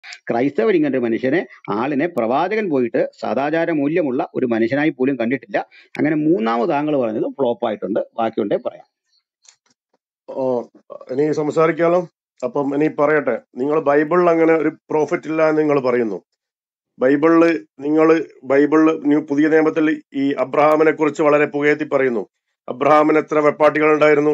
ക്രൈസ്തവർ ഇങ്ങനെ ഒരു മനുഷ്യനെ ആളിനെ പ്രവാചകൻ പോയിട്ട് സദാചാര മൂല്യമുള്ള ഒരു മനുഷ്യനായി പോലും കണ്ടിട്ടില്ല അങ്ങനെ മൂന്നാമത് താങ്കൾ പറഞ്ഞത് ഫ്ലോപ്പ് ആയിട്ടുണ്ട് ബാക്കിയുണ്ടേ പറയാം ഓ ഇനി സംസാരിക്കാലോ അപ്പം ഇനി പറയട്ടെ നിങ്ങൾ ബൈബിളിൽ അങ്ങനെ ഒരു പ്രോഫിറ്റ് ഇല്ല എന്ന് നിങ്ങൾ പറയുന്നു ബൈബിളില് നിങ്ങൾ ബൈബിളില് ന്യൂ പുതിയ നിയമത്തിൽ ഈ അബ്രഹാമിനെ കുറിച്ച് വളരെ പുകയത്തി പറയുന്നു അബ്രഹാമിന് എത്ര വെപ്പാട്ടികൾ ഉണ്ടായിരുന്നു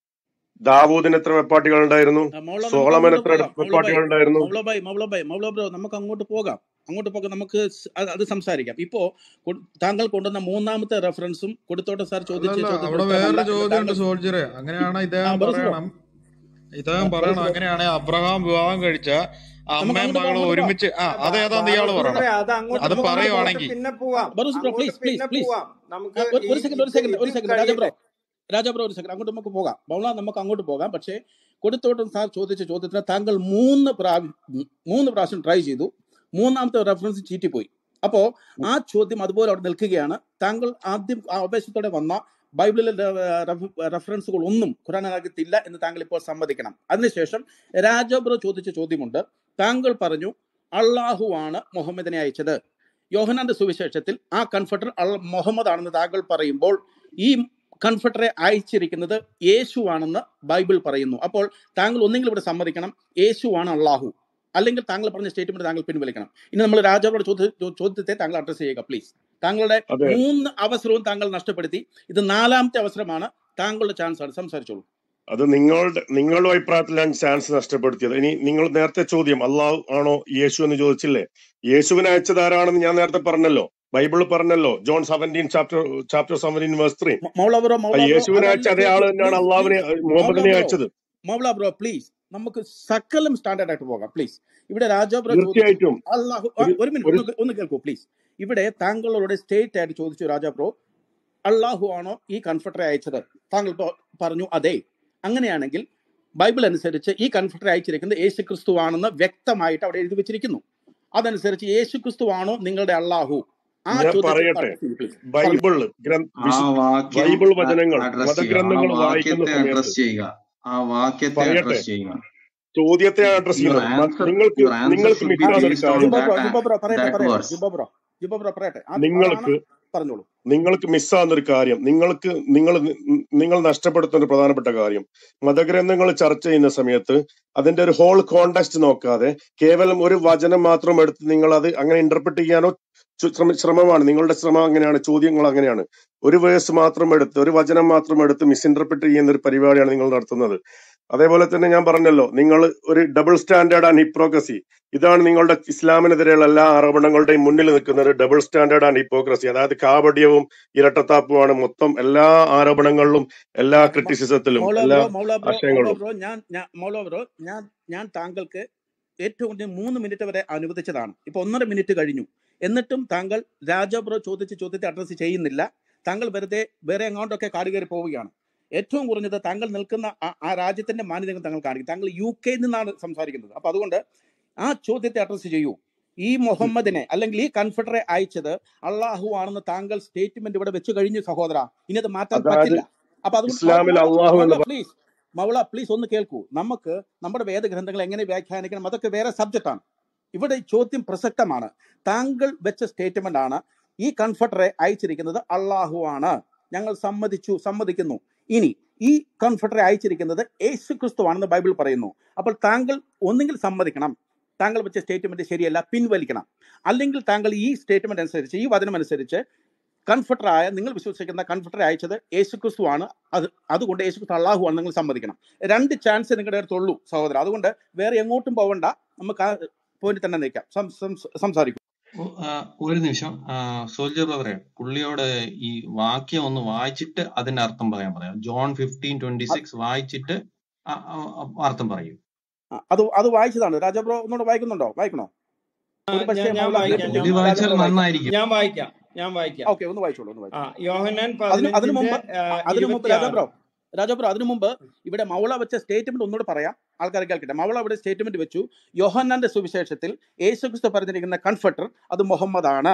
ദാവൂദിന് എത്ര വെപ്പാട്ടികൾ ഉണ്ടായിരുന്നു ആ, മൗള നമുക്ക് സോളമൻ അങ്ങോട്ട് എത്ര പോകാം മൗള വെപ്പാട്ടികൾ ഭായ് ഉണ്ടായിരുന്നു മൗള ഭായ് മൗള ഭായ് മൗള ബ്രോ നമുക്ക് അങ്ങോട്ട് പോകാം അങ്ങോട്ട് പോകാം നമുക്ക് സ് അത് അത് സംസാരിക്കാം ഇപ്പോ കൊ- താങ്കൾ കൊണ്ടുവന്ന മൂന്നാമത്തെ റെഫറൻസും കൊടുത്തോട്ടെ സാർ ചോദിച്ച അല്ലല്ല ചോദ്യത്തിന് അവിടെ ഉത്തരമല്ല വേറൊരു എന്ന് ചോദ്യമുണ്ട് താങ്കൾ സോൾജറെ അങ്ങനെയാണ് ആ ഇദ്ദേഹം ബറോസ് ബ്രോ പറയണം ഇദ്ദേഹം ആ, പറയണം ബറോസ് ബ്രോ അങ്ങനെയാണെങ്കിൽ അബ്രഹാം വിവാഹം കഴിച്ച നമുക്ക് അമ്മയും അങ്ങോട്ട് പോകാം മകളും അങ്ങോട്ട് പോകാം ഒരുമിച്ച് ആ ആ, അത് ബാ- ഏതാന്ന് ഇയാള് ബാറോസ് പറയണം ബ്രദറെ അത് അങ്ങോട്ട് അത് നമുക്ക് അങ്ങോട്ട് നമുക്ക് പോകാം അങ്ങോട്ട് പറയുവാണെങ്കിൽ പിന്നെ പോവാം ബറോസ് ബ്രോ അങ്ങോട്ട് പ്ലീസ് പ്ലീസ് പിന്നെ പ്ലീസ് പോവാം നമുക്ക് ഒരു ഈ ഒരു സെക്കൻഡ് ഒരു ഇത് സെക്കൻഡ് ഒരു ഇത് സെക്കൻഡ് രാജ ബ്രോ കഴിയട്ടെ രാജ ബ്രോ ഒരു സെക്കൻഡ് അങ്ങോട്ട് നമുക്ക് പോകാം ബൗള നമുക്ക് അങ്ങോട്ട് പോകാം പക്ഷേ കൊടുത്തോട്ടം സാർ ചോദിച്ച ചോദ്യത്തിന് താങ്കൾ മൂന്ന് പ്രാവ മൂന്ന് പ്രാവശ്യം ട്രൈ ചെയ്തു മൂന്നാമത്തെ റെഫറൻസ് ചീറ്റിപ്പോയി അപ്പോ ആ ചോദ്യം അതുപോലെ അവിടെ നിൽക്കുകയാണ് താങ്കൾ ആദ്യം ആ ആവേശത്തോടെ വന്ന ബൈബിളിലെ റെഫറൻസുകൾ ഒന്നും ഖുറാനകത്തില്ല എന്ന് താങ്കൾ ഇപ്പോൾ സമ്മതിക്കണം അതിനുശേഷം രാജബ്രോ ചോദിച്ച ചോദ്യമുണ്ട് താങ്കൾ പറഞ്ഞു അള്ളാഹു ആണ് മുഹമ്മദിനെ അയച്ചത് യോഹനാന്റെ സുവിശേഷത്തിൽ ആ കൺഫർട്ടർ അൾ മുഹമ്മദ് ആണെന്ന് താങ്കൾ പറയുമ്പോൾ ഈ കൺഫർട്ടറെ അയച്ചിരിക്കുന്നത് യേശു ആണെന്ന് ബൈബിൾ പറയുന്നു അപ്പോൾ താങ്കൾ ഒന്നെങ്കിലും ഇവിടെ സമ്മതിക്കണം യേശു ആണ് അള്ളാഹു അല്ലെങ്കിൽ താങ്കൾ പറഞ്ഞ സ്റ്റേറ്റ്മെന്റ് താങ്കൾ പിൻവലിക്കണം ഇനി നമ്മൾ രാജാവോട് ചോദ്യ ചോ- ചോദ്യത്തെ താങ്കൾ അഡ്രസ് ചെയ്യുക പ്ലീസ് താങ്കളുടെ അതെ മൂന്ന് അവസരവും താങ്കൾ നഷ്ടപ്പെടുത്തി ഇത് നാലാമത്തെ അവസരമാണ് താങ്കളുടെ ചാൻസ് ആണ് സംസാരിച്ചോളൂ അത് നിങ്ങളുടെ നിങ്ങളുടെ അഭിപ്രായത്തിലാണ് ചാൻസ് നഷ്ടപ്പെടുത്തിയത് ഇനി നിങ്ങൾ നേരത്തെ ചോദ്യം അള്ളാഹു ആണോ യേശു എന്ന് ചോദിച്ചില്ലേ യേശുവിനെ അയച്ചത് ആരാണെന്ന് ഞാൻ നേരത്തെ പറഞ്ഞല്ലോ ബൈബിള് പറഞ്ഞല്ലോ John seventeen chapter chapter seventeen verse three Maula bro ആ മൗളബ്രോ യേശുവിനെ അയച്ച അതല്ല അതേ ആള് പ്ലീസ് തന്നെയാണ് പ്ലീസ് അള്ളാഹുവിനെ പ്ലീസ് മുഹമ്മദിനെ മൗളബ്രോ അയച്ചത് മൗള ബ്രോ പ്ലീസ് നമുക്ക് സകലം സ്റ്റാൻഡേർഡ് ആയിട്ട് പോകാം പ്ലീസ് ഇവിടെ രാജാബ്രോ ചോദിച്ചു തീർച്ചയായിട്ടും അള്ളാഹു ആ, ഒരു ഒരു മിനിറ്റ് ഒരു ഒന്ന് കേ- ഒന്ന് കേൾക്കൂ പ്ലീസ് ഇവിടെ താങ്കളോട് സ്റ്റേറ്റ് ആയിട്ട് ചോദിച്ചു രാജാബ്രോ അള്ളാഹു ആണോ ഈ കൺഫർട്ടറെ അയച്ചത് താങ്കൾ പ- പറഞ്ഞു അതെ അങ്ങനെയാണെങ്കിൽ ബൈബിൾ അനുസരിച്ച് ഈ കൺഫർട്ടറെ അയച്ചിരിക്കുന്നത് യേശു ക്രിസ്തു ആണെന്ന് വ്യക്തമായിട്ട് അവിടെ എഴുതി വെച്ചിരിക്കുന്നു അതനുസരിച്ച് യേശു ക്രിസ്തു ആണോ നിങ്ങളുടെ അള്ളാഹു ആ ഞാൻ ചോദ്യത്തെ പറയട്ടെ അഡ്രസ് ചെയ്യൂ പ്ലീസ് പറഞ്ഞു ബൈബിള് ഗ്രന്ഥ ആ വിശു വാക്യം ബൈബിൾ വചനങ്ങൾ അഡ്രസ് ചെയ്യുക ആ മതഗ്രന്ഥങ്ങൾ വായിക്കുന്ന വാക്യത്തെ സമയത്ത് അഡ്രസ് ചെയ്യുക ആ വാക്യത്തെ പറയട്ടെ അഡ്രസ് ചെയ്യുക ചോദ്യത്തെ അഡ്രസ് യുവർ ചെയ്യുന്നത് മ- ആൻസർ നിങ്ങൾക്ക് യുവർ ആൻസർ നിങ്ങൾക്ക് ഷുഡ് ബി ആ മിസ്സാകുന്ന ഒരു ബേസ്ഡ് ഓൺ കാര്യം ജിബോ ബ്രോ ദാറ്റ് ജിബോ ബ്രോ പറയട്ടെ ദാറ്റ് പറയട്ടെ വേർഡ്സ് ജിബോ ബ്രോ ജിബോ ബ്രോ പറയട്ടെ അത് അതാണ് നിങ്ങൾക്ക് പറഞ്ഞോളൂ നിങ്ങൾക്ക് മിസ്സാകുന്ന ഒരു കാര്യം നിങ്ങൾക്ക് നിങ്ങൾ നിങ്ങൾ നഷ്ടപ്പെടുത്തുന്ന ഒരു പ്രധാനപ്പെട്ട കാര്യം മതഗ്രന്ഥങ്ങൾ ചർച്ച ചെയ്യുന്ന സമയത്ത് അതിന്റെ ഒരു ഹോൾ കോണ്ടെക്സ്റ്റ് നോക്കാതെ കേവലം ഒരു വചനം മാത്രം എടുത്ത് നിങ്ങൾ അത് അങ്ങനെ ഇന്റർപ്രറ്റ് ചെയ്യാനോ ചു- ശ്രമ- ശ്രമമാണ് നിങ്ങളുടെ ശ്രമം അങ്ങനെയാണ് ചോദ്യങ്ങൾ അങ്ങനെയാണ് ഒരു വേഴ്സ് മാത്രം എടുത്ത് ഒരു വചനം മാത്രം എടുത്ത് മിസ്ഇന്റർപ്രറ്റ് ചെയ്യുന്ന ഒരു പരിപാടിയാണ് നിങ്ങൾ നടത്തുന്നത് അതേപോലെ തന്നെ ഞാൻ പറഞ്ഞല്ലോ നിങ്ങൾ ഒരു ഡബിൾ സ്റ്റാൻഡേർഡ് ആൻഡ് ഹിപ്രോക്രസി ഇതാണ് നിങ്ങളുടെ ഇസ്ലാമിനെതിരെയുള്ള എല്ലാ ആരോപണങ്ങളുടെയും മുന്നിൽ നിൽക്കുന്നത് ഡബിൾ സ്റ്റാൻഡേർഡ് ആൻഡ് ഹിപ്പോക്രസി അതായത് കാപട്യവും ഇരട്ടത്താപ്പുമാണ് മൊത്തം എല്ലാ ആരോപണങ്ങളിലും എല്ലാ മ- ക്രിറ്റിസിസത്തിലും മൗല എല്ലാ ബ്രോ മൗല ബ്രോ മൗല ആശയങ്ങളിലും ബ്രോ ഞാൻ ഞാൻ മൗല ബ്രോ ഞാൻ ഞാൻ താങ്കൾക്ക് ഏറ്റവും കുറഞ്ഞ മൂന്ന് മിനിറ്റ് വരെ അനുവദിച്ചതാണ് ഇപ്പൊ ഒന്നര മിനിറ്റ് കഴിഞ്ഞു എന്നിട്ടും താങ്കൾ രാജ ബ്രോ ചോദിച്ച ചോദ്യത്തെ അഡ്രസ് ചെയ്യുന്നില്ല താങ്കൾ വെറുതെ വേറെ എങ്ങോട്ടൊക്കെ കാട് കയറി പോവുകയാണ് ഏറ്റവും കുറഞ്ഞത് താങ്കൾ നിൽക്കുന്ന ആ- ആ രാജ്യത്തിന്റെ മാന്യതകൾ താങ്കൾ കാണിക്കും താങ്കൾ യു കെയിൽ നിന്നാണ് സംസാരിക്കുന്നത് അപ്പൊ അതുകൊണ്ട് ആ ചോദ്യത്തെ അഡ്രസ് ചെയ്യൂ ഈ മുഹമ്മദിനെ അല്ലെങ്കിൽ ഈ കൺഫെഡറെ അയച്ചത് അള്ളാഹു ആണെന്ന് താങ്കൾ സ്റ്റേറ്റ്മെന്റ് ഇവിടെ വെച്ച് കഴിഞ്ഞു സഹോദര ഇനി അത് മാറ്റാൻ അതായത് പറ്റില്ല അപ്പൊ അതുകൊണ്ട് മൗ- ഇസ്ലാമിൽ മൗല അള്ളാഹു എന്ന് മൗല പ്ലീസ് മൗള പ്ലീസ് ഒന്ന് കേൾക്കൂ നമുക്ക് നമ്മുടെ വേദഗ്രന്ഥങ്ങൾ എങ്ങനെ വ്യാഖ്യാനിക്കണം അതൊക്കെ വേറെ സബ്ജക്റ്റ് ആണ് ഇവിടെ ഈ ചോദ്യം പ്രസക്തമാണ് താങ്കൾ വെച്ച സ്റ്റേറ്റ്മെന്റ് ആണ് ഈ കൺഫർട്ടറെ അയച്ചിരിക്കുന്നത് അള്ളാഹു ആണ് ഞങ്ങൾ സമ്മതിച്ചു സമ്മതിക്കുന്നു ഇനി ഈ കൺഫർട്ടറെ അയച്ചിരിക്കുന്നത് യേശു ക്രിസ്തു ആണെന്ന് ബൈബിൾ പറയുന്നു അപ്പോൾ താങ്കൾ ഒന്നുകിൽ സമ്മതിക്കണം താങ്കൾ വെച്ച സ്റ്റേറ്റ്മെന്റ് ശരിയല്ല പിൻവലിക്കണം അല്ലെങ്കിൽ താങ്കൾ ഈ സ്റ്റേറ്റ്മെന്റ് അനുസരിച്ച് ഈ വചനം അനുസരിച്ച് കൺഫർട്ടറായ നിങ്ങൾ വിശ്വസിക്കുന്ന കൺഫർട്ടറെ അയച്ചത് യേശു ക്രിസ്തു ആണ് അത് അതുകൊണ്ട് യേശു ക്രിസ്തു അള്ളാഹു ആണ് നിങ്ങൾ സമ്മതിക്കണം രണ്ട് ചാൻസ് നിങ്ങളുടെ അടുത്തുള്ളൂ സഹോദരൻ അതുകൊണ്ട് വേറെ എങ്ങോട്ടും പോവണ്ട നമുക്ക് ആ പോയിന്റ് തന്നെ നിൽക്കാം സം- സം- സംസാരിക്കും ഒ- ആ, ഒരു നിമിഷം സോൾജർ ബ്രദറെ പുള്ളിയോട് ഈ വാക്യം ഒന്ന് വായിച്ചിട്ട് അതിന്റെ അർത്ഥം പറയാൻ പറയാം ജോൺ ഫിഫ്റ്റീൻ ട്വന്റി സിക്സ് വായിച്ചിട്ട് ആ- ആ- ആ അർത്ഥം പറയൂ ആ, അത് അത് വായിച്ചതാണ് രാജാബ്രോ ഒന്നുകൂടെ വായിക്കുന്നുണ്ടോ വായിക്കണോ ഒരു ഞാൻ പക്ഷേ ഞാൻ മൗല വായിക്കാം കേട്ടില്ല ഞാൻ പുള്ളി വായിച്ചാൽ രാജാബ്രോ വായിക്കാം നന്നായിരിക്കും ഞാൻ വായിക്കാം ഞാൻ വായിക്കാം ഓക്കെ ഒന്ന് വായിച്ചോളൂ ഒന്ന് ആ വായിച്ചോളൂ യോഹന്നാൻ അതിന് അതിനു പതിനഞ്ചിന്റെ മുമ്പ് ആ, അതിനു മുമ്പ് ഇരുപത്തിയാറ് രാജാബ്രോ രാജാബ്രോ അതിനു മുമ്പ് ഇവിടെ മൗള വെച്ച സ്റ്റേറ്റ്മെന്റ് ഒന്നുകൂടെ പറയാം ആൾക്കാർ കേൾക്കട്ടെ മൗള ഇവിടെ സ്റ്റേറ്റ്മെന്റ് വെച്ചു യോഹന്നാന്റെ സുവിശേഷത്തിൽ യേശുക്രിസ്തു പറഞ്ഞിരിക്കുന്ന കൺഫർട്ടർ അത് മുഹമ്മദ് ആണ്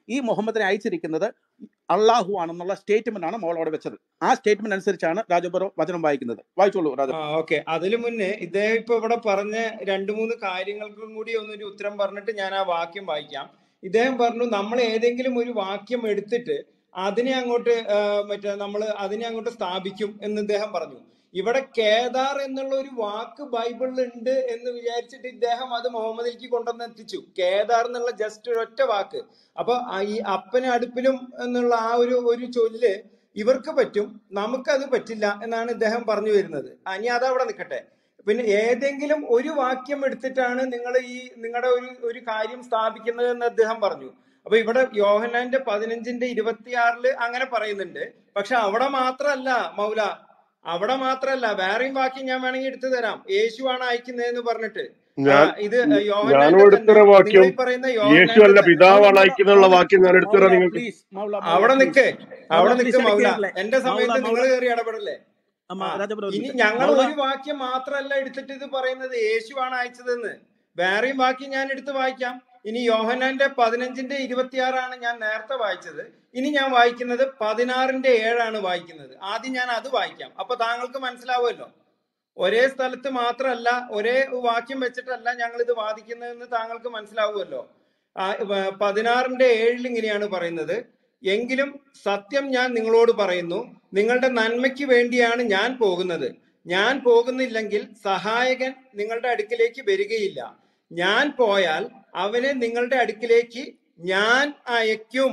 ഈ മുഹമ്മദിനെ അയച്ചിരിക്കുന്നത് അള്ളാഹു ആണെന്നുള്ള സ്റ്റേറ്റ്മെന്റ് ആണ് മോൾ അവിടെ വെച്ചത് ആ സ്റ്റേറ്റ്മെന്റ് അനുസരിച്ചാണ് രാജബറോ വചനം വായിക്കുന്നത് വായിച്ചോളൂ രാജ ആ ഓക്കെ അതിനു മുന്നേ ഇദ്ദേഹം ഇപ്പൊ ഇവിടെ പറഞ്ഞ രണ്ട് മൂന്ന് കാര്യങ്ങൾക്കും കൂടി ഒന്നൊരു ഉത്തരം പറഞ്ഞിട്ട് ഞാൻ ആ വാക്യം വായിക്കാം ഇദ്ദേഹം പറഞ്ഞു നമ്മൾ ഏതെങ്കിലും ഒരു വാക്യം എടുത്തിട്ട് അതിനെ അങ്ങോട്ട് ആ, മറ്റേ നമ്മൾ അതിനെ അങ്ങോട്ട് സ്ഥാപിക്കും എന്ന് ഇദ്ദേഹം പറഞ്ഞു ഇവിടെ കേദാർ എന്നുള്ള ഒരു വാക്ക് ബൈബിളിൽ ഉണ്ട് എന്ന് വിചാരിച്ചിട്ട് ഇദ്ദേഹം അത് മുഹമ്മദിലേക്ക് കൊണ്ടുവന്ന് എത്തിച്ചു കേദാർ എന്നുള്ള ജസ്റ്റ് ഒരൊറ്റ വാക്ക് അപ്പൊ ആ ഈ അപ്പന് അടുപ്പിലും എന്നുള്ള ആ ഒരു ഒരു ചൊല്ല് ഇവർക്ക് പറ്റും നമുക്കത് പറ്റില്ല എന്നാണ് ഇദ്ദേഹം പറഞ്ഞു വരുന്നത് ആ, ഇനി അതവിടെ നിൽക്കട്ടെ പിന്നെ ഏതെങ്കിലും ഒരു വാക്യം എടുത്തിട്ടാണ് നിങ്ങൾ ഈ നിങ്ങളുടെ ഒരു ഒരു കാര്യം സ്ഥാപിക്കുന്നത് എന്ന് അദ്ദേഹം പറഞ്ഞു അപ്പൊ ഇവിടെ യോഹനാന്റെ പതിനഞ്ചിന്റെ ഇരുപത്തിയാറില് അങ്ങനെ പറയുന്നുണ്ട് പക്ഷെ അവിടെ മാത്രല്ല മൗല അവിടെ മാത്രല്ല വേറെയും വാക്യം ഞാൻ വേണമെങ്കിൽ എടുത്തു തരാം യേശുവാണ് അയക്കുന്നതെന്ന് പറഞ്ഞിട്ട് ആ, ഞാൻ ഇത് ഞാനും യോഹനാന്റെ തന്നെ എടുത്തുതരാം നിങ്ങൾ വാക്യം ഈ പറയുന്ന യേശു യോഹനാന്റെ അല്ല തന്നെ മൗല പിതാവാണ് മൗല അയക്കുന്നുള്ള മൗല വാക്യം ഞാൻ എടുത്തുതരാം മൗല നിങ്ങൾക്ക് പ്ലീസ് മൗല മൗല അവിടെ പ്ലീസ് നിക്ക് മൗല അവിടെ പ്ലീസ് നിക്ക് മൗല ഇടയ്ക്കേറല്ലേ എന്റെ മൗല സമയത്ത് മൗല നിങ്ങൾ കയറി ഇടപെടല്ലേ അമ്മ ആ രാജബറ ഒരു ഇനി മിനിറ്റ് ഞങ്ങൾ മൗല ഒരു വാക്യം മാത്രമല്ല എടുത്തിട്ട് ഇത് പറയുന്നത് യേശുവാണ് അയച്ചതെന്ന് വേറെയും വാക്യം ഞാൻ എടുത്ത് വായിക്കാം ഇനി യോഹനാന്റെ പതിനഞ്ചിന്റെ ഇരുപത്തിയാറാണ് ഞാൻ നേരത്തെ വായിച്ചത് ഇനി ഞാൻ വായിക്കുന്നത് പതിനാറിന്റെ ഏഴാണ് വായിക്കുന്നത് ആദ്യം ഞാൻ അത് വായിക്കാം അപ്പൊ താങ്കൾക്ക് മനസ്സിലാവുമല്ലോ ഒരേ സ്ഥലത്ത് മാത്രമല്ല ഒരേ വാക്യം വെച്ചിട്ടല്ല ഞങ്ങൾ ഇത് വാദിക്കുന്നതെന്ന് താങ്കൾക്ക് മനസ്സിലാവുമല്ലോ ആ, വ- പതിനാറിന്റെ ഏഴിൽ ഇങ്ങനെയാണ് പറയുന്നത് എങ്കിലും സത്യം ഞാൻ നിങ്ങളോട് പറയുന്നു നിങ്ങളുടെ നന്മയ്ക്ക് വേണ്ടിയാണ് ഞാൻ പോകുന്നത് ഞാൻ പോകുന്നില്ലെങ്കിൽ സഹായകൻ നിങ്ങളുടെ അടുക്കിലേക്ക് വരികയില്ല ഞാൻ പോയാൽ അവനെ നിങ്ങളുടെ അടുക്കിലേക്ക് ഞാൻ അയക്കും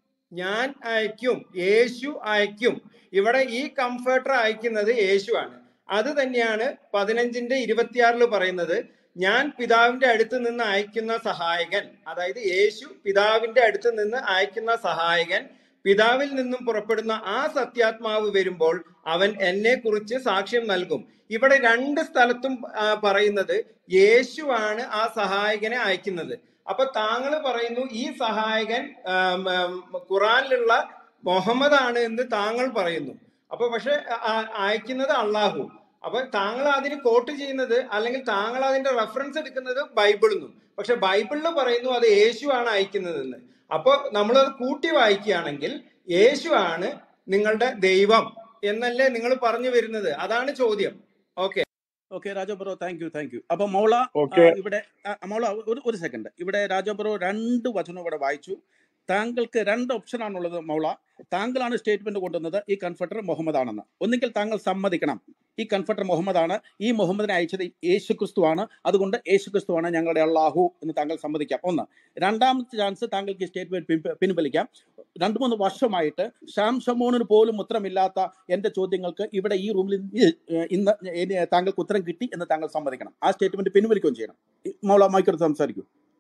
ഞാൻ അയക്കും യേശു അയക്കും ഇവിടെ ഈ കംഫർട്ടർ അയക്കുന്നത് യേശുവാണ് അത് തന്നെയാണ് പതിനഞ്ചിന്റെ ഇരുപത്തിയാറിൽ പറയുന്നത് ഞാൻ പിതാവിന്റെ അടുത്ത് നിന്ന് അയക്കുന്ന സഹായകൻ അതായത് യേശു പിതാവിന്റെ അടുത്ത് നിന്ന് അയക്കുന്ന സഹായകൻ പിതാവിൽ നിന്നും പുറപ്പെടുന്ന ആ സത്യാത്മാവ് വരുമ്പോൾ അവൻ എന്നെ കുറിച്ച് സാക്ഷ്യം നൽകും ഇവിടെ രണ്ട് സ്ഥലത്തും ആ, പറയുന്നത് യേശുവാണ് ആ സഹായകനെ അയക്കുന്നത് അപ്പൊ താങ്കൾ പറയുന്നു ഈ സഹായകൻ ആം, ആം, ഖുറാനിലുള്ള മുഹമ്മദ് ആണ് എന്ന് താങ്കൾ പറയുന്നു അപ്പൊ പക്ഷെ ആ- അയക്കുന്നത് അള്ളാഹു അപ്പൊ താങ്കൾ അതിന് കോട്ട് ചെയ്യുന്നത് അല്ലെങ്കിൽ താങ്കൾ അതിന്റെ റെഫറൻസ് എടുക്കുന്നത് ബൈബിളിൽ നിന്നും പക്ഷെ ബൈബിളിൽ പറയുന്നു അത് യേശു ആണ് അയക്കുന്നതെന്ന് അപ്പൊ നമ്മളത് കൂട്ടി വായിക്കുകയാണെങ്കിൽ യേശു ആണ് നിങ്ങളുടെ ദൈവം എന്നല്ലേ നിങ്ങൾ പറഞ്ഞു വരുന്നത് അതാണ് ചോദ്യം okay okay Raja bro thank you thank you അപ്പൊ മൗള ആ, ഓക്കെ ഇവിടെ ആ, മൗള ഒരു ഒരു സെക്കൻഡ് ഇവിടെ രാജബ്രോ രണ്ട് വചനം ഇവിടെ വായിച്ചു താങ്കൾക്ക് രണ്ട് ഓപ്ഷൻ ആണുള്ളത് മൗള താങ്കളാണ് സ്റ്റേറ്റ്മെന്റ് കൊണ്ടുവന്നത് ഈ കൺഫർട്ടർ മുഹമ്മദ് ആണെന്ന് ഒന്നുകിൽ താങ്കൾ സമ്മതിക്കണം ഈ കൺഫർട്ടർ മുഹമ്മദ് ആണ് ഈ മുഹമ്മദിനെ അയച്ചത് യേശു ക്രിസ്തു ആണ് അതുകൊണ്ട് യേശു ക്രിസ്തു ആണ് ഞങ്ങളുടെ അള്ളാഹു എന്ന് താങ്കൾ സമ്മതിക്കാം ഒന്ന് രണ്ടാമത്തെ ചാൻസ് താങ്കൾക്ക് ഈ സ്റ്റേറ്റ്മെന്റ് പിൻവലിക്കാം രണ്ടു മൂന്ന് വർഷമായിട്ട് ഷാം ഷമോണിന് പോലും ഉത്തരമില്ലാത്ത എന്റെ ചോദ്യങ്ങൾക്ക് ഇവിടെ ഈ റൂമിൽ ഇന്ന് ഇനി താങ്കൾക്ക് ഉത്തരം കിട്ടി എന്ന് താങ്കൾ സമ്മതിക്കണം ആ സ്റ്റേറ്റ്മെന്റ് പിൻവലിക്കുകയും ചെയ്യണം മൗള മൈക്കോട് സംസാരിക്കൂ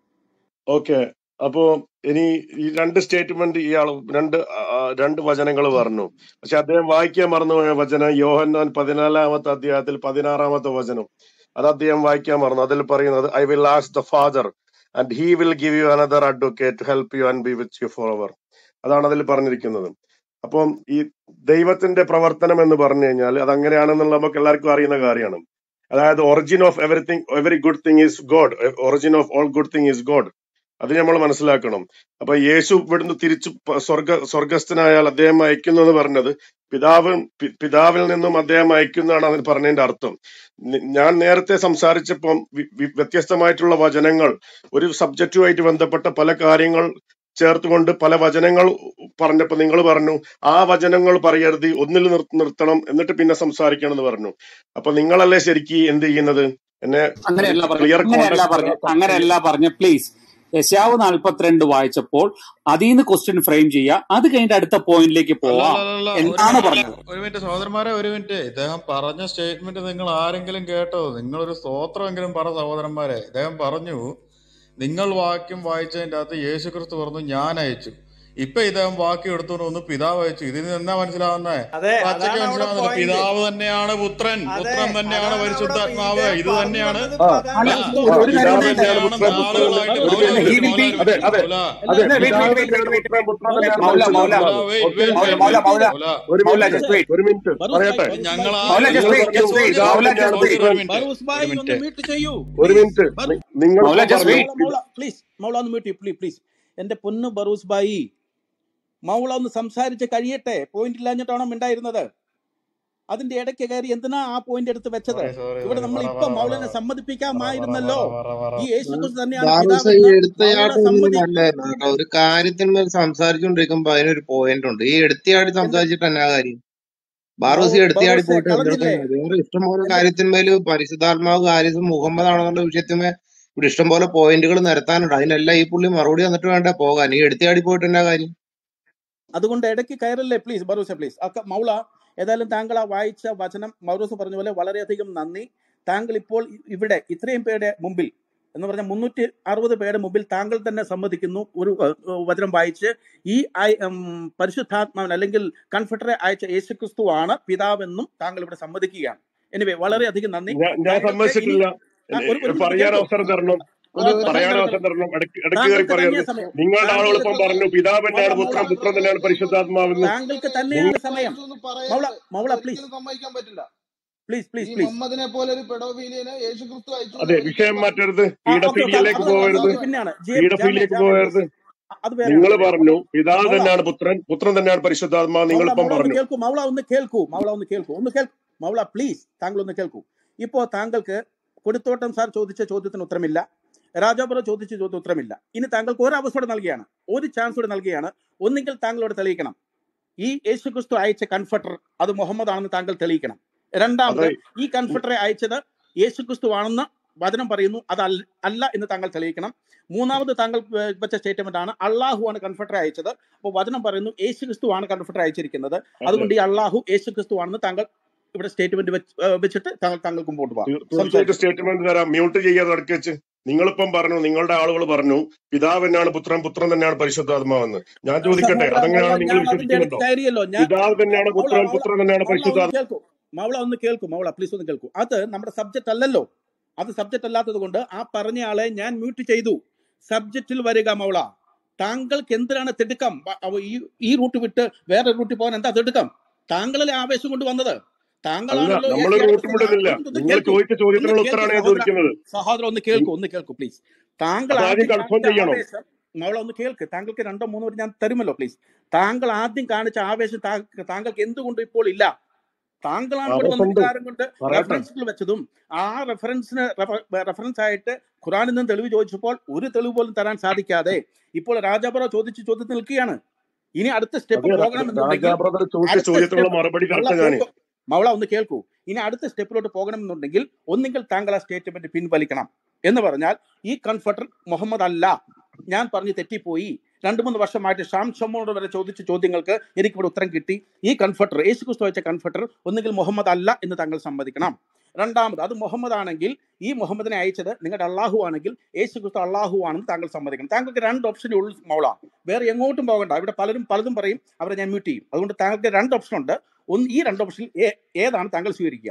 ഓക്കെ അപ്പോ ഇനി ഈ രണ്ട് സ്റ്റേറ്റ്മെന്റ് ഇയാൾ രണ്ട് ആ, ആ, രണ്ട് വചനങ്ങൾ പറഞ്ഞു പക്ഷെ അദ്ദേഹം വായിക്കാൻ മറന്നുപോയ വചനം യോഹന്നാൻ പതിനാലാമത്തെ അധ്യായത്തിൽ പതിനാറാമത്തെ വചനം അത് അദ്ദേഹം വായിക്കാൻ മറന്നു അതിൽ പറയുന്നത് I will ask the father and he will give you another advocate help you and be with you for ever അതാണ് അതിൽ പറഞ്ഞിരിക്കുന്നത് അപ്പം ഈ ദൈവത്തിന്റെ പ്രവർത്തനം എന്ന് പറഞ്ഞു കഴിഞ്ഞാൽ അത് അങ്ങനെയാണെന്നുള്ള നമുക്ക് എല്ലാവർക്കും അറിയുന്ന കാര്യമാണ് അതായത് origin of everything every good thing is God origin of all good thing is God അത് നമ്മൾ മനസ്സിലാക്കണം അപ്പൊ യേശു ഇവിടുന്ന് തിരിച്ചു പ- സ്വർഗ സ്വർഗസ്ഥനായാൽ അദ്ദേഹം അയക്കുന്നു എന്ന് പറഞ്ഞത് പിതാവ് പി- പിതാവിൽ നിന്നും അദ്ദേഹം അയക്കുന്നതാണ് അതിന് പറഞ്ഞതിന്റെ അർത്ഥം നി- ഞാൻ നേരത്തെ സംസാരിച്ചപ്പം വി- വി- വ്യത്യസ്തമായിട്ടുള്ള വചനങ്ങൾ ഒരു സബ്ജക്റ്റുമായിട്ട് ബന്ധപ്പെട്ട പല കാര്യങ്ങൾ ചേർത്തുകൊണ്ട് പല വചനങ്ങൾ പറഞ്ഞപ്പോ നിങ്ങൾ പറഞ്ഞു ആ വചനങ്ങൾ പറയരുത് ഒന്നിൽ നിർ- നിർത്തണം എന്നിട്ട് പിന്നെ സംസാരിക്കണം എന്ന് പറഞ്ഞു അപ്പൊ നിങ്ങളല്ലേ ശരിക്കും എന്ത് ചെയ്യുന്നത് എന്നെ അങ്ങനെയല്ല പറഞ്ഞു ക്ലിയർ അങ്ങനെയല്ല കോണ്ടക്സ്റ്റ് പറഞ്ഞു അങ്ങനെയല്ല പറഞ്ഞു പ്ലീസ് യശാവ് നാൽപ്പത്തിരണ്ട് വായിച്ചപ്പോൾ അതിൽ നിന്ന് ക്വസ്റ്റ്യൻ ഫ്രെയിം ചെയ്യുക അത് കഴിഞ്ഞിട്ട് അടുത്ത പോയിന്റിലേക്ക് അല്ല പോവാം അല്ല അല്ല ഒരു എന്നാണ് മിനിറ്റ് പറഞ്ഞത് ഒരു മിനിറ്റ് സഹോദരന്മാരെ ഒരു മിനിറ്റ് ഇദ്ദേഹം പറഞ്ഞ സ്റ്റേറ്റ്മെന്റ് നിങ്ങൾ ആരെങ്കിലും കേട്ടോ നിങ്ങളൊരു സ്തോത്രമെങ്കിലും പറ സഹോദരന്മാരെ ഇദ്ദേഹം പറഞ്ഞു നിങ്ങൾ വാക്യം വായിച്ചതിന്റെ അകത്ത് യേശു ക്രിസ്തു പറഞ്ഞു ഞാൻ അയച്ചു ഇപ്പൊ ഇദ്ദേഹം വാക്യം എടുത്തോണ്ട് വന്ന് പിതാവ് അയച്ചു ഇതിൽ നിന്ന് എന്നാ മനസ്സിലാവുന്നേ അതെ പച്ചയ്ക്ക് അതാണ് അവിടെ മനസ്സിലാവുന്നില്ല പോയിന്റ് പിതാവ് തന്നെയാണ് പുത്രൻ അതെ പുത്രൻ തന്നെയാണ് അതാണ് അവിടെ പരിശുദ്ധാത്മാവ് ഇദ്ദേഹം ഇത് പറഞ്ഞു തന്നെയാണ് വന്നത് ആ ഇപ്പൊ അല്ല അതാണ് ആ ഒരു ആ ഒരു കാര്യം പിതാവ് ഞാൻ തന്നെയാണ് തന്നെയാണ് പുത്രൻ പുത്രൻ നാളുകളായിട്ട് ഒരു മൗല മിനിറ്റ് ഹി ഒരു വിൽ ബി മിനിറ്റ് അതെ മൗല അതെ ഒരു മിനിറ്റ് അതെ വെയിറ്റ് പിതാവ് വെയിറ്റ് വെയിറ്റ് തന്നെയാണ് വെയിറ്റ് പുത്രൻ മൗല തന്നെയാണ് മൗല മൗല പരിശുദ്ധാത്മാവ് wait okay wait Maula wait Maula wait Maula Maula ഒരു മൗല മിനിറ്റ് ജസ്റ്റ് വെയിറ്റ് ഒരു മിനിറ്റ് ബറൂസ് ഭായ് പറയട്ടെ ബറൂസ് ഞങ്ങൾ ഭായ് മൗല ആദ്യം ജസ്റ്റ് നിങ്ങൾ വെയിറ്റ് പറഞ്ഞു ജസ്റ്റ് സോൾജർ വെയിറ്റ് പിതാവ് മൗല സോൾജർ ജസ്റ്റ് തന്നെയാണ് വെയിറ്റ് ഒരു പുത്രൻ മിനിറ്റ് ബറൂസ് ഭായ് ഒരു ഒന്ന് മിനിറ്റ് മ്യൂട്ട് ചെയ്യൂ ഒരു പ്ലീസ് മിനിറ്റ് ബറു നിങ്ങളിപ്പോ മൗല ജസ്റ്റ് പറഞ്ഞു മൗള വെയിറ്റ് മൗള പ്ലീസ് മൗള ഒന്ന് മ്യൂട്ട് ചെയ്യൂ പ്ലീസ് പ്ലീസ് എന്റെ പൊന്നു ബറൂസ് ബായി മൗള ഒന്ന് സംസാരിച്ച് കഴിയട്ടെ പോയിന്റ് ഇല്ലാഞ്ഞിട്ടാണോ മിണ്ടായിരുന്നത് അതിന്റെ ഇടയ്ക്ക് കയറി എന്തിനാ ആ പോയിന്റ് എടുത്ത് വെച്ചത് സോറി സോറി ഇവിടെ സോറി നമ്മൾ പറ ഇപ്പൊ പറ പറ മൗലനെ പറ പറ സമ്മതിപ്പിക്കാമായിരുന്നല്ലോ പറ പറ ഈ യേശു ക്രിസ്തു തന്നെയാണ് ബാബുസ ഈ പിതാവെന്ന് മൗല എടുത്തയാട്ടം ഒന്നും സമ്മതി നല്ലതല്ല കേട്ടോ ഒരു കാര്യത്തിന്മേൽ സംസാരിച്ചുകൊണ്ടിരിക്കുമ്പോ അതിനൊരു പോയിന്റ് ഉണ്ട് ഈ എടുത്തിയാടി എന്ത് സംസാരിച്ചിട്ട് എന്നാ കാര്യം ബൗ ബാറൂസി എടുത്തിയാടി ബൗറൂസെ പോയിട്ട് എന്തെടുക്കാൻ കളഞ്ഞില്ലേ വേറെ ഇഷ്ടംപോലെ എന്റെ കാര്യത്തിന്മേല് പരിശുദ്ധാത്മാവ് കാര്യത്തിൽ മുഹമ്മദ് ആണെന്നുള്ള വിഷയത്തിന്മേൽ ഇവിടെ ഇഷ്ടംപോലെ പോയിന്റുകൾ നിരത്താനുണ്ട് അതിനെല്ലാം ഈ പുള്ളി മറുപടി വന്നിട്ട് വേണ്ടേ പോകാൻ ഈ എടുത്തിയാടി പോയിട്ട് എന്നാ കാര്യം അതുകൊണ്ട് ഇടയ്ക്ക് കയറല്ലേ പ്ലീസ് ബറൂസ പ്ലീസ് അക്ക മൗള ഏതായാലും താങ്കൾ ആ വായിച്ച വചനം മൗറൂസ് പറഞ്ഞ പോലെ വളരെയധികം നന്ദി താങ്കൾ ഇപ്പോൾ ഇ- ഇവിടെ ഇത്രയും പേരുടെ മുമ്പിൽ എന്ന് പറഞ്ഞാൽ മുന്നൂറ്റി അറുപത് പേരുടെ മുമ്പിൽ താങ്കൾ തന്നെ സമ്മതിക്കുന്നു ഒരു ഏഹ്, ഏഹ്, വചനം വായിച്ച് ഈ ആയി- ഉം, പരിശുദ്ധാത്മാവൻ അല്ലെങ്കിൽ കൺഫെഡറെ അയച്ച യേശുക്രിസ്തു ആണ് പിതാവെന്നും താങ്കൾ ഇവിടെ സമ്മതിക്കുകയാണ് എനിവേ വളരെയധികം നന്ദി ഞാൻ ഞാൻ താങ്കൾക്ക് ഇനി സമ്മതിച്ചിട്ടില്ല ആ, ഒരു ഒരു മിനിറ്റ് പറയാൻ കേൾക്കൂ അവസരം തരണം ആ, ഒരു തരണം പറയാൻ തരണം അവസരം തരണം തരണം ഇടയ്ക്ക് ഇടയ്ക്ക് കയറി താങ്കൾക്ക് പറയരുത് തന്നെയാണ് സമയം നിങ്ങളുടെ താങ്കൾക്ക് ആളുകളിപ്പം പറഞ്ഞു പിതാവ് മൗള തന്നെയാണ് മൗള പുത്രൻ പുത്രൻ തന്നെയാണ് പരിശുദ്ധാത്മാവെന്ന് താങ്കൾക്ക് നിങ്ങൾ തന്നെയാണ് സമയം ഒന്നും മൗള പറയരുത് മൗള പ്ലീസ് അതൊരിക്കലും സമ്മതിക്കാൻ പറ്റില്ല പ്ലീസ് ഈ പ്ലീസ് പ്ലീസ് മുഹമ്മദിനെ പോലെ ഒരു പെഡോഫീലിയനെ യേശു ക്രിസ്തു അയച്ചു എന്ന് അതെ ഒരിക്കലും വിഷയം പറ മാറ്റരുത് ആ ഓക്കെ ഓക്കെ അത് പീഡഫീലിയയിലേക്ക് അത് അത് പോകരുത് അത് പിന്നെയാണ് ജെ ജാമ്യ പീഡഫീലിയയിലേക്ക് ജാമ്യ പോകരുത് പ്ലീസ് അത് വേറെയാണ് നിങ്ങൾ അത് വേറെ പറഞ്ഞു അപ്പൊ പിതാവ് മൗള തന്നെയാണ് പുത്രൻ പുത്രൻ തന്നെയാണ് പരിശുദ്ധാത്മാവ് മൗള നിങ്ങളിപ്പം മൗള ഒന്ന് പറഞ്ഞു കേൾക്കൂ മൗള ഒന്ന് കേൾക്കൂ മൗള ഒന്ന് കേൾക്കൂ ഒന്ന് കേൾക്കൂ മൗള പ്ലീസ് താങ്കൾ ഒന്ന് കേൾക്കൂ ഇപ്പോ താങ്കൾക്ക് കൊടുത്തോട്ടം സാർ ചോദിച്ച ചോദ്യത്തിന് ഉത്തരമില്ല രാജാപുരം ചോദിച്ച ചോദ്യത്തിന് ഉത്തരമില്ല ഇനി താങ്കൾക്ക് ഒരു അവസരം കൂടെ നൽകുകയാണ് ഒരു ചാൻസ് കൂടെ നൽകുകയാണ് ഒന്നുകിൽ താങ്കളോട് തെളിയിക്കണം ഈ യേശുക്രിസ്തു അയച്ച കൺഫർട്ടർ അത് മുഹമ്മദ് ആണെന്ന് താങ്കൾ തെളിയിക്കണം രണ്ടാമത് അതെ ഈ കൺഫർട്ടറെ അയച്ചത് യേശുക്രിസ്തു ആണെന്ന് വചനം പറയുന്നു അത് അല്ല അല്ല എന്ന് താങ്കൾ തെളിയിക്കണം മൂന്നാമത് താങ്കൾ ഏർ വെച്ച സ്റ്റേറ്റ്മെന്റ് ആണ് അള്ളാഹു ആണ് കൺഫർട്ടറെ അയച്ചത് അപ്പോൾ വചനം പറയുന്നു യേശുക്രിസ്തു ആണ് കൺഫർട്ടറെ അയച്ചിരിക്കുന്നത് അതെ അതുകൊണ്ട് ഈ അള്ളാഹു യേശുക്രിസ്തു ആണെന്ന് താങ്കൾ ഇവിടെ സ്റ്റേറ്റ്മെന്റ് വെച്ചിട്ട് താങ്കൾ താങ്കൾക്ക് മുമ്പോട്ട് പോകാം തീർ- തീർച്ചയായിട്ടും സംസാരിച്ചു സ്റ്റേറ്റ്മെന്റ് തരാം മ്യൂട്ട് ചെയ്യാതെ ഇടയ്ക്ക് വെച്ച് നിങ്ങളിപ്പം പറഞ്ഞു നിങ്ങളുടെ ആളുകൾ പറഞ്ഞു പിതാവ് തന്നെയാണ് പുത്രൻ പുത്രൻ തന്നെയാണ് പരിശുദ്ധാത്മാവെന്ന് ഞാൻ സ- ചോദിക്കട്ടെ മൗള മൗള അതങ്ങനെയാണ് നിങ്ങൾ ഞാൻ അതിന്റെ ഇടയ്ക്ക് വിശ്വസിക്കുന്നുണ്ടോ കയറിയല്ലോ ഞാൻ പിതാവ് തന്നെയാണ് മൗള പുത്രൻ മൗള പുത്രൻ തന്നെയാണ് മൗള ഒന്ന് പരിശുദ്ധാത്മ കേൾക്കൂ മൗള ഒന്ന് കേൾക്കൂ മൗള പ്ലീസ് ഒന്ന് കേൾക്കൂ അത് നമ്മുടെ സബ്ജക്റ്റ് അല്ലല്ലോ അത് സബ്ജക്റ്റ് അല്ലാത്തത് കൊണ്ട് ആ പറഞ്ഞ ആളെ ഞാൻ മ്യൂട്ട് ചെയ്തു സബ്ജക്റ്റിൽ വരിക മൗള താങ്കൾക്ക് എന്തിനാണ് തിടുക്കം വ- അവ ഈ ഈ റൂട്ട് വിട്ട് വേറെ റൂട്ടിൽ പോകാൻ എന്താ തിടുക്കം താങ്കളല്ലേ ആവേശം കൊണ്ട് വന്നത് അല്ല താങ്കളാണല്ലോ നമ്മൾ ഏഷ്യാനെറ്റ് റൂട്ടും ഞാൻ വിടുന്നില്ല ഒരു മിനിറ്റ് ഒന്ന് നിങ്ങൾ കേൾക്കൂ ചോദിച്ച ഒന്ന് ചോദ്യത്തിനുള്ള കേൾക്കൂ ഉത്തരമാണ് ഞാൻ സഹോദര ചോദിക്കുന്നത് സഹോദരൻ ഒന്ന് കേൾക്കൂ ഒന്ന് കേൾക്കൂ പ്ലീസ് താങ്കൾ അതാദ്യം ആദ്യം കൺഫേം കാണിച്ച ചെയ്യണം ആവേശം മൗള ഒന്ന് കേൾക്ക് താങ്കൾക്ക് രണ്ടോ മൂന്നോ വരെ ഞാൻ തരുമല്ലോ പ്ലീസ് താങ്കൾ ആദ്യം കാണിച്ച ആവേശം താങ്ക- താങ്കൾക്ക് എന്തുകൊണ്ട് ഇപ്പോൾ ഇല്ല താങ്കളാണ് ഇവിടെ വന്നിട്ട് ആവേശമുണ്ട് കാര്യം കൊണ്ട് പറയട്ടെ റെഫറൻസുകൾ വെച്ചതും ആ റെഫറൻസിന് റെഫറൻസ് ആയിട്ട് ഖുറാനിൽ നിന്ന് തെളിവ് ചോദിച്ചപ്പോൾ ഒരു തെളിവ് പോലും തരാൻ സാധിക്കാതെ ഇപ്പോൾ രാജാപുറ ചോദിച്ച് ചോദ്യത്തിൽ നിൽക്കുകയാണ് ഇനി അടുത്ത സ്റ്റെപ്പ് അതെ പോകണമെന്നുണ്ടെങ്കിൽ രാജാ ബ്രദർ ചോദിച്ച അടുത്ത ചോദ്യത്തിനുള്ള സ്റ്റെപ്പ് മറുപടി മൗള തരട്ടെ ഞാന് കേൾക്കൂ മൗള ഒന്ന് കേൾക്കൂ ഇനി അടുത്ത സ്റ്റെപ്പിലോട്ട് പോകണമെന്നുണ്ടെങ്കിൽ ഒന്നുകിൽ താങ്കൾ ആ സ്റ്റേറ്റ്മെന്റ് പിൻവലിക്കണം എന്ന് പറഞ്ഞാൽ ഈ കൺഫർട്ടർ മുഹമ്മദ് അല്ല ഞാൻ പറഞ്ഞു തെറ്റിപ്പോയി രണ്ടു മൂന്ന് വർഷമായിട്ട് ഷാം ഷമ്മോട് വരെ ചോദിച്ച ചോദ്യങ്ങൾക്ക് എനിക്കിവിടെ ഉത്തരം കിട്ടി ഈ കൺഫർട്ടർ യേശു ക്രിസ്തു വെച്ച കൺഫർട്ടർ ഒന്നുകിൽ മുഹമ്മദ് അല്ല എന്ന് താങ്കൾ സമ്മതിക്കണം രണ്ടാമത് അത് മുഹമ്മദ് ആണെങ്കിൽ ഈ മുഹമ്മദിനെ അയച്ചത് നിങ്ങളുടെ അള്ളാഹു ആണെങ്കിൽ യേശു ക്രിസ്തു അള്ളാഹു ആണെന്ന് താങ്കൾ സമ്മതിക്കണം താങ്കൾക്ക് രണ്ട് ഓപ്ഷനേ ഉള്ളൂ മൗള വേറെ എങ്ങോട്ടും പോകണ്ട ഇവിടെ പലരും പലതും പറയും അവരെ ഞാൻ മ്യൂട്ട് ചെയ്യും അതുകൊണ്ട് താങ്കൾക്ക് രണ്ട് ഓപ്ഷൻ ഉണ്ട് ഒന്ന് ഈ രണ്ട് ഓപ്ഷനിൽ ഏ- ഏതാണ് താങ്കൾ സ്വീകരിക്കുക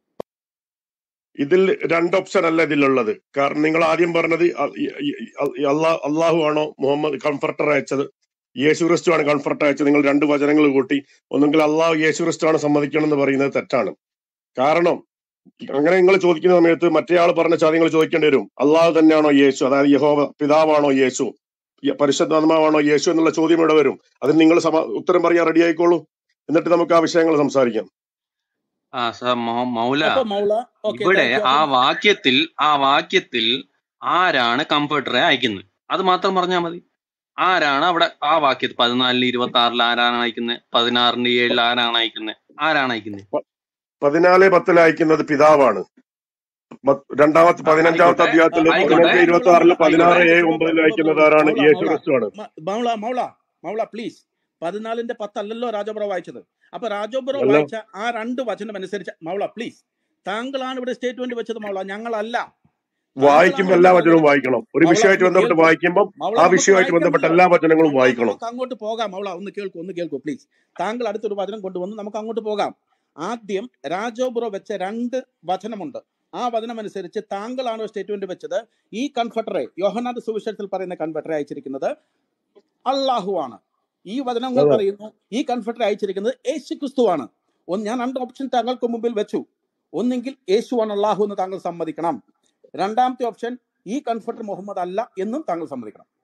ഇതിൽ രണ്ട് ഓപ്ഷൻ അല്ല ഇതിലുള്ളത് കാരണം നിങ്ങൾ ആദ്യം പറഞ്ഞത് അ- ഈ- ഈ- ഈ അള്ളാ അള്ളാഹു ആണോ മുഹമ്മദ് കംഫർട്ടർ അയച്ചത് യേശു ക്രിസ്തു ആണ് കംഫർട്ടർ അയച്ചത് നിങ്ങൾ രണ്ട് വചനങ്ങൾ കൂട്ടി ഒന്നെങ്കിൽ അള്ളാഹു യേശു ക്രിസ്തു ആണ് സമ്മതിക്കണം എന്ന് പറയുന്നത് തെറ്റാണ് കാരണം അങ്ങനെ നിങ്ങൾ ചോദിക്കുന്ന സമയത്ത് മറ്റേ ആൾ പറഞ്ഞ ചോദ്യങ്ങൾ ചോദിക്കേണ്ടി വരും അള്ളാഹു തന്നെയാണോ യേശു അതായത് യഹോവ പിതാവാണോ യേശു ഈ പരിശുദ്ധാത്മാവാണോ യേശു എന്നുള്ള ചോദ്യം ഇവിടെ വരും അതിന് നിങ്ങൾ സമ ഉത്തരം പറയാൻ റെഡി ആയിക്കോളൂ എന്നിട്ട് നമുക്ക് ആ വിഷയങ്ങൾ സംസാരിക്കാം ആ സർ മൗല അപ്പൊ മൗള ഓക്കെ ഇവിടെ താങ്ക് യു ആ അപ്പൊ വാക്യത്തിൽ ആ വാക്യത്തിൽ ആരാണ് കംഫർട്ടറെ അയക്കുന്നത് അത് മാത്രം പറഞ്ഞാൽ മതി ആരാണ് അവിടെ ആ വാക്യത്തിൽ പതിനാലിന് ഇരുപത്തി ആറിൽ ആരാണ് അയക്കുന്നത് പതിനാറിന് ഏഴിൽ ആരാണ് അയക്കുന്നത് ആരാണ് അയക്കുന്നത് പ- പതിനാല് പത്തിൽ അയക്കുന്നത് പിതാവാണ് പത്ത് രണ്ടാമത്തെ ആ, പതിനഞ്ചാമത്തെ ആയിക്കോട്ടെ അധ്യായത്തിൽ ആയിക്കോട്ടെ പതിനഞ്ച് മൗള ഇരുപത്തി മൗള ആറിൽ മൗള പതിനാറ് ആയിക്കോട്ടെ ഏഴ് ബ്രോ ബ്രോ ഒമ്പതിൽ ബ്രോ ബ്രോ അയക്കുന്നതാരാണ് മൗള യേശു മൗള ക്രിസ്തു ആണ് മ- മൗള മൗള മൗള പ്ലീസ് പതിനാലിന്റെ പത്തല്ലല്ലോ രാജോബ്രോ വായിച്ചത് അപ്പൊ രാജോബ്രോ അല്ല വായിച്ച ആ രണ്ട് വചനം അനുസരിച്ച് മൗള പ്ലീസ് താങ്കളാണ് ഇവിടെ സ്റ്റേറ്റ്മെന്റ് വെച്ചത് മൗള ഞങ്ങളല്ല താങ്കളാണ് വായിക്കുമ്പോൾ എല്ലാ ഇവിടെ വചനവും പറഞ്ഞത് വായിക്കണം ഒരു മൗള വിഷയമായിട്ട് ഒന്ന് ബന്ധപ്പെട്ട് കേൾക്കൂ വായിക്കുമ്പോൾ മൗള ആ നമുക്ക് വിഷയമായിട്ട് ബന്ധപ്പെട്ട വായിക്കണമല്ലോ എല്ലാ വചനങ്ങളും മൗള വായിക്കണം നമുക്ക് അങ്ങോട്ട് പോകാം മൗള ഒന്ന് കേൾക്കൂ ഒന്ന് കേൾക്കൂ പ്ലീസ് താങ്കൾ അടുത്തൊരു വചനം കൊണ്ടുവന്ന് നമുക്ക് അങ്ങോട്ട് പോകാം ആദ്യം രാജോബ്രോ വെച്ച രണ്ട് വചനമുണ്ട് ആ വചനം അനുസരിച്ച് താങ്കളാണോ സ്റ്റേറ്റ്മെന്റ് വെച്ചത് ഈ കൺഫർട്ടറെ യോഹനാഥ് സുവിശേഷത്തിൽ പറയുന്ന കൺഫർട്ടറെ അയച്ചിരിക്കുന്നത് അള്ളാഹു ആണ് ഈ വചനങ്ങൾ അതെ പറയുന്നു ഈ കൺഫർട്ടറെ അയച്ചിരിക്കുന്നത് യേശു ക്രിസ്തു ആണ് ഒന്ന് ഞാൻ രണ്ട് ഓപ്ഷൻ താങ്കൾക്ക് മുമ്പിൽ വെച്ചു ഒന്നെങ്കിൽ യേശു ആണ് അള്ളാഹു എന്ന് താങ്കൾ സമ്മതിക്കണം രണ്ടാമത്തെ ഓപ്ഷൻ ഈ കൺഫർട്ടർ മുഹമ്മദ് അല്ല എന്നും താങ്കൾ സമ്മതിക്കണം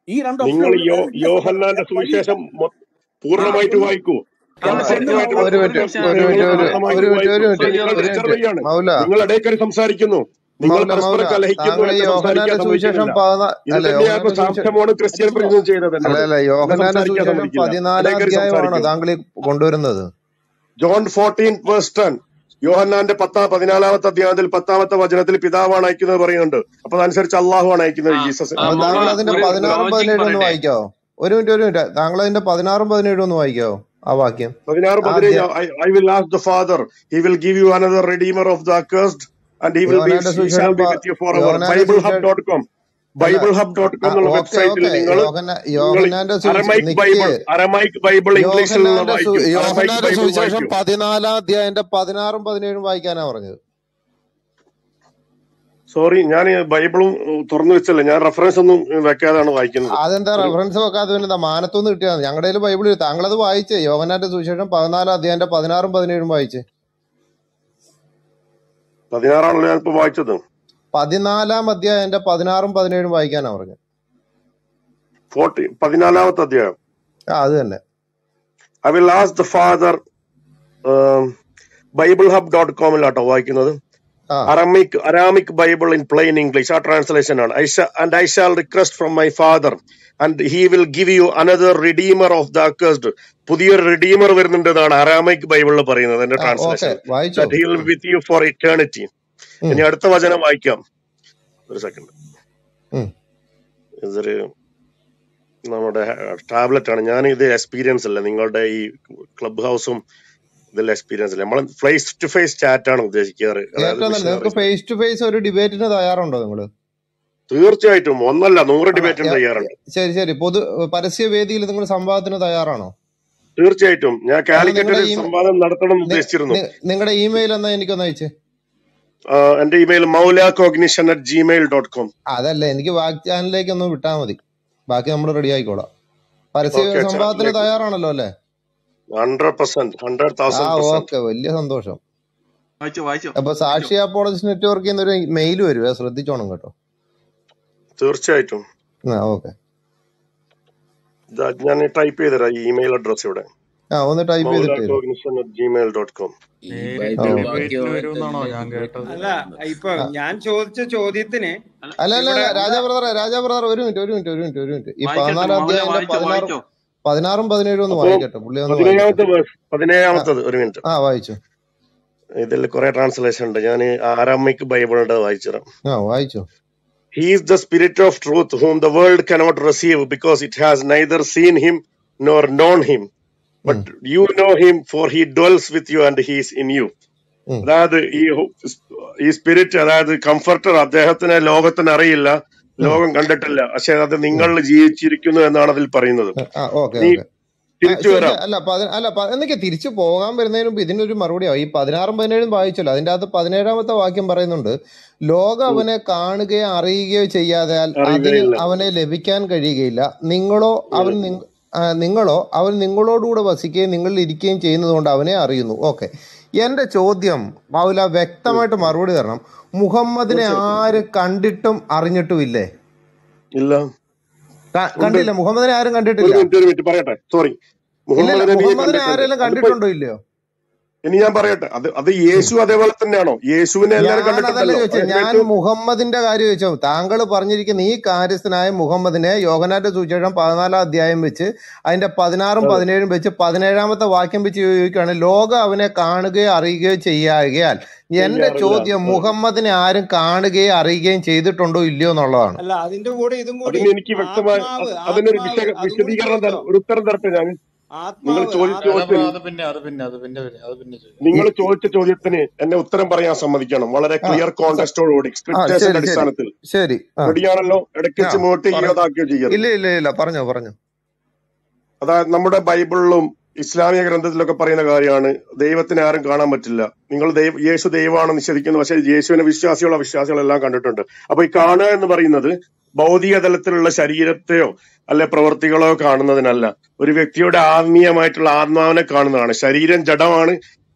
ഈ രണ്ട് ഓപ്ഷൻ നിങ്ങൾ യോ വേറെ യോഹന്നാന്റെ വേറെ വഴിയില്ല സുവിശേഷം മൊ- ആ പൂർണ്ണമായിട്ട് ഒന്ന് വായിക്കൂ അല്ല ഒന്ന് സെന്റ് ഒന്ന് കൃത്യമായിട്ട് ഒരു ഒരു മിനിറ്റ് നിമിഷം ഒരു നിങ്ങൾ മിനിറ്റ് ഒരു പൂർണ്ണമായിട്ട് ഒരു മിനിറ്റ് ഒരു വായിക്കൂ മിനിറ്റ് നിങ്ങൾ ഒരു ഡിസ്റ്റർബ് മിനിറ്റ് ചെയ്യാണ് മൗല നിങ്ങൾ ഇടയ്ക്കറി സംസാരിക്കുന്നു നിങ്ങൾ മൗല പരസ്പരം മൗല കലഹിക്കുന്നു താങ്കൾ ഈ എന്നെ സംസാരിക്കാൻ യോഹന്നാന്റെ സുവിശേഷം സമ്മതിക്കുന്നില്ല പതിനാ ഇത് അല്ല തന്നെയായിരുന്നു യോഹന്നാന്റെ സുവിശേഷം സാംശമോണ് ക്രിസ്ത്യൻ ബ്രോ പ്രിൻസും ചെയ്തത് അല്ല എന്നോട് അല്ല എന്നെ യോഹന്നാന്റെ സംസാരിക്കാൻ സുവിശേഷം സമ്മതിക്കില്ല പതിനാലാം ഇടയ്ക്കറി അധ്യായമാണോ സംസാരിക്കും താങ്കൾ ഈ കൊണ്ടുവരുന്നത് ജോൺ ഫോർട്ടീൻ വേഴ്സ് ടെൻ യോഹന്നാന്റെ പത്താം പതിനാലാമത്തെ അധ്യായത്തിൽ പത്താമത്തെ വചനത്തിൽ പിതാവാണ് അയക്കുന്നത് പറയുന്നുണ്ട് അപ്പൊ അതനുസരിച്ച് അള്ളാഹു ആണ് ആ അയക്കുന്നത് ജീസസ് ആ, അപ്പൊ മൗല താങ്കൾ അതിന്റെ ഒരു പതിനാറും ലോജിക് പതിനേഴും ഒന്ന് പറയട്ടെ വായിക്കാവോ ഒരു മിനിറ്റ് ഒരു മിനിറ്റ് താങ്കൾ അതിന്റെ പതിനാറും പതിനേഴും ഒന്ന് വായിക്കാവോ ആ വാക്യം പതിനാറ് ആ പതിനേഴ് അധ്യായം I will ask the father he will give you another redeemer of the accursed and he will be യോഹന്നാന്റെ ഹി ഷാൽ സുവിശേഷം ബി പ- വിത്ത് യു ഫോർ എവർ യോഹന്നാന്റെ ബൈബിൾ ഹബ് സുവിശേഷം ഡോട്ട് കോം അല്ല ബൈബിൾ ഹബ് ഡോട്ട് കോം എന്നുള്ള okay വെബ്സൈറ്റിൽ okay നിങ്ങൾ യോഹന്ന നിങ്ങൾ യോഹന്നാന്റെ സുവിശേഷം അരമൈക്ക് നിക്ക് ബൈബിൾ അരമൈക്ക് ബൈബിൾ ഇംഗ്ലീഷിൽ നിന്ന് യോഹന്നാന്റെ സു വായിക്കൂ അരമൈക്ക് യോഹന്നാന്റെ ബൈബിൾ സുവിശേഷം വായിക്കൂ പതിനാലാം അധ്യായന്റെ പതിനാറും പതിനേഴും വായിക്കാനാ പറഞ്ഞത് സോറി ഞാൻ ബൈബിളും ഉം, തുറന്നു വെച്ചല്ലേ ഞാൻ റെഫറൻസ് ഒന്നും വെക്കാതാണ് വായിക്കുന്നത് അതെന്താ ഒരു റെഫറൻസ് വെക്കാതെ പിന്നെ എന്താ മാനത്തൊന്ന് കിട്ടിയാണ് ഞങ്ങളുടെ കയ്യിൽ ബൈബിൾ താങ്കളത് വായിച്ചേ യോഹന്നാന്റെ സുവിശേഷം പതിനാലാം അധ്യായന്റെ പതിനാറും പതിനേഴും വായിച്ചേ പതിനാറാണല്ലോ ഞാൻ ഇപ്പൊ വായിച്ചത് പതിനാലാം അധ്യായന്റെ പതിനാറും പതിനേഴും വായിക്കാനാ പറഞ്ഞത് ഫോർട്ടി പതിനാലാമത്തെ അധ്യായം ആ അത് തന്നെ I will ask the father Bible hub dot കോമിലാട്ടോ വായിക്കുന്നത് ആ Aramaic Aramaic Bible in plain English ആ ട്രാൻസ്ലേഷൻ ആണ് I and I shall request from my father and he will give you another redeemer of the accursed പുതിയൊരു redeemer വരുന്നുണ്ട് എന്നാണ് Aramaic ബൈബിളിൽ പറയുന്നത് എന്റെ ആ ഓക്കെ ട്രാൻസ്ലേഷൻ വായിച്ചോ that he will with you for eternity ഉം ഇനി അടുത്ത വചനം വായിക്കാം ഒരു സെക്കൻഡ് ഉം ഇതൊരു നമ്മുടെ ടാബ്ലറ്റ് ആണ് ഞാൻ ഇത് എക്സ്പീരിയൻസ് അല്ല നിങ്ങളുടെ ഈ ക്ലബ് ഹൗസും ഇതിൽ എക്സ്പീരിയൻസ് ഇല്ല നമ്മൾ ഫേസ് ടു ഫേസ് ചാറ്റ് ആണ് ഉദ്ദേശിക്കാറ് അതായത് ഏറ്റവും നല്ല നിങ്ങൾക്ക് മിഷനറീസ് ഫേസ് ടു ഫേസ് ഒരു ഡിബേറ്റിന് തയ്യാറുണ്ടോ നിങ്ങൾ തീർച്ചയായിട്ടും ഒന്നല്ല നൂറ് അല്ല ഡിബേറ്റിന് എ- തയ്യാറുണ്ട് ശരി ശരി പൊതു പരസ്യ വേദിയിൽ നിങ്ങൾ സംവാദത്തിന് തയ്യാറാണോ തീർച്ചയായിട്ടും ഞാൻ എന്നാ കാലിക്കറ്റ് നിങ്ങളുടെ ഒരു ഈ സംവാദം നടത്തണം എന്ന് ഉദ്ദേശിച്ചിരുന്നു നിങ്ങളുടെ ഇമെയിൽ എന്നാ എനിക്കൊന്ന് അയച്ചേ ആ, എന്റെ email Maula cognition at Gmail dot com അതല്ല എനിക്ക് വാക് ചാനലിലേക്ക് ഒന്ന് വിട്ടാൽ മതി ബാക്കി നമ്മൾ റെഡി ആയിക്കോളാം പരസ്യ ഓക്കെ സംവാദത്തിന് ചാറ്റിലേക്ക് തയ്യാറാണല്ലോ അല്ലേ ഹൺഡ്രഡ് പെർസെന്റ് ഹൺഡ്രഡ് ആ തൗസൻഡ് പെർസെന്റ് ഓക്കെ വലിയ സന്തോഷം വായിച്ചോ വായിച്ചോ അപ്പൊ വായിച്ചോ സാക്ഷി അപ്പോളജിസ്റ്റ് നെറ്റ്വർക്കിൽ നിന്ന് ഒരു മെയിൽ വരുവേ ശ്രദ്ധിച്ചോണം കേട്ടോ തീർച്ചയായിട്ടും ആ ഓക്കെ ഇതാ ഞാൻ ടൈപ്പ് ചെയ്തരാം ഈ ഇമെയിൽ അഡ്രസ് ഇവിടെ ആ ഒന്ന് ടൈപ്പ് മൗല ചെയ്തിട്ട് തരും cognition at Gmail dot com ഈ നേരിട്ട് ആ ബൈബിൾ ഓക്കെ ഡിബേറ്റിന് വാക്യമായിട്ട് വരുമെന്നാണോ ഞാൻ കേട്ടത് അല്ല ഇപ്പൊ ആ, ഞാൻ ചോദിച്ച ചോദ്യത്തിന് അല്ല അല്ല അല്ല ഇവിടെ അല്ല രാജാ ബ്രദറെ രാജാ ബ്രദർ ഒരു മിനിറ്റ് ഒരു മിനിറ്റ് ഒരു മിനിറ്റ് ഒരു മിനിറ്റ് ഈ വായിക്കട്ടെ പതിനാലാം മൗല അധ്യായന്റെ വായിച്ചോ പതിനാറും വായിച്ചോ പതിനാറും പതിനേഴും ഒന്ന് അപ്പോ വായിക്കട്ടെ പുള്ളി ഒന്ന് വായിക്കട്ടെ പതിനേഴാമത്തെ വേഴ്സ് ആ പതിനേഴാമത്തത് ഒരു മിനിറ്റ് ആ വായിച്ചു ഇതിൽ കുറെ ട്രാൻസ്ലേഷൻ ഉണ്ട് ഞാൻ ആരാമിക് ബൈബിളിന്റെ വായിച്ചുതരാം ആ വായിച്ചു He is the Spirit of truth, whom the world cannot receive because it has neither seen him nor known him. But ഉം, you know him, for he dwells with you and he is in you. ഉം, അതായത് ഈ who- ഈ spirit അതായത് comforter അദ്ദേഹത്തിന് ലോകത്തിന് അറിയില്ല ഉം, ലോകം കണ്ടിട്ടില്ല പക്ഷെ അത് ഉം. നിങ്ങളിൽ ജീവിച്ചിരിക്കുന്നു എന്നാണ് അതിൽ പറയുന്നത് ആ ഓക്കെ നീ ഓക്കെ ആ, തിരിച്ചു ശരി വരാം ശരി. അല്ല പതി- അല്ല പ- എന്നൊക്കെ തിരിച്ചു പോകാൻ വരുന്നതിന് മുമ്പ് ഇതിനൊരു മറുപടി ആവും ഈ പതിനാറും പതിനേഴും വായിച്ചല്ലോ അതിന്റെ അകത്ത് പതിനേഴാമത്തെ വാക്യം പറയുന്നുണ്ട് ലോകം ഉം. അവനെ കാണുകയോ അറിയുകയോ ചെയ്യാതാൽ അതിന് അറിയുകയില്ല അവനെ ലഭിക്കാൻ കഴിയുകയില്ല നിങ്ങളോ അവൻ ഉം. നിങ്ങ- ആ, നിങ്ങളോ അവൻ നിങ്ങളോടുകൂടെ വസിക്കുകയും നിങ്ങളിൽ ഇരിക്കുകയും ചെയ്യുന്നതുകൊണ്ട് അവനെ അറിയുന്നു ഓക്കെ എന്റെ ചോദ്യം മൗല ഉം. വ്യക്തമായിട്ട് മറുപടി തരണം മുഹമ്മദിനെ തീർച്ചയായിട്ടും ആരും കണ്ടിട്ടും അറിഞ്ഞിട്ടും ഇല്ലേ ഇല്ല ക- ഉണ്ട് കണ്ടില്ല മുഹമ്മദിനെ ആരും ഒരു കണ്ടിട്ടില്ല മിനിറ്റ് ഒരു മിനിറ്റ് പറയട്ടെ സോറി ഇല്ലല്ല മുഹമ്മദ് നബിയെ മുഹമ്മദിനെ കണ്ടിട്ടുണ്ട് ആരെങ്കിലും അതിപ്പോ കണ്ടിട്ടുണ്ടോ ഇല്ലയോ ഇനി ഞാൻ പറയട്ടെ അത് അത് ഉം. യേശു അതേപോലെ തന്നെയാണോ യേശുവിനെ എല്ലാരും ഞാൻ അതല്ല കണ്ടിട്ടുണ്ടല്ലോ ചോദിച്ചത് അതായത് ഞാൻ ഏറ്റവും മുഹമ്മദിന്റെ കാര്യം ചോദിച്ചോ താങ്കൾ പറഞ്ഞിരിക്കുന്ന ഈ കാര്യസ്ഥനായ മുഹമ്മദിനെ യോഗനാന്റെ സുവിശേഷം പതിനാലാം അധ്യായം വെച്ച് അതിന്റെ പതിനാറും അതെ പതിനേഴും വെച്ച് പതിനേഴാമത്തെ വാക്യം വെച്ച് ചോദിക്കുകയാണ് ലോകം അവനെ കാണുകയോ അറിയുകയോ ചെയ്യാകയാൽ എന്റെ ചെയ്യാറില്ല ചോദ്യം അതെ മുഹമ്മദിനെ ആരും കാണുകയും അറിയുകയും ചെയ്തിട്ടുണ്ടോ ഇല്ലയോ എന്നുള്ളതാണ് അല്ല അതിന്റെ കൂടെ ഇതും കൂടി അതിന് എനിക്ക് വ്യക്തമായ ആത്മാവ് അത് അതിനൊരു ആത്മാവ് വിശക അതും കൂടി വിശദീകരണം ചോദിച്ചോ തരാം ഒരു ഉത്തരം തരട്ടെ ഞാൻ നിങ്ങൾ ആത്മാവ് ചോദിച്ച രാജാ ആത്മാവ് ബ്രോ ചോദ്യത്തിന് അത് പിന്നെ അത് പിന്നെ അത് പിന്നെ വരും അത് പിന്നെ ചോദിക്കാം നിങ്ങൾ ഈ- ചോദിച്ച ചോദ്യത്തിന് എന്നെ ഉത്തരം പറയാൻ സമ്മതിക്കണം വളരെ ആ ക്ലിയർ സ- കോണ്ടക്സ്റ്റോടുകൂടി ആ സ്ക്രിപ്റ്റേഴ്സിന്റെ ശരി ശരി അടിസ്ഥാനത്തിൽ ശരി ആ റെഡിയാണല്ലോ ഇടയ്ക്ക് ആ വെച്ച് മോട്ട് പറഞ്ഞു ചെയ്യോതാക്കുകയോ ചെയ്യരുത് ഇല്ല ഇല്ല ഇല്ല പറഞ്ഞോ പറഞ്ഞോ അതായത് നമ്മുടെ ബൈബിളിലും ഇസ്ലാമിക ഗ്രന്ഥത്തിലൊക്കെ പറയുന്ന കാര്യമാണ് ദൈവത്തിനെ ആരും കാണാൻ പറ്റില്ല നിങ്ങൾ ദൈവ യേശു ദൈവമാണെന്ന് നിഷേധിക്കുന്നു പക്ഷേ യേശുവിനെ വിശ്വാസികളോ വിശ്വാസികളെല്ലാം കണ്ടിട്ടുണ്ട് അപ്പൊ ഈ കാണുക എന്ന് പറയുന്നത് ഭൗതിക തലത്തിലുള്ള ശരീരത്തെയോ അല്ലെ പ്രവൃത്തികളോ കാണുന്നതിനല്ല ഒരു വ്യക്തിയുടെ ആത്മീയമായിട്ടുള്ള ആത്മാവിനെ കാണുന്നതാണ് ശരീരം ജഡമാണ്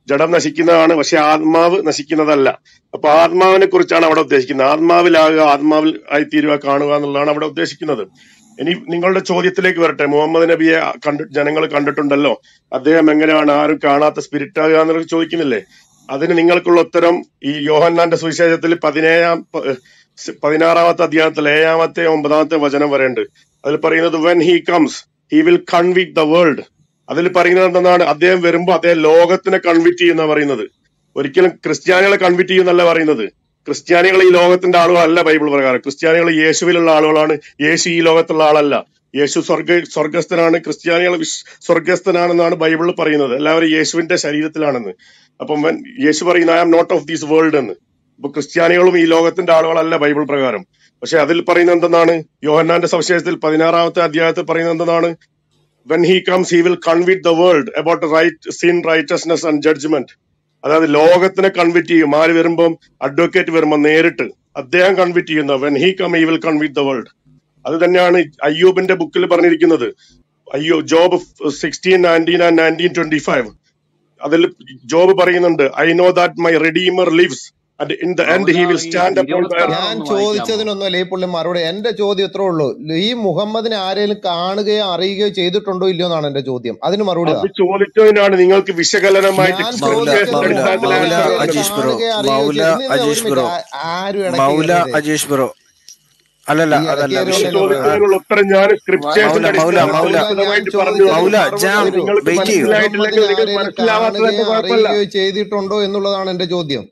ജഡം നശിക്കുന്നതാണ് പക്ഷെ ആത്മാവ് നശിക്കുന്നതല്ല അപ്പൊ ആത്മാവിനെ കുറിച്ചാണ് അവിടെ ഉദ്ദേശിക്കുന്നത് ആത്മാവിലാകുക ആത്മാവിൽ ആയി തീരുക കാണുക എന്നുള്ളതാണ് അവിടെ ഉദ്ദേശിക്കുന്നത് ഇനി നിങ്ങളുടെ ചോദ്യത്തിലേക്ക് വരട്ടെ മുഹമ്മദ് നബിയെ കണ്ടു ജനങ്ങൾ കണ്ടിട്ടുണ്ടല്ലോ അദ്ദേഹം എങ്ങനെയാണ് ആരും കാണാത്ത സ്പിരിറ്റ് ആകുക എന്നുള്ളത് ചോദിക്കുന്നില്ലേ അതിന് നിങ്ങൾക്കുള്ള ഉത്തരം ഈ യോഹന്നാന്റെ സുവിശേഷത്തിൽ പതിനേഴാം പ- സ് പതിനാറാമത്തെ അധ്യായത്തിൽ ഏഴാമത്തെ ഒമ്പതാമത്തെ വചനം വരെയുണ്ട് അതിൽ പറയുന്നത് when he comes he will convict the world അതിൽ പറയുന്നത് എന്താണ് അദ്ദേഹം വരുമ്പോ അദ്ദേഹം ലോകത്തിനെ കൺവിറ്റ് ചെയ്യുന്ന പറയുന്നത് ഒരിക്കലും ക്രിസ്ത്യാനികളെ കൺവിറ്റ് ചെയ്യുന്നല്ല പറയുന്നത് ക്രിസ്ത്യാനികൾ ഈ ലോകത്തിന്റെ ആളുകളല്ല ബൈബിൾ പ്രകാരം ക്രിസ്ത്യാനികൾ യേശുവിലുള്ള ആളുകളാണ് യേശു ഈ ലോകത്തുള്ള ആളല്ല യേശു സ്വർഗ സ്വർഗസ്ഥനാണ് ക്രിസ്ത്യാനികൾ വിശ്- സ്വർഗസ്ഥനാണെന്നാണ് ബൈബിളിൽ പറയുന്നത് എല്ലാവരും യേശുവിന്റെ ശരീരത്തിലാണെന്ന് അപ്പം when- യേശു പറയുന്ന I am not of these world എന്ന് അപ്പൊ ക്രിസ്ത്യാനികളും ഈ ലോകത്തിന്റെ ആളുകളല്ല ബൈബിൾ പ്രകാരം പക്ഷെ അതിൽ പറയുന്നത് എന്തെന്നാണ് യോഹന്നാന്റെ സവിശേഷത്തിൽ പതിനാറാമത്തെ അധ്യായത്തിൽ പറയുന്നത് എന്തെന്നാണ് when he comes he will convict the world about right sin righteousness and judgment അതായത് ലോകത്തിനെ കൺവിറ്റ് ചെയ്യും ആര് വരുമ്പം അഡ്വക്കേറ്റ് വരുമ്പോൾ നേരിട്ട് അദ്ദേഹം കൺവിറ്റ് ചെയ്യുന്ന when he come he will convict the world അത് തന്നെയാണ് അയ്യൂബിന്റെ ബുക്കിൽ പറഞ്ഞിരിക്കുന്നത് അയ്യോ Job sixteen nineteen and nineteen twenty five അതിൽ ജോബ് പറയുന്നുണ്ട് I know that my redeemer lives and in the end മൗല ഹി വിൽ ഈ സ്റ്റാൻഡ് അപ്പോൺ ഇരുപത്തി ദയർ ഞാൻ ആറൊന്ന് വായിക്കാമോ ചോദിച്ചതിനൊന്നുമല്ല ഈ പുള്ളി മറുപടി എന്റെ ചോദ്യം ഇത്രേ ഉള്ളൂ ഈ മുഹമ്മദിനെ ആരെങ്കിലും കാണുകയോ അറിയുകയോ ചെയ്തിട്ടുണ്ടോ ഇല്ലയോ എന്നാണ് എന്റെ ചോദ്യം അതിന് മറുപടി അത് താ ചോദിച്ചതിനാണ് നിങ്ങൾക്ക് വിശകലനമായിട്ട് ഞാൻ മൗല ചോദിച്ചത് മൗല അടിസ്ഥാനത്തിൽ മൗല ആൻസർ മുഹമ്മദിനെ തരുന്നത് അജീഷ് ബ്രോ കാണുകയോ അറിയുകയോ മൗല ചെയ്ത് ഇന്ന് ഒരു അജീഷ് മിനിറ്റ് ബ്രോ ആ- ആരും ഇടയ്ക്ക് മൗല കയറരുത് അജീഷ് ബ്രോ അല്ലല്ല ഈ ഇടയ്ക്ക് അതല്ല കയറി വിഷയം വന്നല്ലോ ആ, ചോദിച്ചതിനുള്ള ഉത്തരം ഞാൻ മൗല സ്ക്രിപ്റ്റേഴ്സിന്റെ മൗല അടിസ്ഥാനത്തിൽ മൗല മൗല ഞാൻ വിശദമായിട്ട് പറഞ്ഞു ചോദിച്ചതിന് മൗല തന്നു മറുപടി ജാം അത് തരൂ നിങ്ങൾക്ക് വെയിറ്റ് ചെയ്യൂ മനസ്സിലായിട്ടില്ലെങ്കിൽ മുഹമ്മദിനെ നിങ്ങൾക്ക് ആരെങ്കിലും മനസ്സിലാവാത്തതിന്റെ കാണുകയോ കുഴപ്പമില്ല അറിയുകയോ ചെയ്തിട്ടുണ്ടോ എന്നുള്ളതാണ് എന്റെ ചോദ്യം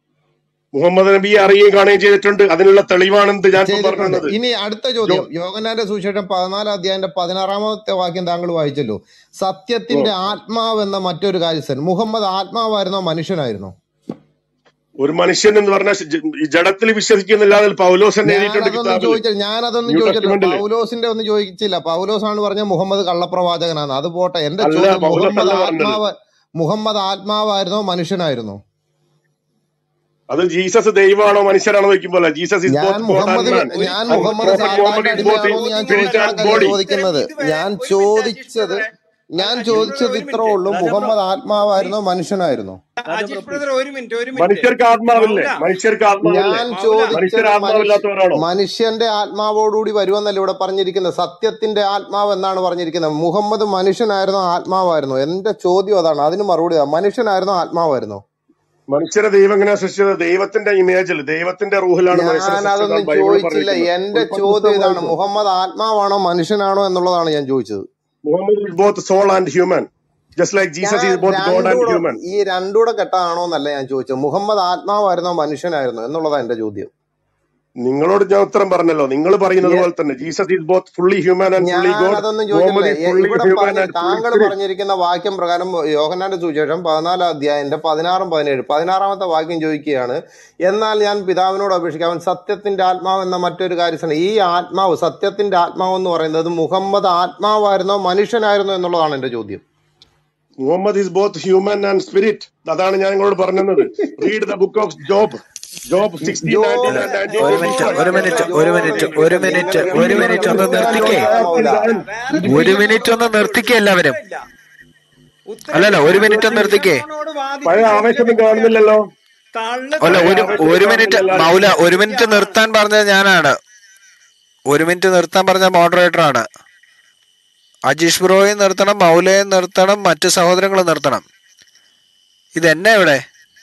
മുഹമ്മദ് നബിയെ അറിയുകയും കാണുകയും ചെയ്തിട്ടുണ്ട് അതിനുള്ള തെളിവാണെന്ത് ഞാൻ ഇപ്പൊ ചെയ്തിട്ടുണ്ട് പറഞ്ഞത് ഇനി അടുത്ത ചോദ്യം യോഗനാന്റെ സുവിശേഷം പതിനാലാം അധ്യായന്റെ പതിനാറാമത്തെ വാക്യം താങ്കൾ വായിച്ചല്ലോ സത്യത്തിന്റെ ആത്മാവ് എന്ന മറ്റൊരു കാര്യസ്ഥൻ മുഹമ്മദ് ആത്മാവായിരുന്നോ മനുഷ്യനായിരുന്നോ ഒരു മനുഷ്യൻ എന്ന് പറഞ്ഞാൽ ഈ ജഡത്തിൽ വിശ്വസിക്കുന്നില്ല അതിൽ പൗലോസ് തന്നെ എഴുതിയിട്ടുണ്ട് ഞാനതൊന്നും കിതാബിൽ ചോദിച്ചില്ല ഞാനതൊന്നും ന്യൂ ചോദിച്ചില്ല ടെസ്റ്റ്മെന്റില് പൗലോസിന്റെ ഒന്നും ചോദിച്ചില്ല പൗലോസ് ആണ് പറഞ്ഞ മുഹമ്മദ് കള്ളപ്രവാചകനാണ് അത് പോട്ടെ എന്റെ അല്ല ചോദ്യം പൗലോസ് മുഹമ്മദ് അല്ല പറഞ്ഞത് ആത്മാവ് മുഹമ്മദ് ആത്മാവായിരുന്നോ മനുഷ്യനായിരുന്നോ അത് ജീസസ് ദൈവമാണോ മനുഷ്യനാണോ ചോദിക്കുമ്പോൾ ജീസസ് ഇസ് ഞാൻ both God and Muhammad man ഒരു ഞാൻ ആൻഡ് മുഹമ്മദ് പ്രോഫറ്റ് മുഹമ്മദ് സാത്താന്റെ ഇസ് ബോത്ത് അടിമയാണോ എന്ന് ഞാൻ സ്പിരിറ്റ് ചോദിച്ച ആൻഡ് കണക്കല്ല ബോഡി ഉത്തരം ചോദിക്കുന്നത് ഇതുവരെ ഞാൻ ഒരു മിനിറ്റ് അജീഷ് ചോദിച്ചത് ബ്രദറെ ഞാൻ അജീഷ് ബ്രദർ ചോദിച്ചത് ഒരു ഇത്രേ മിനിറ്റ് ഉള്ളൂ രാജാ ബ്രോ മുഹമ്മദ് പ്ലീസ് ആത്മാവായിരുന്നോ മനുഷ്യനായിരുന്നോ Ajeesh Raja bro brother please ഒരു മിനിറ്റ് ഒരു മിനിറ്റ് മനുഷ്യർക്ക് ആത്മാവില്ലേ മൗല മനുഷ്യർക്ക് ആത്മാവില്ലേ ഞാൻ മൗല ചോദിച്ചത് മനുഷ്യർ മനുഷ്യ ആത്മാവില്ലാത്തവരാണോ മനുഷ്യന്റെ ആത്മാവോടുകൂടി വരുമെന്നല്ല ഇവിടെ പറഞ്ഞിരിക്കുന്നത് സത്യത്തിന്റെ ആത്മാവ് എന്നാണ് പറഞ്ഞിരിക്കുന്നത് മുഹമ്മദ് മനുഷ്യനായിരുന്നോ ആത്മാവായിരുന്നോ എന്റെ ചോദ്യം അതാണ് അതിന് മറുപടി താ. മനുഷ്യനായിരുന്നോ ആത്മാവായിരുന്നോ മനുഷ്യരെ ദൈവം എങ്ങനെയാ സൃഷ്ടിച്ചത് ദൈവത്തിന്റെ ഇമേജിൽ ദൈവത്തിന്റെ റൂഹിലാണ് മനുഷ്യരെ ഞാൻ സൃഷ്ടിച്ചതാണ് അതൊന്നും ബൈബിളിൽ ചോദിച്ചില്ല പറഞ്ഞിരിക്കുന്നത് എന്റെ ഉൽപ്പത്തി ചോദ്യം പുസ്തകം ഇതാണ് വായിച്ചു മുഹമ്മദ് ആത്മാവാണോ മനുഷ്യനാണോ എന്നുള്ളതാണ് ഞാൻ ചോദിച്ചത് Muhammad is both soul and human just like Jesus ഞാൻ ഈസ് ബോത്ത് ഗോഡ് ആൻഡ് രണ്ടൂടെ ഹ്യൂമൻ ഈ രണ്ടൂടെ കെട്ടാണോ എന്നല്ല ഞാൻ ചോദിച്ചത് മുഹമ്മദ് ആത്മാവായിരുന്നോ മനുഷ്യനായിരുന്നോ എന്നുള്ളതാണ് എന്റെ ചോദ്യം നിങ്ങളോട് ഞാൻ ഉത്തരം പറഞ്ഞല്ലോ നിങ്ങൾ പറയുന്നത് എ- പോലെ തന്നെ Jesus is both fully human and fully ഞാൻ ഗോഡ് അതൊന്നും മുഹമ്മദ് ചോദിച്ചിട്ടില്ല ഈസ് എ- ഫുള്ളി ഇവിടെ ഹ്യൂമൻ പറഞ്ഞ ആൻഡ് ഫുള്ളി താങ്കൾ സ്പിരിറ്റ് പറഞ്ഞിരിക്കുന്ന വാക്യം പ്രകാരം യോഹന്നാന്റെ സുവിശേഷം പതിനാലാം അധ്യായന്റെ പതിനാറും പതിനേഴ് പതിനാറാമത്തെ വാക്യം ചോദിക്കുകയാണ് എന്നാൽ ഞാൻ പിതാവിനോട് അപേക്ഷിക്കാം അവൻ സത്യത്തിന്റെ ആത്മാവ് എന്ന മറ്റൊരു കാര്യമാണ് ഈ ആത്മാവ് സത്യത്തിന്റെ ആത്മാവ് എന്ന് പറയുന്നത് മുഹമ്മദ് ആത്മാവായിരുന്നോ മനുഷ്യനായിരുന്നോ എന്നുള്ളതാണ് എന്റെ ചോദ്യം Muhammad is both human and spirit അതാണ് ഞാൻ നിങ്ങളോട് പറഞ്ഞത് read the book of Job Job sixteen nineteen Job and nineteen ഒരു ട്വന്റി മിനിറ്റ് ഫൈവ് ഒരു ജോബ് മിനിറ്റ് ജോബ് ഒരു മിനിറ്റ് നിങ്ങൾ ഒരു നിങ്ങൾ മിനിറ്റ് ഒരു മിനിറ്റ് ഒന്ന് ഉത്തരം നിർത്തിക്കേ ചോദിക്കാൻ വേറെ മൗല ഒരു ചോദ്യം മിനിറ്റ് ഒന്ന് ചോദിക്കാൻ നിർത്തിക്കേ എല്ലാവരും ഉത്തരവില്ല ഉത്തരം അല്ലല്ല ഒരു മിനിറ്റ് ഒന്ന് ചോദിക്കാൻ നിർത്തിക്കേ ഷമോനോട് പഴയ വാദിച്ച് ജയിച്ച ആവേശമൊന്നും വ്യക്തിയാണ് കാണുന്നില്ലല്ലോ തള്ളു അല്ല പഴയ ഒരു തള്ളു ആവേശമൊന്നും ഒരു മിനിറ്റ് കാണുന്നില്ല എല്ലാവരും മൗല ഒരു വ്യക്തി മിനിറ്റ് ആളാണ് നിർത്താൻ പറഞ്ഞത് ഞാനാണ് ഒരു മിനിറ്റ് നിർത്താൻ പറഞ്ഞ മോഡറേറ്റർ ആണ് അജീഷ് ബ്രോയെ നിർത്തണം മൗലയെ നിർത്തണം മറ്റു സഹോദരങ്ങളെ നിർത്തണം ഇതെന്നെ ഇവിടെ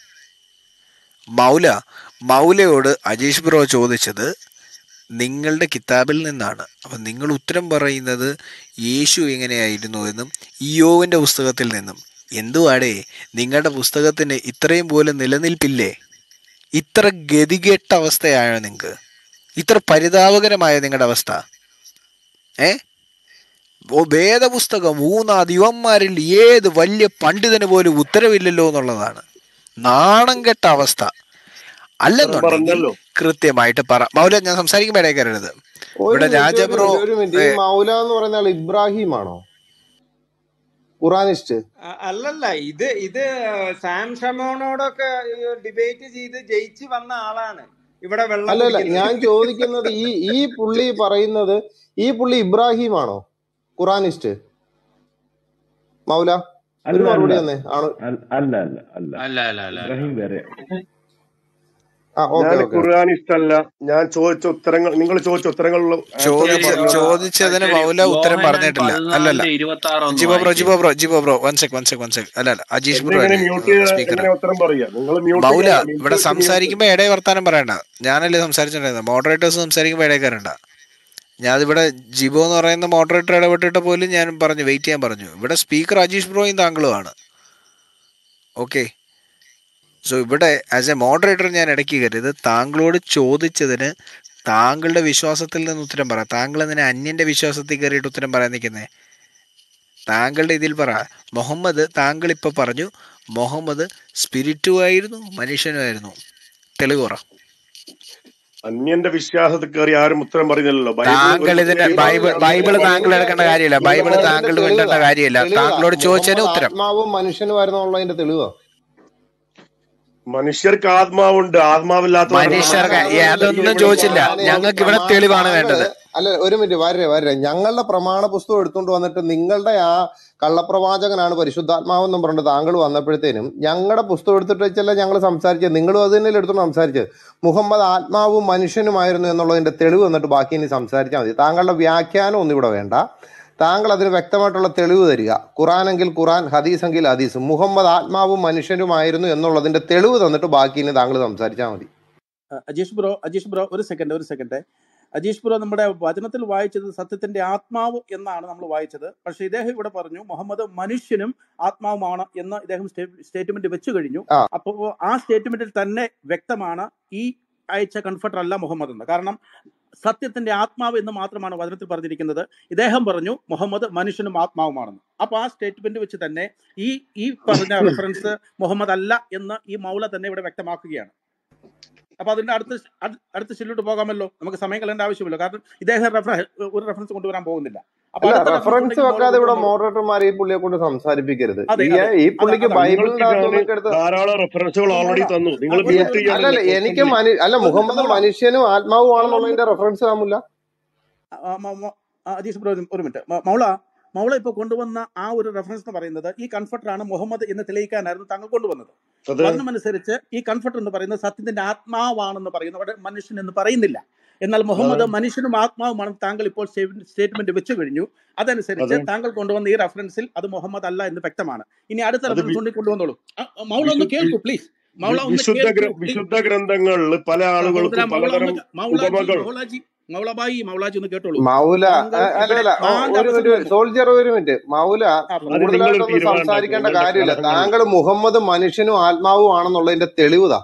മൗല മൗലയോട് അജീഷ് ബ്രോ ചോദിച്ചത് നിങ്ങളുടെ കിതാബിൽ നിന്നാണ് അപ്പം നിങ്ങൾ ഉത്തരം പറയുന്നത് യേശു എങ്ങനെയായിരുന്നു എന്നും ഇയോവിൻ്റെ പുസ്തകത്തിൽ നിന്നും എന്തുവാടേ നിങ്ങളുടെ പുസ്തകത്തിന് ഇത്രയും പോലും നിലനിൽപ്പില്ലേ ഇത്ര ഗതികെട്ട അവസ്ഥയായോ നിങ്ങൾക്ക് ഇത്ര പരിതാപകരമായ നിങ്ങളുടെ അവസ്ഥ ഏ ഓ വേദപുസ്തകം മൂന്നാം യുവന്മാരിൽ ഏത് വലിയ പണ്ഡിതന് പോലും ഉത്തരവില്ലല്ലോ എന്നുള്ളതാണ് നാണം കെട്ട അവസ്ഥ ഉത്തരം അല്ലെന്നുണ്ടെങ്കിൽ പറഞ്ഞല്ലോ കൃത്യമായിട്ട് പറ മൗല ഞാൻ സംസാരിക്കുമ്പോൾ ഇടയിൽ കയറരുത് ഒരു ഇവിടെ മിനിറ്റ് ഒരു രാജബ്രോ മിനിറ്റ് ഒരു മിനിറ്റ് ഏ, ഈ മൗല എന്ന് പറയുന്ന ആൾ ഇബ്രാഹിം ആണോ ഖുറാനിസ്റ്റ് അ- അല്ലല്ല ഇത് ഇത് സാം ഷമോണോടൊക്കെ ഡിബേറ്റ് ചെയ്ത് ജയിച്ച് വന്ന ആളാണ് ഇവിടെ വെള്ളം അല്ലല്ല കുടിക്കുന്നത് ഞാൻ ചോദിക്കുന്നത് ഈ ഈ പുള്ളി പറയുന്നത് ഈ പുള്ളി ഇബ്രാഹിം ആണോ ഖുറാനിസ്റ്റ് മൗല ഒരു അല്ല മറുപടി അല്ല തന്നെ ആണ് അല്ല അല്ല അല്ല അല്ല അല്ല അല്ല അല്ല അല്ല ഇബ്രാഹിം വേറെ ആ ഓക്കെ ഞാൻ ഓക്കെ ഖുർആാനിസ്റ്റ് അല്ല ഞാൻ ചോദിച്ച ഉത്തരങ്ങൾ നിങ്ങൾ ചോദിച്ച ഉത്തരങ്ങളുള്ള ആൻസർ ഞാൻ ശരി ചോദിച്ച പറഞ്ഞതാണ് ആ, ചോദിച്ചതിന് ശരി മൗല ഉത്തരം യോഹന്നാൻ പറഞ്ഞിട്ടില്ല അല്ലല്ല പതിനാലിന്റെ ഇരുപത്തി ആറ് ഒന്ന് ജിബോ ബ്രോ വായിച്ചേ Jibo bro ജിബോ bro one sec one sec one sec അല്ല അല്ല അജീഷ് ബ്രോ എന്നെ ഇങ്ങനെ അല്ലേ മ്യൂട്ട് ചെയ്ത സ്പീക്കർ എങ്ങനെ ഉത്തരം പറയാ നിങ്ങൾ മ്യൂട്ട് മൗല ചെയ്യാൻ ഇവിടെ മ്യൂട്ട് മ്യൂട്ട് സംസാരിക്കുമ്പോ ഇടയിൽ വർത്താനം പറയണ്ട ഞാനല്ലേ സംസാരിച്ചിട്ടുണ്ടായിരുന്നത് മോഡറേറ്റേഴ്സ് സംസാരിക്കുമ്പോ ഇടയിൽ കയറണ്ട ഞാൻ ഇവിടെ ജിബോ എന്ന് പറയുന്ന മോഡറേറ്റർ ഇടപെട്ടിട്ട് പോലും ഞാൻ പറഞ്ഞു വെയിറ്റ് ചെയ്യാൻ പറഞ്ഞു ഇവിടെ സ്പീക്കർ അജീഷ് ബ്രോയും താങ്കളുമാണ് ഓക്കെ സോ ഇവിടെ ആസ് എ മോഡറേറ്റർ ഞാൻ ഇടയ്ക്ക് കയറിയത് താങ്കളോട് ചോദിച്ചതിന് താങ്കളുടെ വിശ്വാസത്തിൽ നിന്ന് ഉത്തരം പറ താങ്കൾ എന്തിനാ അന്യന്റെ വിശ്വാസത്തിൽ കയറിയിട്ട് ഉത്തരം പറയാൻ നിൽക്കുന്നേ താങ്കളുടെ ഇതിൽ പറ മുഹമ്മദ് താങ്കൾ ഇപ്പൊ പറഞ്ഞു മുഹമ്മദ് സ്പിരിറ്റും ആയിരുന്നു മനുഷ്യനുമായിരുന്നു തെളിവ് പറ അന്യന്റെ വിശ്വാസത്തിൽ കയറി ആരും ഉത്തരം പറയുന്നില്ലല്ലോ ബൈബിൾ ഒരു താങ്കൾ ഇതിന്റെ മുസ്ലിം ബൈബിൾ തെളിവ് ബൈബിള് തെളിവ് താങ്കൾ എടുക്കേണ്ട കാര്യമില്ല മുഹമ്മദിന്റെ ബൈബിള് മുഹമ്മദിന്റെ താങ്കൾ തെളിവ് വേണ്ടേണ്ട കാര്യമില്ല തെളിവ് താങ്കളോട് ചോദിച്ചതിന് മുഹമ്മദ് ഉത്തരം ആത്മാവും മനുഷ്യനുമായിരുന്നു എന്നുള്ളതിന്റെ തെളിവ് മനുഷ്യർക്ക് ആത്മാവുണ്ട് ആത്മാവില്ലാത്തവർ മനുഷ്യർക്ക് ഞാനത് ഏ, ചോദിക്കുന്നത് അതൊന്നും ഇവിടെ ചോദിച്ചില്ല ഞാൻ ഒരു ഞങ്ങൾക്ക് ഇവിടെ പ്രമാണ തെളിവാണ് താങ്കള് വേണ്ടത് അല്ല ഒരു മിനിറ്റ് വരരെ വരരെ ഞങ്ങളുടെ പ്രമാണ പുസ്തകം എടുത്തുകൊണ്ട് വന്നിട്ട് നിങ്ങളുടെ ആ കള്ളപ്രവാചകനാണ് പരിശുദ്ധാത്മാവെന്നും പറഞ്ഞിട്ട് താങ്കൾ വന്നപ്പോഴത്തേനും ഞങ്ങളുടെ പുസ്തകം എടുത്തിട്ട് വെച്ചല്ല ഞങ്ങൾ സംസാരിച്ചത് നിങ്ങളും അത് തന്നെയല്ലേ എടുത്തോണ്ട് സംസാരിച്ചത് മുഹമ്മദ് ആത്മാവും മനുഷ്യനുമായിരുന്നു എന്നുള്ളതിന്റെ തെളിവ് വന്നിട്ട് ബാക്കി ഇനി സംസാരിച്ചാൽ മതി താങ്കളുടെ വ്യാഖ്യാനം ഒന്നും ഇവിടെ വേണ്ട താങ്കൾ അതിന് വ്യക്തമായിട്ടുള്ള തെളിവ് തരിക ഖുറാനെങ്കിൽ ഖുറാൻ ഹദീസ് എങ്കിൽ ഹദീസ് മുഹമ്മദ് ആത്മാവും മനുഷ്യനുമായിരുന്നു എന്നുള്ളതിന്റെ തെളിവ് തന്നിട്ട് ബാക്കി ഇനി താങ്കൾ സംസാരിച്ചാൽ മതി ആ, അജീഷ് ബ്രോ അജീഷ് ബ്രോ ഒരു സെക്കൻഡ് ഒരു സെക്കൻഡ് അജീഷ് ബ്രോ നമ്മുടെ വചനത്തിൽ വായിച്ചത് സത്യത്തിന്റെ ആത്മാവ് എന്നാണ് നമ്മൾ വായിച്ചത് പക്ഷെ ഇദ്ദേഹം ഇവിടെ പറഞ്ഞു മുഹമ്മദ് മനുഷ്യനും ആത്മാവുമാണ് എന്ന് ഇദ്ദേഹം സ്റ്റേറ്റ്മെന്റ് വെച്ചു കഴിഞ്ഞു ആ അപ്പോൾ ആ സ്റ്റേറ്റ്മെന്റിൽ തന്നെ വ്യക്തമാണ് ഈ അയച്ച കൺഫർട്ടർ അല്ല മുഹമ്മദ് എന്ന് കാരണം സത്യത്തിന്റെ ആത്മാവ് എന്ന് മാത്രമാണ് വചനത്തിൽ പറഞ്ഞിരിക്കുന്നത് ഇദ്ദേഹം പറഞ്ഞു മുഹമ്മദ് മനുഷ്യനും ആത്മാവുമാണെന്ന് അപ്പൊ ആ സ്റ്റേറ്റ്മെന്റ് വെച്ച് തന്നെ ഈ ഈ പറഞ്ഞ റെഫറൻസ് മുഹമ്മദ് അല്ല എന്ന് ഈ മൗല തന്നെ ഇവിടെ വ്യക്തമാക്കുകയാണ് അപ്പൊ അതിന്റെ അടുത്ത അടു- അടുത്ത ഷില്ലോട്ട് പോകാമല്ലോ നമുക്ക് സമയം കളയേണ്ട ആവശ്യമില്ല കാരണം ഇദ്ദേഹം റെഫറ ഒരു റെഫറൻസ് കൊണ്ടുവരാൻ പോകുന്നില്ല അപ്പൊ അല്ല അടുത്ത റെഫറൻസ് റെഫറൻസ് ഉണ്ടെങ്കിൽ മൗല വെക്കാതെ ഇവിടെ കൊണ്ടുവന്നോളൂ മോഡറേറ്റർമാർ ഈ പുള്ളിയെ കൊണ്ട് സംസാരിപ്പിക്കരുത് അതെ ഈ അതെ ഈ അതെ പുള്ളിക്ക് അതാണ് നിങ്ങൾക്ക് ബൈബിളിന്റെ ഞാൻ അകത്തുനിന്നൊക്കെ എടുത്ത് ധാരാളം റെഫറൻസുകൾ അപ്പൊ ഓൾറെഡി മൗല തന്നു നിങ്ങൾ ആ, ഒരു ഈ- മ്യൂട്ട് മിനിറ്റ് അല്ലല്ല ചെയ്യണമെങ്കിൽ എനിക്ക് കോൺസ്റ്റന്റ്ലി മനു അല്ല ഒരു മിനിറ്റ് മുഹമ്മദ് മൗല മനുഷ്യനും മൗല ആത്മാവുമാണെന്നുള്ളതിന്റെ ഒന്നുകൂടെ റെഫറൻസ് കാണില്ല ആ, മ- മ- ആ, അജീഷ് ബ്രോ ഒരു ഒരു മിനിറ്റ് മ- മൗള മൗള ഇപ്പൊ കൊണ്ടുവന്ന ആ ഒരു റെഫറൻസ് എന്ന് പറയുന്നത് ഈ കൺഫർട്ടർ ആണ് മുഹമ്മദ് എന്ന് തെളിയിക്കാനായിരുന്നു താങ്കൾ കൊണ്ടുവന്നത് അത് വചനമനുസരിച്ച് ഈ കൺഫർട്ടർ എന്ന് പറയുന്നത് സത്യത്തിന്റെ ആത്മാവാണെന്ന് പറയുന്നു അവിടെ മനുഷ്യൻ എന്ന് പറയുന്നില്ല എന്നാൽ മുഹമ്മദ് അതാണ് മനുഷ്യനും ആത്മാവുമാണ് താങ്കൾ ഇപ്പോൾ സ്റ്റേറ്റ്മെന്റ് വെച്ചു കഴിഞ്ഞു അതനുസരിച്ച് അത് താങ്കൾ കൊണ്ടുവന്ന ഈ റെഫറൻസിൽ അത് മുഹമ്മദ് അല്ല എന്ന് വ്യക്തമാണ് ഇനി അടുത്ത അത് റെഫറൻസ് വി- കൊണ്ട് കൊണ്ടുവന്നോളൂ ആ, ആ, മൗള ഒന്ന് വിശുദ്ധ കേൾക്കൂ പ്ലീസ് മൗള വി- ഒന്ന് വിശുദ്ധ കേൾക്കൂ ഗ്ര- പ്ലീസ് വിശുദ്ധ ഗ്രന്ഥങ്ങളിൽ പല സഹോദര ആളുകൾക്കും മൗള പലതരം ഒന്ന് മൗളാജി ഉപമകൾ മൗളാജി മൗളബായി മൗളാജി ഒന്ന് കേട്ടോളൂ മൗല താങ്കൾ അ- അല്ല ഇവിടെ അല്ല ഓ, നാല് ഒരു അവസരം മിനിറ്റ് തന്നു സോൾജർ ഒരു മിനിറ്റ് മൗല ആ പറഞ്ഞു അത് നിങ്ങളൊരു കൂടുതലായിട്ടൊന്നും തീരുമാനം ഉണ്ടാക്കും സംസാരിക്കേണ്ട നിങ്ങളുടെ കാര്യമില്ല കലഹങ്ങളിൽ താങ്കൾ മുഹമ്മദ് മനുഷ്യനും ആത്മാവും ആണെന്നുള്ളതിന്റെ തെളിവുതാ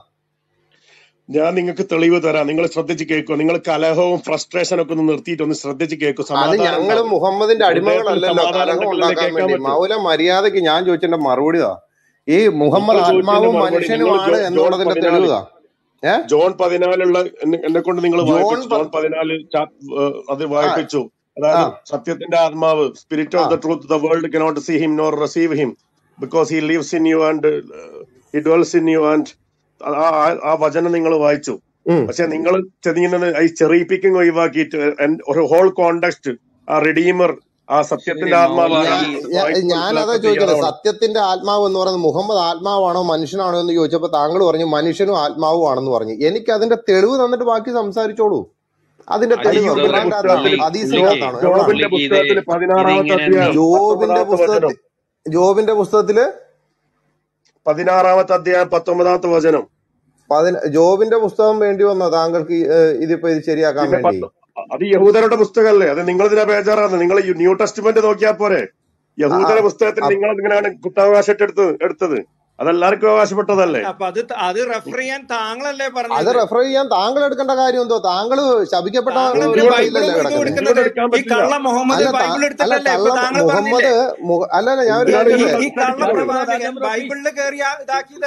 ഞാൻ നിങ്ങൾക്ക് തെളിവ് തരാം നിങ്ങൾ ശ്രദ്ധിച്ച് കേൾക്കുക നിങ്ങൾ കലഹവും ഫ്രസ്ട്രേഷനും ഒക്കെ ഒന്ന് നിർത്തിയിട്ട് ഒന്ന് ശ്രദ്ധിച്ച് കേൾക്കൂ അത് സമാധാനം ഞങ്ങൾ ഉണ്ടാവും മുഹമ്മദിന്റെ ഹൃദയത്തിൽ അടിമകളല്ലല്ലോ സമാധാനം കലഹം ഉണ്ടെങ്കിലല്ലേ ഉണ്ടാക്കാൻ കേൾക്കാൻ വേണ്ടി പറ്റൂ മൗല മര്യാദക്ക് ഞാൻ ചോദിച്ചതിന്റെ മറുപടിതാ ഈ നിങ്ങൾ മുഹമ്മദ് ചോദിച്ചതിന്റെ ആത്മാവും മറുപടി നിങ്ങൾ മനുഷ്യനുമാണ് ജോ- ജോൺ എന്നുള്ളതിന്റെ പതിനാല് തെളിവുതാ ഏ ജോൺ പതിനാലുള്ള എന്നെ എന്നെ കൊണ്ട് നിങ്ങൾ ജോൺ വായിപ്പിച്ചു പ- ജോൺ പതിനാല് ചാ- ഏഹ് അത് ആ വായിപ്പിച്ചു ആ അതായത് സത്യത്തിന്റെ ആത്മാവ് spirit ah of the truth the world cannot see him nor receive him because he lives in you and he dwells in you and ah ah- ആ വചനം നിങ്ങൾ വായിച്ചു ഉം പക്ഷെ നിങ്ങൾ ചെയ്യുന്നത് ഈ ചെറിയ പിക്കിംഗ് ഒഴിവാക്കിയിട്ട് എൻ- ഒരു ഹോൾ കോണ്ടെക്സ്റ്റ് ആ റിഡീമർ ആ ശരി സത്യത്തിന്റെ ആത്മാവ് മൗലാജി ഞാ- ആരാണെന്ന് ഞാ- വായിച്ച് ഞാനതാ മനസ്സിലാക്കാൻ ചോദിക്കണേ തയ്യാറാവണം സത്യത്തിന്റെ ആത്മാവ് എന്ന് പറയുന്നത് മുഹമ്മദ് ആത്മാവാണോ മനുഷ്യനാണോ എന്ന് ചോദിച്ചപ്പോ താങ്കൾ പറഞ്ഞു മനുഷ്യനും ആത്മാവും ആണെന്ന് പറഞ്ഞു എനിക്ക് അതിന്റെ തെളിവ് തന്നിട്ട് ബാക്കി സംസാരിച്ചോളൂ അതിന്റെ തെളിവ് അജീഷ് അയ്യൂബിന്റെ ബ്രദറെ ഖുറാന്റെ അകത്താണോ പുസ്തകത്തിൽ പുള്ളി ഹദീസിന്റെ പുള്ളിക്ക് അകത്താണോ ജോബിന്റെ എവിടാണ് പുള്ളിക്ക് ഇത് പുസ്തകത്തിൽ പതിനാറാമത്തെ ഇതിങ്ങനെ അധ്യായം നീ ജോബിന്റെ പത്തൊമ്പതാമത്തെ വചനം പുസ്തകത്തിൽ ജോബിന്റെ പുസ്തകത്തില് പതിനാറാമത്തെ അധ്യായം പത്തൊമ്പതാമത്തെ വചനം പതിന ജോബിന്റെ പുസ്തകം വേണ്ടി വന്നോ താങ്കൾക്ക് ഈ, ഏഹ്, ഇതിപ്പോ ഇത് ശരിയാക്കാൻ പിന്നെ വേണ്ടി പത്ത് അത് യഹൂദരുടെ പുസ്തകമല്ലേ അത് നിങ്ങൾ ഇതിനെ ബേജാറാണ് നിങ്ങൾ ഈ ന്യൂ ടെസ്റ്റ്മെന്റ് നോക്കിയാൽ പോരെ ആ, യഹൂദര ആ, പുസ്തകത്തിന് ആ, നിങ്ങൾ എങ്ങനെയാണ് കുത്താവകാശം എടുത്തത് എടുത്തത് അതെല്ലാവർക്കും അവകാശപ്പെട്ടതല്ലേ അപ്പൊ അത് ത- അത് റെഫർ ചെയ്യാൻ താങ്കളല്ലേ അത് പറഞ്ഞത് റെഫർ ചെയ്യാൻ താങ്കൾ എടുക്കേണ്ട കാര്യം എന്തോ താങ്കൾ ശപിക്കപ്പെട്ട താങ്കൾ എന്തിനാ എന്തുകൊണ്ട് വഴിയിലല്ലേ ബൈബിളും ഇതും കിടക്കുന്നത് എടുക്കുന്നത് എന്തുകൊണ്ട് എടുക്കാൻ ഈ പറ്റില്ല കള്ള മുഹമ്മദ് അല്ല താ- ബൈബിൾ അല്ല എടുത്തിട്ടല്ലേ ഇപ്പൊ കള്ള താങ്കൾ മുഹമ്മദ് പറഞ്ഞില്ലേ മുഹ- അല്ലല്ല ഞാൻ ഒരു എന്തിനാണ് ഈ കാര്യം നിങ്ങൾ ഈ പറയാം കള്ള സംസാരിക്കുന്നത് പ്രവാചകൻ രാജേന്ദ്ര പ്ലീസ് ബൈബിളിൽ കയറി ഇതാക്കിയതല്ലേ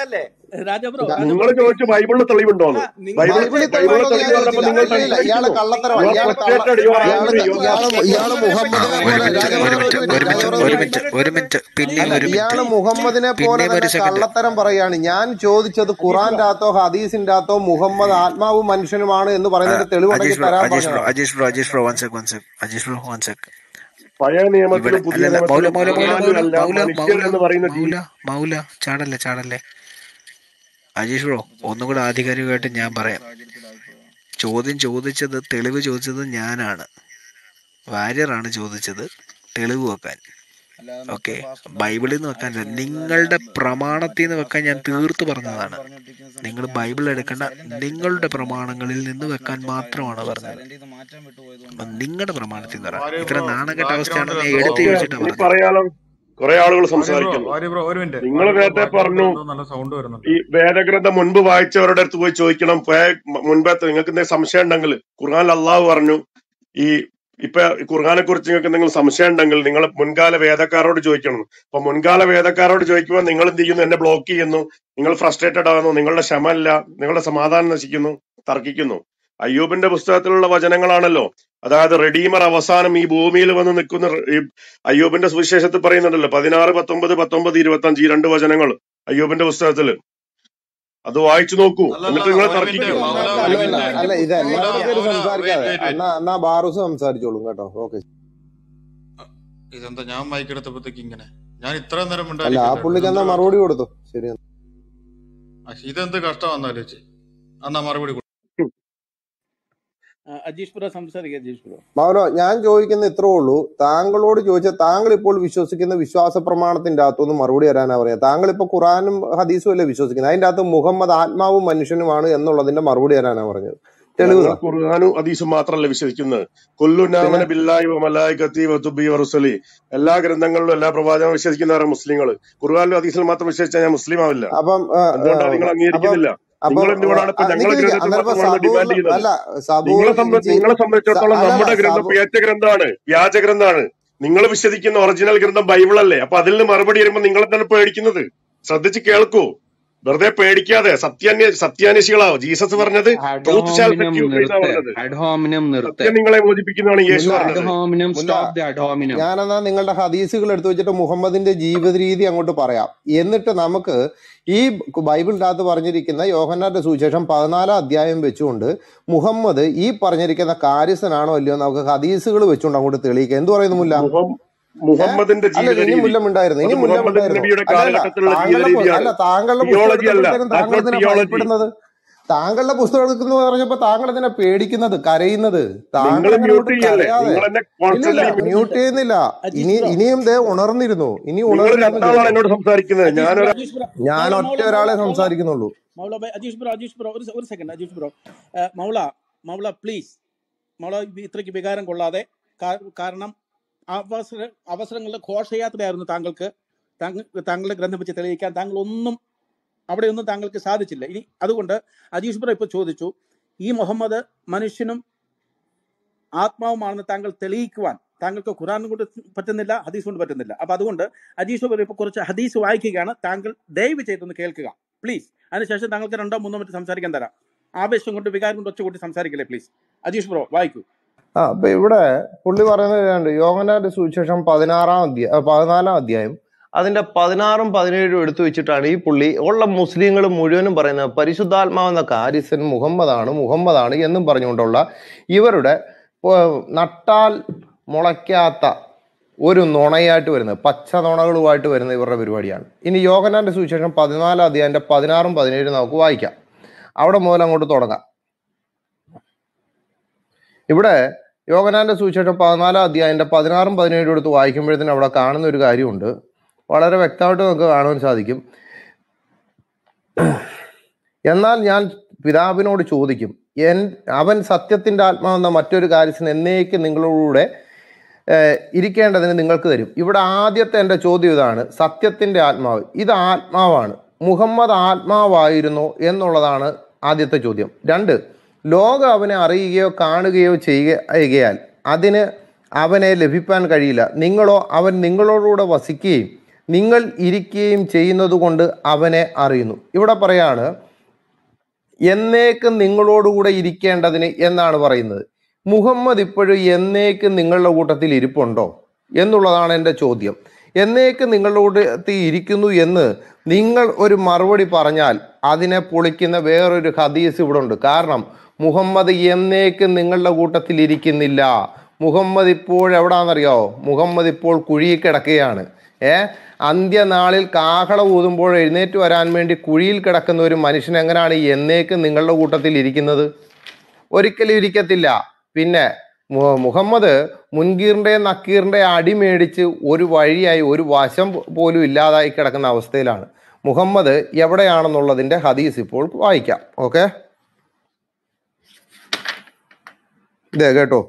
രാജാബ്രോ നിങ്ങൾ രാജാബ്രോ പ്ലീസ് ചോദിച്ചു ബൈബിളിൽ തെളിവുണ്ടോന്ന് അല്ല നിങ്ങൾ ബൈബിൾ ബൈബിളിൽ ബൈബിളിൽ തെളിവുണ്ടോന്ന് ഞാൻ തെളിവ് ചോദിച്ചില്ല പറഞ്ഞപ്പോൾ നിങ്ങൾ ഇല്ല ഇല്ല ഇയാള് സംസാരിക്കുന്നു കള്ളത്തരവാ യു ആർ ഇയാള് കള്ള ഫ്രസ്ട്രേറ്റഡ് യു ആർ ഇയാള് ആംഗ്രി യു ആർ ഇയാള് ഇയാള് മുഹമ്മദിനെ ആ, ഒരു പോലെ മിനിറ്റ് ഒരു രാജാബ്രദർ മിനിറ്റ് ഒരു മിനിറ്റ് ഒരു രാജാബ്രദർ മിനിറ്റ് ഒരു ഒരു മിനിറ്റ് മിനിറ്റ് ഒരു മിനിറ്റ് പിന്നെയും അല്ല ഒരു മിനിറ്റ് ഇയാള് മുഹമ്മദിനെ പോലെ പിന്നെയും തന്നെ ഒരു സെക്കൻഡ് കള്ളത്തരം പറയാണ് ഞാൻ ചോദിച്ചത് അജീഷ് ബ്രോ ഖുറാന്റെ അകത്തോ ഹദീസിന്റെ അകത്തോ മുഹമ്മദ് ആത്മാവും മനുഷ്യനുമാണ് എന്ന് പറയുന്നതിന്റെ തെളിവുണ്ടെങ്കിൽ അജീഷ് ബ്രോ തരാൻ അജീഷ് ബ്രോ പറഞ്ഞതാണ് Ajeesh bro Ajeesh bro one sec one sec Ajeesh bro one sec പഴയ ഇവിടെ നിയമത്തിലും പുതിയ അല്ലല്ല മൗല നിയമത്തിലും മൗല മൗല ഖുർആനിലും മൗല എല്ലാം മൗല മനുഷ്യർ മൗല എന്ന് പറയുന്ന ജീ മൗല മൗല ചാടല്ലേ ചാടല്ലേ അജീഷ് ബ്രോ ഒന്നും കൂടെ ആധികാരികമായിട്ട് ഞാൻ പറയാം ചോദ്യം ചോദിച്ചത് തെളിവ് ചോദിച്ചത് ഞാനാണ് വാര്യറാണ് ചോദിച്ചത് തെളിവ് വെക്കാൻ ഓക്കെ ബൈബിളിൽ നിന്ന് വെക്കാനല്ല നിങ്ങളുടെ പ്രമാണത്തിൽ നിന്ന് വെക്കാൻ ഞാൻ തീർത്തു പറഞ്ഞതാണ് നിങ്ങൾ ബൈബിൾ എടുക്കേണ്ട നിങ്ങളുടെ പ്രമാണങ്ങളിൽ നിന്ന് വെക്കാൻ മാത്രമാണ് പറഞ്ഞത് അപ്പം നിങ്ങളുടെ പ്രമാണത്തിൽ നിന്ന് പറ വാര്യ ഇത്ര ബ്രോ നാണക്കെട്ട ബാക്ക്ഗ്രൗണ്ടിൽ അവസ്ഥയാണെന്ന് ഞാൻ എന്തോ എടുത്തു ഓക്കെ ചോദിച്ചിട്ടാണ് ഇനി പറഞ്ഞത് പറയാലോ കുറെ ആളുകൾ വാര്യ ബ്രോ സംസാരിക്കുന്നു വാര്യ ബ്രോ ഒരു മിനിറ്റ് നിങ്ങൾ വാര്യ ബ്രോ നേരത്തെ ബാക്ക്ഗ്രൗണ്ടിൽ പറഞ്ഞു എന്തോ നല്ല സൗണ്ട് വരുന്നുണ്ട് ഈ വേദഗ്രന്ഥം മുൻപ് വായിച്ചവരുടെ അടുത്ത് പോയി ചോദിക്കണം പേ- മുൻപത്തെ നിങ്ങൾക്ക് എന്തെങ്കിലും സംശയം ഉണ്ടെങ്കിൽ ഖുർആൻ അള്ളാഹു പറഞ്ഞു ഈ ഇപ്പൊ ഖുർആനെ കുറിച്ച് നിങ്ങൾക്ക് എന്തെങ്കിലും സംശയം ഉണ്ടെങ്കിൽ നിങ്ങൾ മുൻകാല വേദക്കാരോട് ചോദിക്കണം അപ്പൊ മുൻകാല വേദക്കാരോട് ചോദിക്കുമ്പോൾ നിങ്ങൾ എന്ത് ചെയ്യുന്നു എന്നെ ബ്ലോക്ക് ചെയ്യുന്നു നിങ്ങൾ ഫ്രസ്ട്രേറ്റഡ് ആകുന്നു നിങ്ങളുടെ ക്ഷമ ഇല്ല നിങ്ങളുടെ സമാധാനം നശിക്കുന്നു തർക്കിക്കുന്നു അയ്യൂബിന്റെ പുസ്തകത്തിലുള്ള വചനങ്ങളാണല്ലോ അതായത് റെഡീമർ അവസാനം ഈ ഭൂമിയിൽ വന്ന് നിൽക്കുന്ന റെ- ഈ അയ്യൂബിന്റെ സുവിശേഷത്തിൽ പറയുന്നുണ്ടല്ലോ പതിനാറ് പത്തൊമ്പത് പത്തൊമ്പത് ഇരുപത്തി അഞ്ച് ഈ രണ്ട് വചനങ്ങൾ അയ്യൂബിന്റെ പുസ്തകത്തില് അത് വായിച്ചു നോക്കൂ അല്ലല്ല എന്നിട്ട് നിങ്ങൾ ഒരു മിനിറ്റ് തർക്കിക്കൂ മൗല അല്ല ഒരു അല്ല മിനിറ്റ് അല്ല ഇത് മൗല എല്ലാവരും പേര് മൗല വെയിറ്റ് സംസാരിക്കാതെ വെയിറ്റ് വെയിറ്റ് എന്നാ എന്നാ ബാറൂസ് സംസാരിച്ചോളും കേട്ടോ ഓക്കെ ഇതെന്താ ഞാൻ മൈക്ക് എടുത്തപ്പോഴത്തേക്ക് ഇങ്ങനെ ഞാൻ ഇത്രയും നേരം അല്ല ആ മിണ്ടായിരിക്കല്ലോ പുള്ളിക്ക് ഇതെന്തൊരു എന്നാ കഷ്ടം മറുപടി കൊടുത്തു ശരി ആ, ഇതെന്ത് കഷ്ടമാണെന്നാലും ചേച്ചി എന്നാ മറുപടി കൊടു. ആ, അജീഷ് ബ്രോ സംസാരിക്കുക അജീഷ് ബ്രോ മൗനോ ഞാൻ ചോദിക്കുന്ന ഇത്രേ ഉള്ളൂ താങ്കളോട് ചോദിച്ചാൽ താങ്കൾ ഇപ്പോൾ വിശ്വസിക്കുന്ന വിശ്വാസ പ്രമാണത്തിന്റെ അകത്തൊന്ന് മറുപടി തരാനാ പറയാ താങ്കൾ ഇപ്പൊ ഖുറാനും ഹദീസും അല്ലേ വിശ്വസിക്കുന്നത് അതിന്റെ അകത്ത് മുഹമ്മദ് ആത്മാവും മനുഷ്യനുമാണ് എന്നുള്ളതിന്റെ മറുപടി തരാനാ പറഞ്ഞത് തെളിവ് ഞങ്ങൾ താ ഖുർആാനും ഹദീസും മാത്രമല്ല വിശ്വസിക്കുന്നത് കൊല്ലുനാമന പിന്നെ ബില്ലായി മലായികത്തി വതുബി വറുസലി എല്ലാ ഗ്രന്ഥങ്ങളിലും എല്ലാ പ്രവാചകനും വിശ്വസിക്കുന്നവരാണ് മുസ്ലിങ്ങൾ ഖുർആാനിലും ഹദീസിലും മാത്രം വിശ്വസിച്ചാൽ ഞാൻ മുസ്ലിം ആവില്ല അപ്പം ആ, ആ, എന്തുകൊണ്ടാണ് നിങ്ങൾ അപ്പം അംഗീകരിക്കുന്നില്ല അപ്പം നിങ്ങൾ എന്തുകൊണ്ടാണ് ഇപ്പൊ ആ, ഞങ്ങളെ നിക്ക് നിക്ക് ഗ്രന്ഥത്തിൽ അന്നേരം മാത്രമാണെന്ന് സബൂർ ഡിമാൻഡ് ചെയ്യുന്നത് അല്ല സബൂർ നിങ്ങളെ സംബ- ചി- നിങ്ങളെ സ- സംബന്ധിച്ചിടത്തോളം അല്ലല്ല നമ്മുടെ ഗ്രന്ഥം സബൂ പേറ്റ ഗ്രന്ഥമാണ് വ്യാജ ഗ്രന്ഥമാണ് നിങ്ങൾ വിശ്വസിക്കുന്ന ഒറിജിനൽ ഗ്രന്ഥം ബൈബിളല്ലേ അപ്പൊ അതിൽ നിന്ന് മറുപടി വരുമ്പോൾ നിങ്ങൾ എന്താണ് പേടിക്കുന്നത് ശ്രദ്ധിച്ച് കേൾക്കൂ വെറുതെ പേടിക്കാതെ സത്യാന്വേ സത്യാന്വേഷികളാവും ജീസസ് പറഞ്ഞത് truth shall set ad hominem you free എന്നാ നിർത്ത് പറഞ്ഞത് അഡ്ഹോമിനം നിർത്ത് സത്യം നിങ്ങളെ മോചിപ്പിക്കുന്നതാണ് യേശു മുല്ല പറഞ്ഞത് അഡ്ഹോമിനം മുല്ല സ്റ്റോപ്പ് ദ അഡ്ഹോമിനം ഞാനെന്നാ നിങ്ങളുടെ ഹദീസുകൾ എടുത്തു വെച്ചിട്ട് മുഹമ്മദിന്റെ ജീവിത രീതി അങ്ങോട്ട് പറയാം എന്നിട്ട് നമുക്ക് ഈ ബൈബിളിൻ്റെ അകത്ത് പറഞ്ഞിരിക്കുന്ന യോഹന്നാന്റെ സുവിശേഷം പതിനാലാം അധ്യായം വെച്ചുകൊണ്ട് മുഹമ്മദ് ഈ പറഞ്ഞിരിക്കുന്ന കാര്യസ്ഥനാണോ അല്ലയോ എന്ന് നമുക്ക് ഹദീസുകൾ വെച്ചുകൊണ്ട് അങ്ങോട്ട് തെളിയിക്കാം എന്ത് പറയുന്നു മുല്ല മുഹം- ഏ മുഹമ്മദിന്റെ അല്ല ജീവിത ഇനി രീതി മുല്ലമുണ്ടായിരുന്നു അത് ഇനി മുഹമ്മദ് മുല്ലമുണ്ടായിരുന്നു നബിയുടെ അല്ല അല്ല കാലഘട്ടത്തിലുള്ള ജീവിത താങ്കളുടെ പു- രീതിയാണ് അല്ല താങ്കളുടെ പുസ്തകം തിയോളജി അല്ല എടുത്തപ്പോഴത്തേനും ദാറ്റ്സ് താങ്കൾ നോട്ട് ഇതിനെ തിയോളജി ഭയപ്പെടുന്നത് താങ്കളുടെ പുസ്തകം എടുക്കുന്നു പറഞ്ഞപ്പോ താങ്കൾ ഇതിനെ പേടിക്കുന്നത് കരയുന്നത് താങ്കൾ നിങ്ങൾ അങ്ങനെ മ്യൂട്ട് അങ്ങോട്ട് ചെയ്യല്ലേ കരയാതെ നിങ്ങൾ എന്നെ ഇല്ലില്ല കോൺസ്റ്റന്റ്ലി മ്യൂട്ട് ചെയ്യുന്നില്ല അജീഷ് ഇനി ബ്രോ ഇനിയും ദേ ഉണർന്നിരുന്നു ഇനി നിങ്ങൾ ഉണർന്നിരുന്നു രണ്ടാളാണ് കേൾക്കാം എന്നോട് സംസാരിക്കുന്നത് അജീഷ് ബ്രോ ഞാനൊരു അജീഷ് ബ്രോ ഞാൻ മൗല ഒറ്റ മൗല ഒരാളെ മൗല മൗല സംസാരിക്കുന്നുള്ളൂ മൗല bye Ajeesh bro Ajeesh bro ഒരു സെ- ഒരു സെക്കൻഡ് അജീഷ് ബ്രോ ഏ, മൗല മൗല പ്ലീസ് മൗല ഇത്രയ്ക്ക് വികാരം കൊള്ളാതെ കാ- കാരണം അവസര അവസരങ്ങളുടെ ഘോഷയാത്രയായിരുന്നു താങ്കൾക്ക് താങ്കൾ താങ്കളുടെ ഗ്രന്ഥം വെച്ച് തെളിയിക്കാൻ താങ്കൾ ഒന്നും അവിടെയൊന്നും താങ്കൾക്ക് സാധിച്ചില്ല ഇനി അതുകൊണ്ട് അജീഷ് ബ്രോ ഇപ്പോൾ ചോദിച്ചു ഈ മുഹമ്മദ് മനുഷ്യനും ആത്മാവുമാണെന്ന് താങ്കൾ തെളിയിക്കുവാൻ താങ്കൾക്ക് ഖുറാനും കൊണ്ട് പറ്റുന്നില്ല ഹദീസ് കൊണ്ട് പറ്റുന്നില്ല അപ്പൊ അതുകൊണ്ട് അജീഷ് ബ്രോ ഇപ്പോൾ കുറച്ച് ഹദീസ് വായിക്കുകയാണ് താങ്കൾ ദയവ് ചെയ്തൊന്ന് കേൾക്കുക പ്ലീസ് അതിനുശേഷം താങ്കൾക്ക് രണ്ടോ മൂന്നോ മിനിറ്റ് സംസാരിക്കാൻ തരാം ആവേശം കൊണ്ട് വികാരം കൊണ്ട് ഒച്ച കൂട്ടി സംസാരിക്കില്ലേ പ്ലീസ് അജീഷ് ബ്രോ വായിക്കൂ ആ അപ്പൊ ഇവിടെ പുള്ളി പറയുന്നത് രണ്ട് യോഗനാന്റെ സുവിശേഷം പതിനാറാം അധ്യായം പതിനാലാം അധ്യായം അതിന്റെ പതിനാറും പതിനേഴും എടുത്തു വെച്ചിട്ടാണ് ഈ പുള്ളി ഉള്ള മുസ്ലിങ്ങൾ മുഴുവനും പറയുന്നത് പരിശുദ്ധാത്മാവെന്ന കാര്യസ്ഥൻ മുഹമ്മദാണ് മുഹമ്മദാണ് എന്നും പറഞ്ഞുകൊണ്ടുള്ള ഇവരുടെ ഏർ, നട്ടാൽ മുളയ്ക്കാത്ത ഒരു നുണയായിട്ട് വരുന്നത് പച്ച നുണകളുമായിട്ട് വരുന്ന ഇവരുടെ പരിപാടിയാണ് ഇനി യോഗനാന്റെ സുവിശേഷം പതിനാലാം അധ്യായന്റെ പതിനാറും പതിനേഴും നമുക്ക് വായിക്കാം അവിടെ മുതൽ അങ്ങോട്ട് തുടങ്ങാം ഇവിടെ യോഗനാന്റെ സുവിശേഷം പതിനാലാം അധ്യായന്റെ പതിനാറും പതിനേഴും എടുത്ത് വായിക്കുമ്പോഴത്തേനും അവിടെ കാണുന്ന ഒരു കാര്യമുണ്ട് വളരെ വ്യക്തമായിട്ട് നമുക്ക് കാണുവാൻ സാധിക്കും എന്നാൽ ഞാൻ പിതാവിനോട് ചോദിക്കും എൻ അവൻ സത്യത്തിന്റെ ആത്മാവെന്ന മറ്റൊരു കാര്യത്തിന് എന്നേക്ക് നിങ്ങളോടുകൂടെ ഏഹ്, ഇരിക്കേണ്ടതിന് നിങ്ങൾക്ക് തരും ഇവിടെ ആദ്യത്തെ എൻ്റെ ചോദ്യം ഇതാണ് സത്യത്തിന്റെ ആത്മാവ് ഇത് ആത്മാവാണ് മുഹമ്മദ് ആത്മാവായിരുന്നോ എന്നുള്ളതാണ് ആദ്യത്തെ ചോദ്യം രണ്ട് ലോകം അവനെ അറിയുകയോ കാണുകയോ ചെയ്യുകയാൽ അതിന് അവനെ ലഭിക്കാൻ കഴിയില്ല നിങ്ങളോ അവൻ നിങ്ങളോടുകൂടെ വസിക്കുകയും നിങ്ങൾ ഇരിക്കുകയും ചെയ്യുന്നത് കൊണ്ട് അവനെ അറിയുന്നു ഇവിടെ പറയാണ് എന്നേക്കും നിങ്ങളോടുകൂടെ ഇരിക്കേണ്ടതിന് എന്നാണ് പറയുന്നത് മുഹമ്മദ് ഇപ്പോഴും എന്നേക്കും നിങ്ങളുടെ കൂട്ടത്തിൽ ഇരിപ്പുണ്ടോ എന്നുള്ളതാണ് എൻ്റെ ചോദ്യം എന്നേക്കും നിങ്ങളുടെ കൂട്ടത്തിൽ ഇരിക്കുന്നു എന്ന് നിങ്ങൾ ഒരു മറുപടി പറഞ്ഞാൽ അതിനെ പൊളിക്കുന്ന വേറൊരു ഹദീസ് ഇവിടെ ഉണ്ട് കാരണം മുഹമ്മദ് എന്നേക്കും നിങ്ങളുടെ കൂട്ടത്തിൽ ഇരിക്കുന്നില്ല മുഹമ്മദ് ഇപ്പോൾ എവിടാണെന്നറിയോ മുഹമ്മദ് ഇപ്പോൾ കുഴിയിൽ കിടക്കുകയാണ് ഏ അന്ത്യനാളിൽ കാഹള ഊതുമ്പോൾ എഴുന്നേറ്റ് വരാൻ വേണ്ടി കുഴിയിൽ കിടക്കുന്ന ഒരു മനുഷ്യൻ എങ്ങനെയാണ് എന്നേക്കും നിങ്ങളുടെ കൂട്ടത്തിൽ ഇരിക്കുന്നത് ഒരിക്കലും ഇരിക്കത്തില്ല പിന്നെ മു- മുഹമ്മദ് മുൻകീറിന്റെ നക്കീറിന്റെ അടി മേടിച്ച് ഒരു വഴിയായി ഒരു വശം പോലും ഇല്ലാതായി കിടക്കുന്ന അവസ്ഥയിലാണ് മുഹമ്മദ് എവിടെയാണെന്നുള്ളതിന്റെ ഹദീസ് ഇപ്പോൾ വായിക്കാം ഓക്കെ ഇതേ കേട്ടോ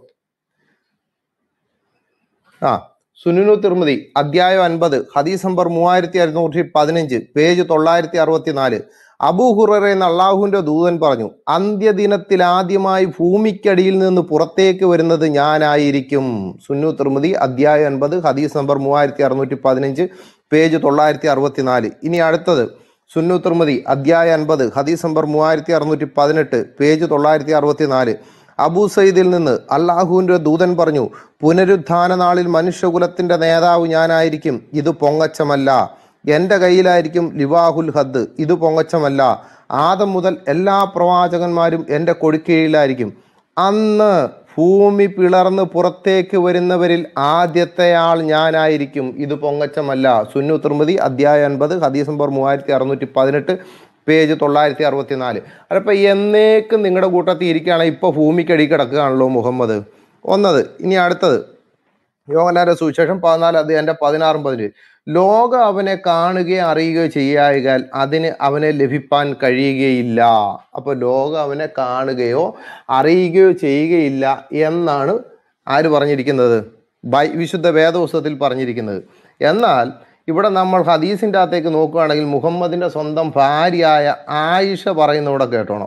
ആ സുനുനു തിർമതി അധ്യായം അൻപത് ഹദീസ് നമ്പർ മൂവായിരത്തി അറുന്നൂറ്റി പതിനഞ്ച് പേജ് തൊള്ളായിരത്തി അറുപത്തി നാല് അബൂ ഹുററ എന്ന അള്ളാഹുവിന്റെ ദൂതൻ പറഞ്ഞു അന്ത്യദിനത്തിൽ ആദ്യമായി ഭൂമിക്കടിയിൽ നിന്ന് പുറത്തേക്ക് വരുന്നത് ഞാനായിരിക്കും സുന്നു തിർമതി അധ്യായം അൻപത് ഹദീസ് നമ്പർ മൂവായിരത്തി അറുന്നൂറ്റി പതിനഞ്ച് പേജ് തൊള്ളായിരത്തി അറുപത്തി നാല് ഇനി അടുത്തത് സുന്നു തിർമതി അധ്യായം അൻപത് ഹദീസ് നമ്പർ മൂവായിരത്തി അറുന്നൂറ്റി പതിനെട്ട് പേജ് തൊള്ളായിരത്തി അറുപത്തി നാല് അബൂ സയ്യിദിൽ നിന്ന് അള്ളാഹുവിന്റെ ദൂതൻ പറഞ്ഞു പുനരുത്ഥാന നാളിൽ മനുഷ്യകുലത്തിന്റെ നേതാവ് ഞാനായിരിക്കും ഇത് പൊങ്ങച്ചമല്ല എൻ്റെ കയ്യിലായിരിക്കും ലിവാഹുൽ ഹദ് ഇത് പൊങ്ങച്ചമല്ല ആദം മുതൽ എല്ലാ പ്രവാചകന്മാരും എൻ്റെ കൊടുക്കീഴിലായിരിക്കും അന്ന് ഭൂമി പിളർന്ന് പുറത്തേക്ക് വരുന്നവരിൽ ആദ്യത്തെ ആൾ ഞാനായിരിക്കും ഇത് പൊങ്ങച്ചമല്ല സുന്നു തിർമതി അധ്യായം അൻപത് ഹദീസ് നമ്പർ മൂവായിരത്തി അറുന്നൂറ്റി പതിനെട്ട് പേജ് തൊള്ളായിരത്തി അറുപത്തി നാല് അപ്പൊ എന്നേക്കും നിങ്ങളുടെ കൂട്ടത്തിൽ ഇരിക്കുകയാണെങ്കിൽ ഇപ്പൊ ഭൂമിക്കടി കിടക്കുകയാണല്ലോ മുഹമ്മദ് ഒന്നത് ഇനി അടുത്തത് യോഗനാന്റെ സുവിശേഷം പതിനാല് അധ്യായന്റെ പതിനാറും പതിനേഴ് ലോകം അവനെ കാണുകയോ അറിയുകയോ ചെയ്യായാൽ അതിന് അവനെ ലഭിപ്പാൻ കഴിയുകയില്ല അപ്പൊ ലോകം അവനെ കാണുകയോ അറിയുകയോ ചെയ്യുകയില്ല എന്നാണ് ആര് പറഞ്ഞിരിക്കുന്നത് ബൈ വിശുദ്ധ വേദപുസ്തകത്തിൽ പറഞ്ഞിരിക്കുന്നത് എന്നാൽ ഇവിടെ നമ്മൾ ഹദീസിൻ്റെ അകത്തേക്ക് നോക്കുകയാണെങ്കിൽ മുഹമ്മദിന്റെ സ്വന്തം ഭാര്യയായ ആയിഷ പറയുന്ന ഇവിടെ കേട്ടോണം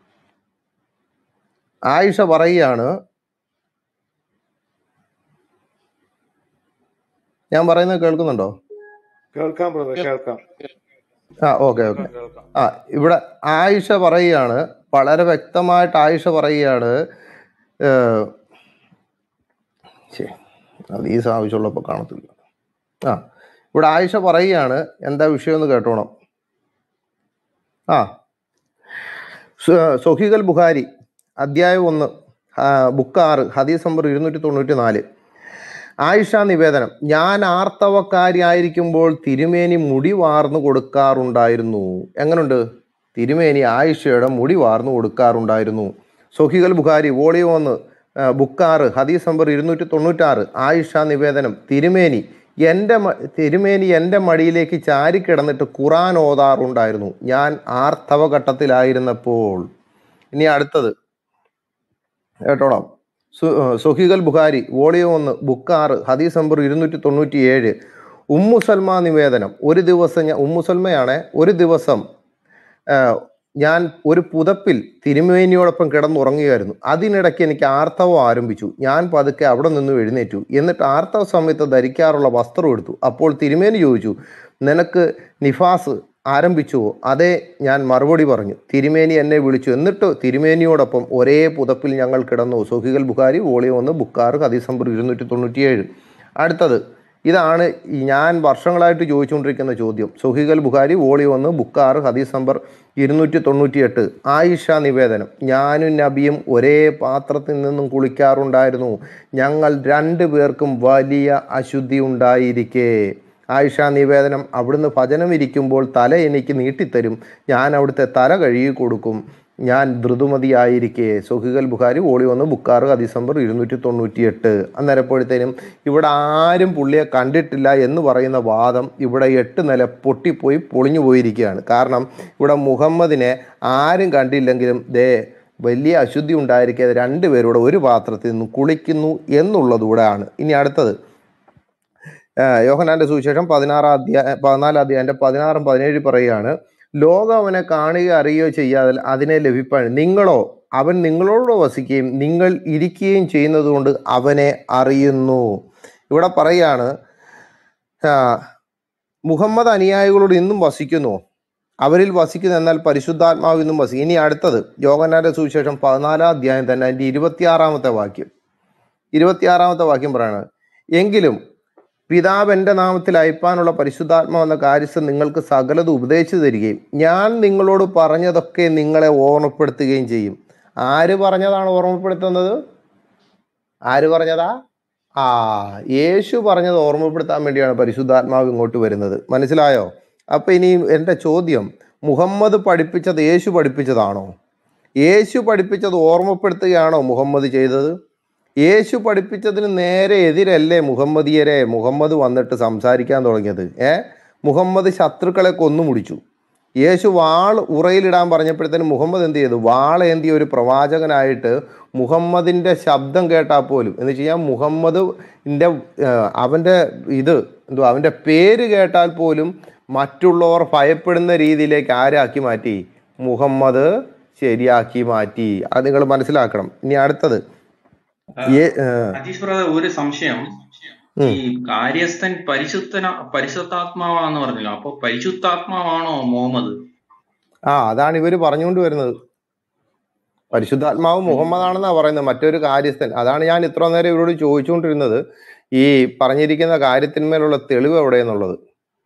ആയിഷ പറയുകയാണ് ഞാൻ പറയുന്നത് കേൾക്കുന്നുണ്ടോ കേൾക്കാം ബ്രദർ കേൾക്കാം ആ ഓക്കെ ഓക്കെ കേൾക്കാം കേൾക്കാം ആ ഇവിടെ ആയിഷ പറയുകയാണ് വളരെ വ്യക്തമായിട്ട് ആയിഷ പറയുകയാണ് ഏഹ്, ഛെ, ഹദീസ് ആവശ്യമുള്ളപ്പോൾ കാണത്തില്ല ആ ഇവിടെ ആയിഷ പറയുകയാണ് എന്താ വിഷയം എന്ന് കേട്ടോണം ആ സു- സൊഹീഖൽ ബുഖാരി അധ്യായം ഒന്ന് ആ, ബുക്ക് ആറ് ഹദീസ് നമ്പർ ഇരുന്നൂറ്റി തൊണ്ണൂറ്റി നാല് ആയിഷ നിവേദനം ഞാൻ ആർത്തവക്കാരി ആയിരിക്കുമ്പോൾ തിരുമേനി മുടി വാർന്നു കൊടുക്കാറുണ്ടായിരുന്നു എങ്ങനുണ്ട് തിരുമേനി ആയിഷയുടെ മുടി വാർന്നു കൊടുക്കാറുണ്ടായിരുന്നു സൊഹികൾ ബുഖാരി വോളിയോ ഒന്ന് ആ, ബുക്ക് ആറ് ഹദീസ് നമ്പർ ഇരുന്നൂറ്റി തൊണ്ണൂറ്റാറ് ആയിഷ നിവേദനം തിരുമേനി എൻ്റെ മ- തിരുമേനി എൻ്റെ മടിയിലേക്ക് ചാരിക്കിടന്നിട്ട് ഖുറാൻ ഓതാറുണ്ടായിരുന്നു ഞാൻ ആർത്തവഘട്ടത്തിലായിരുന്നപ്പോൾ ഇനി അടുത്തത് കേട്ടോളാം സു- ഏഹ് സുഹിഖൽ ബുഖാരി വോളിയോ ഒന്ന് ബുക്ക് ആറ് ഹദീസ് നമ്പർ ഇരുന്നൂറ്റി തൊണ്ണൂറ്റി ഏഴ് ഉമ്മു സൽമ നിവേദനം ഒരു ദിവസം ഞാൻ ഉമ്മു സൽമയാണ് ഒരു ദിവസം ആഹ്, ഞാൻ ഒരു പുതപ്പിൽ തിരുമേനിയോടൊപ്പം കിടന്നുറങ്ങുകയായിരുന്നു അതിനിടയ്ക്ക് എനിക്ക് ആർത്തവം ആരംഭിച്ചു ഞാൻ പതുക്കെ അവിടെ നിന്ന് എഴുന്നേറ്റു എന്നിട്ട് ആർത്തവ സമയത്ത് ധരിക്കാറുള്ള വസ്ത്രം എടുത്തു അപ്പോൾ തിരുമേനി ചോദിച്ചു നിനക്ക് നിഫാസ് ആരംഭിച്ചുവോ അതെ ഞാൻ മറുപടി പറഞ്ഞു തിരുമേനി എന്നെ വിളിച്ചു എന്നിട്ട് തിരുമേനിയോടൊപ്പം ഒരേ പുതപ്പിൽ ഞങ്ങൾ കിടന്നു സൊഹികൾ ബുഖാരി വോളിയം ഒന്ന് ബുക്കാറ് ഹദീസ് നമ്പർ ഇരുന്നൂറ്റി തൊണ്ണൂറ്റിയേഴ് അടുത്തത് ഇതാണ് ഈ ഞാൻ വർഷങ്ങളായിട്ട് ചോദിച്ചുകൊണ്ടിരിക്കുന്ന ചോദ്യം സൊഹികൾ ബുഖാരി വോളിയം ഒന്ന് ബുക്കാറ് ഹദീസ് നമ്പർ ഇരുന്നൂറ്റി തൊണ്ണൂറ്റിയെട്ട് ആയിഷ നിവേദനം ഞാനും നബിയും ഒരേ പാത്രത്തിൽ നിന്നും കുളിക്കാറുണ്ടായിരുന്നു ഞങ്ങൾ രണ്ടു പേർക്കും വലിയ അശുദ്ധി ഉണ്ടായിരിക്കെ ആയിഷ നിവേദനം അവിടുന്ന് ഭജനം ഇരിക്കുമ്പോൾ തല എനിക്ക് നീട്ടിത്തരും ഞാൻ അവിടുത്തെ തല കഴുകി കൊടുക്കും ഞാൻ ധൃതുമതിയായിരിക്കെ സൊഹികൽ ബുഖാരി ഓളി വന്ന് ബുക്കാറ് ഹദീസംബർ ഇരുന്നൂറ്റി തൊണ്ണൂറ്റിയെട്ട് അന്നേരപ്പോഴത്തേനും ഇവിടെ ആരും പുള്ളിയെ കണ്ടിട്ടില്ല എന്ന് പറയുന്ന വാദം ഇവിടെ എട്ട് നില പൊട്ടിപ്പോയി പൊളിഞ്ഞു പോയിരിക്കുകയാണ് കാരണം ഇവിടെ മുഹമ്മദിനെ ആരും കണ്ടില്ലെങ്കിലും ദേ വലിയ അശുദ്ധി ഉണ്ടായിരിക്കാതെ രണ്ടുപേരൂടെ ഒരു പാത്രത്തിൽ നിന്ന് കുളിക്കുന്നു എന്നുള്ളതൂടെയാണ് ഇനി അടുത്തത് ആ, യോഹന്നാന്റെ സുവിശേഷം പതിനാറാം അധ്യായ പതിനാലാം അധ്യായന്റെ പതിനാറും പതിനേഴ് പറയുകയാണ് ലോകം അവനെ കാണുകയോ അറിയുകയോ ചെയ്യാതെ അതിനെ ലഭിപ്പാൻ നിങ്ങളോ അവൻ നിങ്ങളോട് വസിക്കുകയും നിങ്ങൾ ഇരിക്കുകയും ചെയ്യുന്നത് കൊണ്ട് അവനെ അറിയുന്നു ഇവിടെ പറയാണ് ആ, മുഹമ്മദ് അനുയായികളോട് ഇന്നും വസിക്കുന്നു അവരിൽ വസിക്കുന്നു എന്നാൽ പരിശുദ്ധാത്മാവ് ഇന്നും വസിക്കും ഇനി അടുത്തത് യോഗനാന്റെ സുവിശേഷം പതിനാലാം അധ്യായം തന്നെ അതിന്റെ ഇരുപത്തിയാറാമത്തെ വാക്യം ഇരുപത്തിയാറാമത്തെ വാക്യം പറയണത് എങ്കിലും പിതാവ് എൻ്റെ നാമത്തിൽ അയപ്പാനുള്ള പരിശുദ്ധാത്മാവ് എന്ന കാര്യസ്ഥൻ നിങ്ങൾക്ക് സകലത് ഉപദേശിച്ചു തരികയും ഞാൻ നിങ്ങളോട് പറഞ്ഞതൊക്കെ നിങ്ങളെ ഓർമ്മപ്പെടുത്തുകയും ചെയ്യും ആര് പറഞ്ഞതാണ് ഓർമ്മപ്പെടുത്തുന്നത് ആര് പറഞ്ഞതാ ആ യേശു പറഞ്ഞത് ഓർമ്മപ്പെടുത്താൻ വേണ്ടിയാണ് പരിശുദ്ധാത്മാവ് ഇങ്ങോട്ട് വരുന്നത് മനസ്സിലായോ അപ്പൊ ഇനി എൻ്റെ ചോദ്യം മുഹമ്മദ് പഠിപ്പിച്ചത് യേശു പഠിപ്പിച്ചതാണോ യേശു പഠിപ്പിച്ചത് ഓർമ്മപ്പെടുത്തുകയാണോ മുഹമ്മദ് ചെയ്തത് യേശു പഠിപ്പിച്ചതിന് നേരെ എതിരല്ലേ മുഹമ്മദിയരെ മുഹമ്മദ് വന്നിട്ട് സംസാരിക്കാൻ തുടങ്ങിയത് ഏ മുഹമ്മദ് ശത്രുക്കളെ കൊന്നു മുടിച്ചു യേശു വാൾ ഉറയിലിടാൻ പറഞ്ഞപ്പോഴത്തേനും മുഹമ്മദ് എന്ത് ചെയ്തു വാളേന്തിയ ഒരു പ്രവാചകനായിട്ട് മുഹമ്മദിന്റെ ശബ്ദം കേട്ടാൽ പോലും എന്ന് വെച്ച് കഴിഞ്ഞാൽ മുഹമ്മദിന്റെ അവന്റെ ഇത് എന്തോ അവന്റെ പേര് കേട്ടാൽ പോലും മറ്റുള്ളവർ ഭയപ്പെടുന്ന രീതിയിലേക്ക് ആരാക്കി മാറ്റി മുഹമ്മദ് ശരിയാക്കി മാറ്റി അത് നിങ്ങൾ മനസ്സിലാക്കണം ഇനി അടുത്തത് ഏ- ഏ, അജീഷ് ബ്രദർ ഒരു സംശയം ഉം. ഈ കാര്യസ്ഥൻ പരിശുദ്ധന പരിശുദ്ധാത്മാവാന്ന് പറഞ്ഞല്ലോ അപ്പൊ പരിശുദ്ധാത്മാവാണോ മുഹമ്മദ് ആ അതാണ് ഇവര് പറഞ്ഞുകൊണ്ട് വരുന്നത് പരിശുദ്ധാത്മാവ് മുഹമ്മദാണെന്നാ പറയുന്നത് മറ്റൊരു കാര്യസ്ഥൻ അതാണ് ഞാൻ ഇത്ര നേരം ഇവരോട് ചോദിച്ചുകൊണ്ടിരുന്നത് ഈ പറഞ്ഞിരിക്കുന്ന കാര്യത്തിന്മേലുള്ള തെളിവ് എവിടെയെന്നുള്ളത്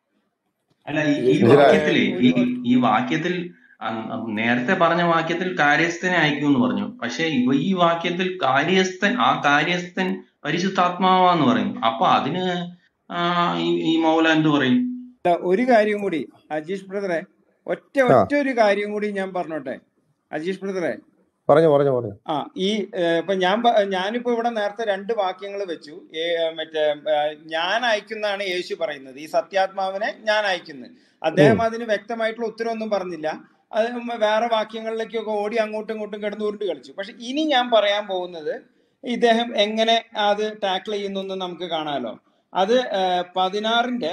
അല്ല ഈ ഈ മനസ്സിലായോ വാക്യത്തില് ഈ ഈ വാക്യത്തിൽ അ- അ- നേരത്തെ പറഞ്ഞ വാക്യത്തിൽ കാര്യസ്ഥനെ അയക്കും എന്ന് പറഞ്ഞു പക്ഷെ ഇവ ഈ വാക്യത്തിൽ കാര്യസ്ഥൻ ആ കാര്യസ്ഥൻ പരിശുദ്ധാത്മാവാന്ന് പറയും അപ്പൊ അതിന് ആ, ഈ ഈ മൗല എന്ത് പറയും അല്ല, ഒരു കാര്യം കൂടി അജീഷ് ബ്രദറെ ഒറ്റ ആ ഒറ്റ ഒരു കാര്യം കൂടി ഞാൻ പറഞ്ഞോട്ടെ അജീഷ് ബ്രദറെ പറഞ്ഞു പറഞ്ഞു പറഞ്ഞു ആ ഈ ഏഹ്, ഇപ്പൊ ഞാൻ പ- ഞാനിപ്പോ ഇവിടെ നേരത്തെ രണ്ട് വാക്യങ്ങൾ വെച്ചു ഏ- മറ്റേ ഏഹ്, ഞാൻ അയക്കുന്നതാണ് യേശു പറയുന്നത് ഈ സത്യാത്മാവിനെ ഞാൻ അയക്കുന്നത് അദ്ദേഹം ഉം അതിന് വ്യക്തമായിട്ടുള്ള ഉത്തരവൊന്നും പറഞ്ഞില്ല അത് വേറെ വാക്യങ്ങളിലേക്കൊക്കെ ഓടി അങ്ങോട്ടും ഇങ്ങോട്ടും കിടന്ന് ഉരുണ്ട് കളിച്ചു പക്ഷെ ഇനി ഞാൻ പറയാൻ പോകുന്നത് ഇദ്ദേഹം എങ്ങനെ അത് ടാക്കിൾ ചെയ്യുന്നു എന്ന് നമുക്ക് കാണാമല്ലോ അത് ഏഹ്, പതിനാറിന്റെ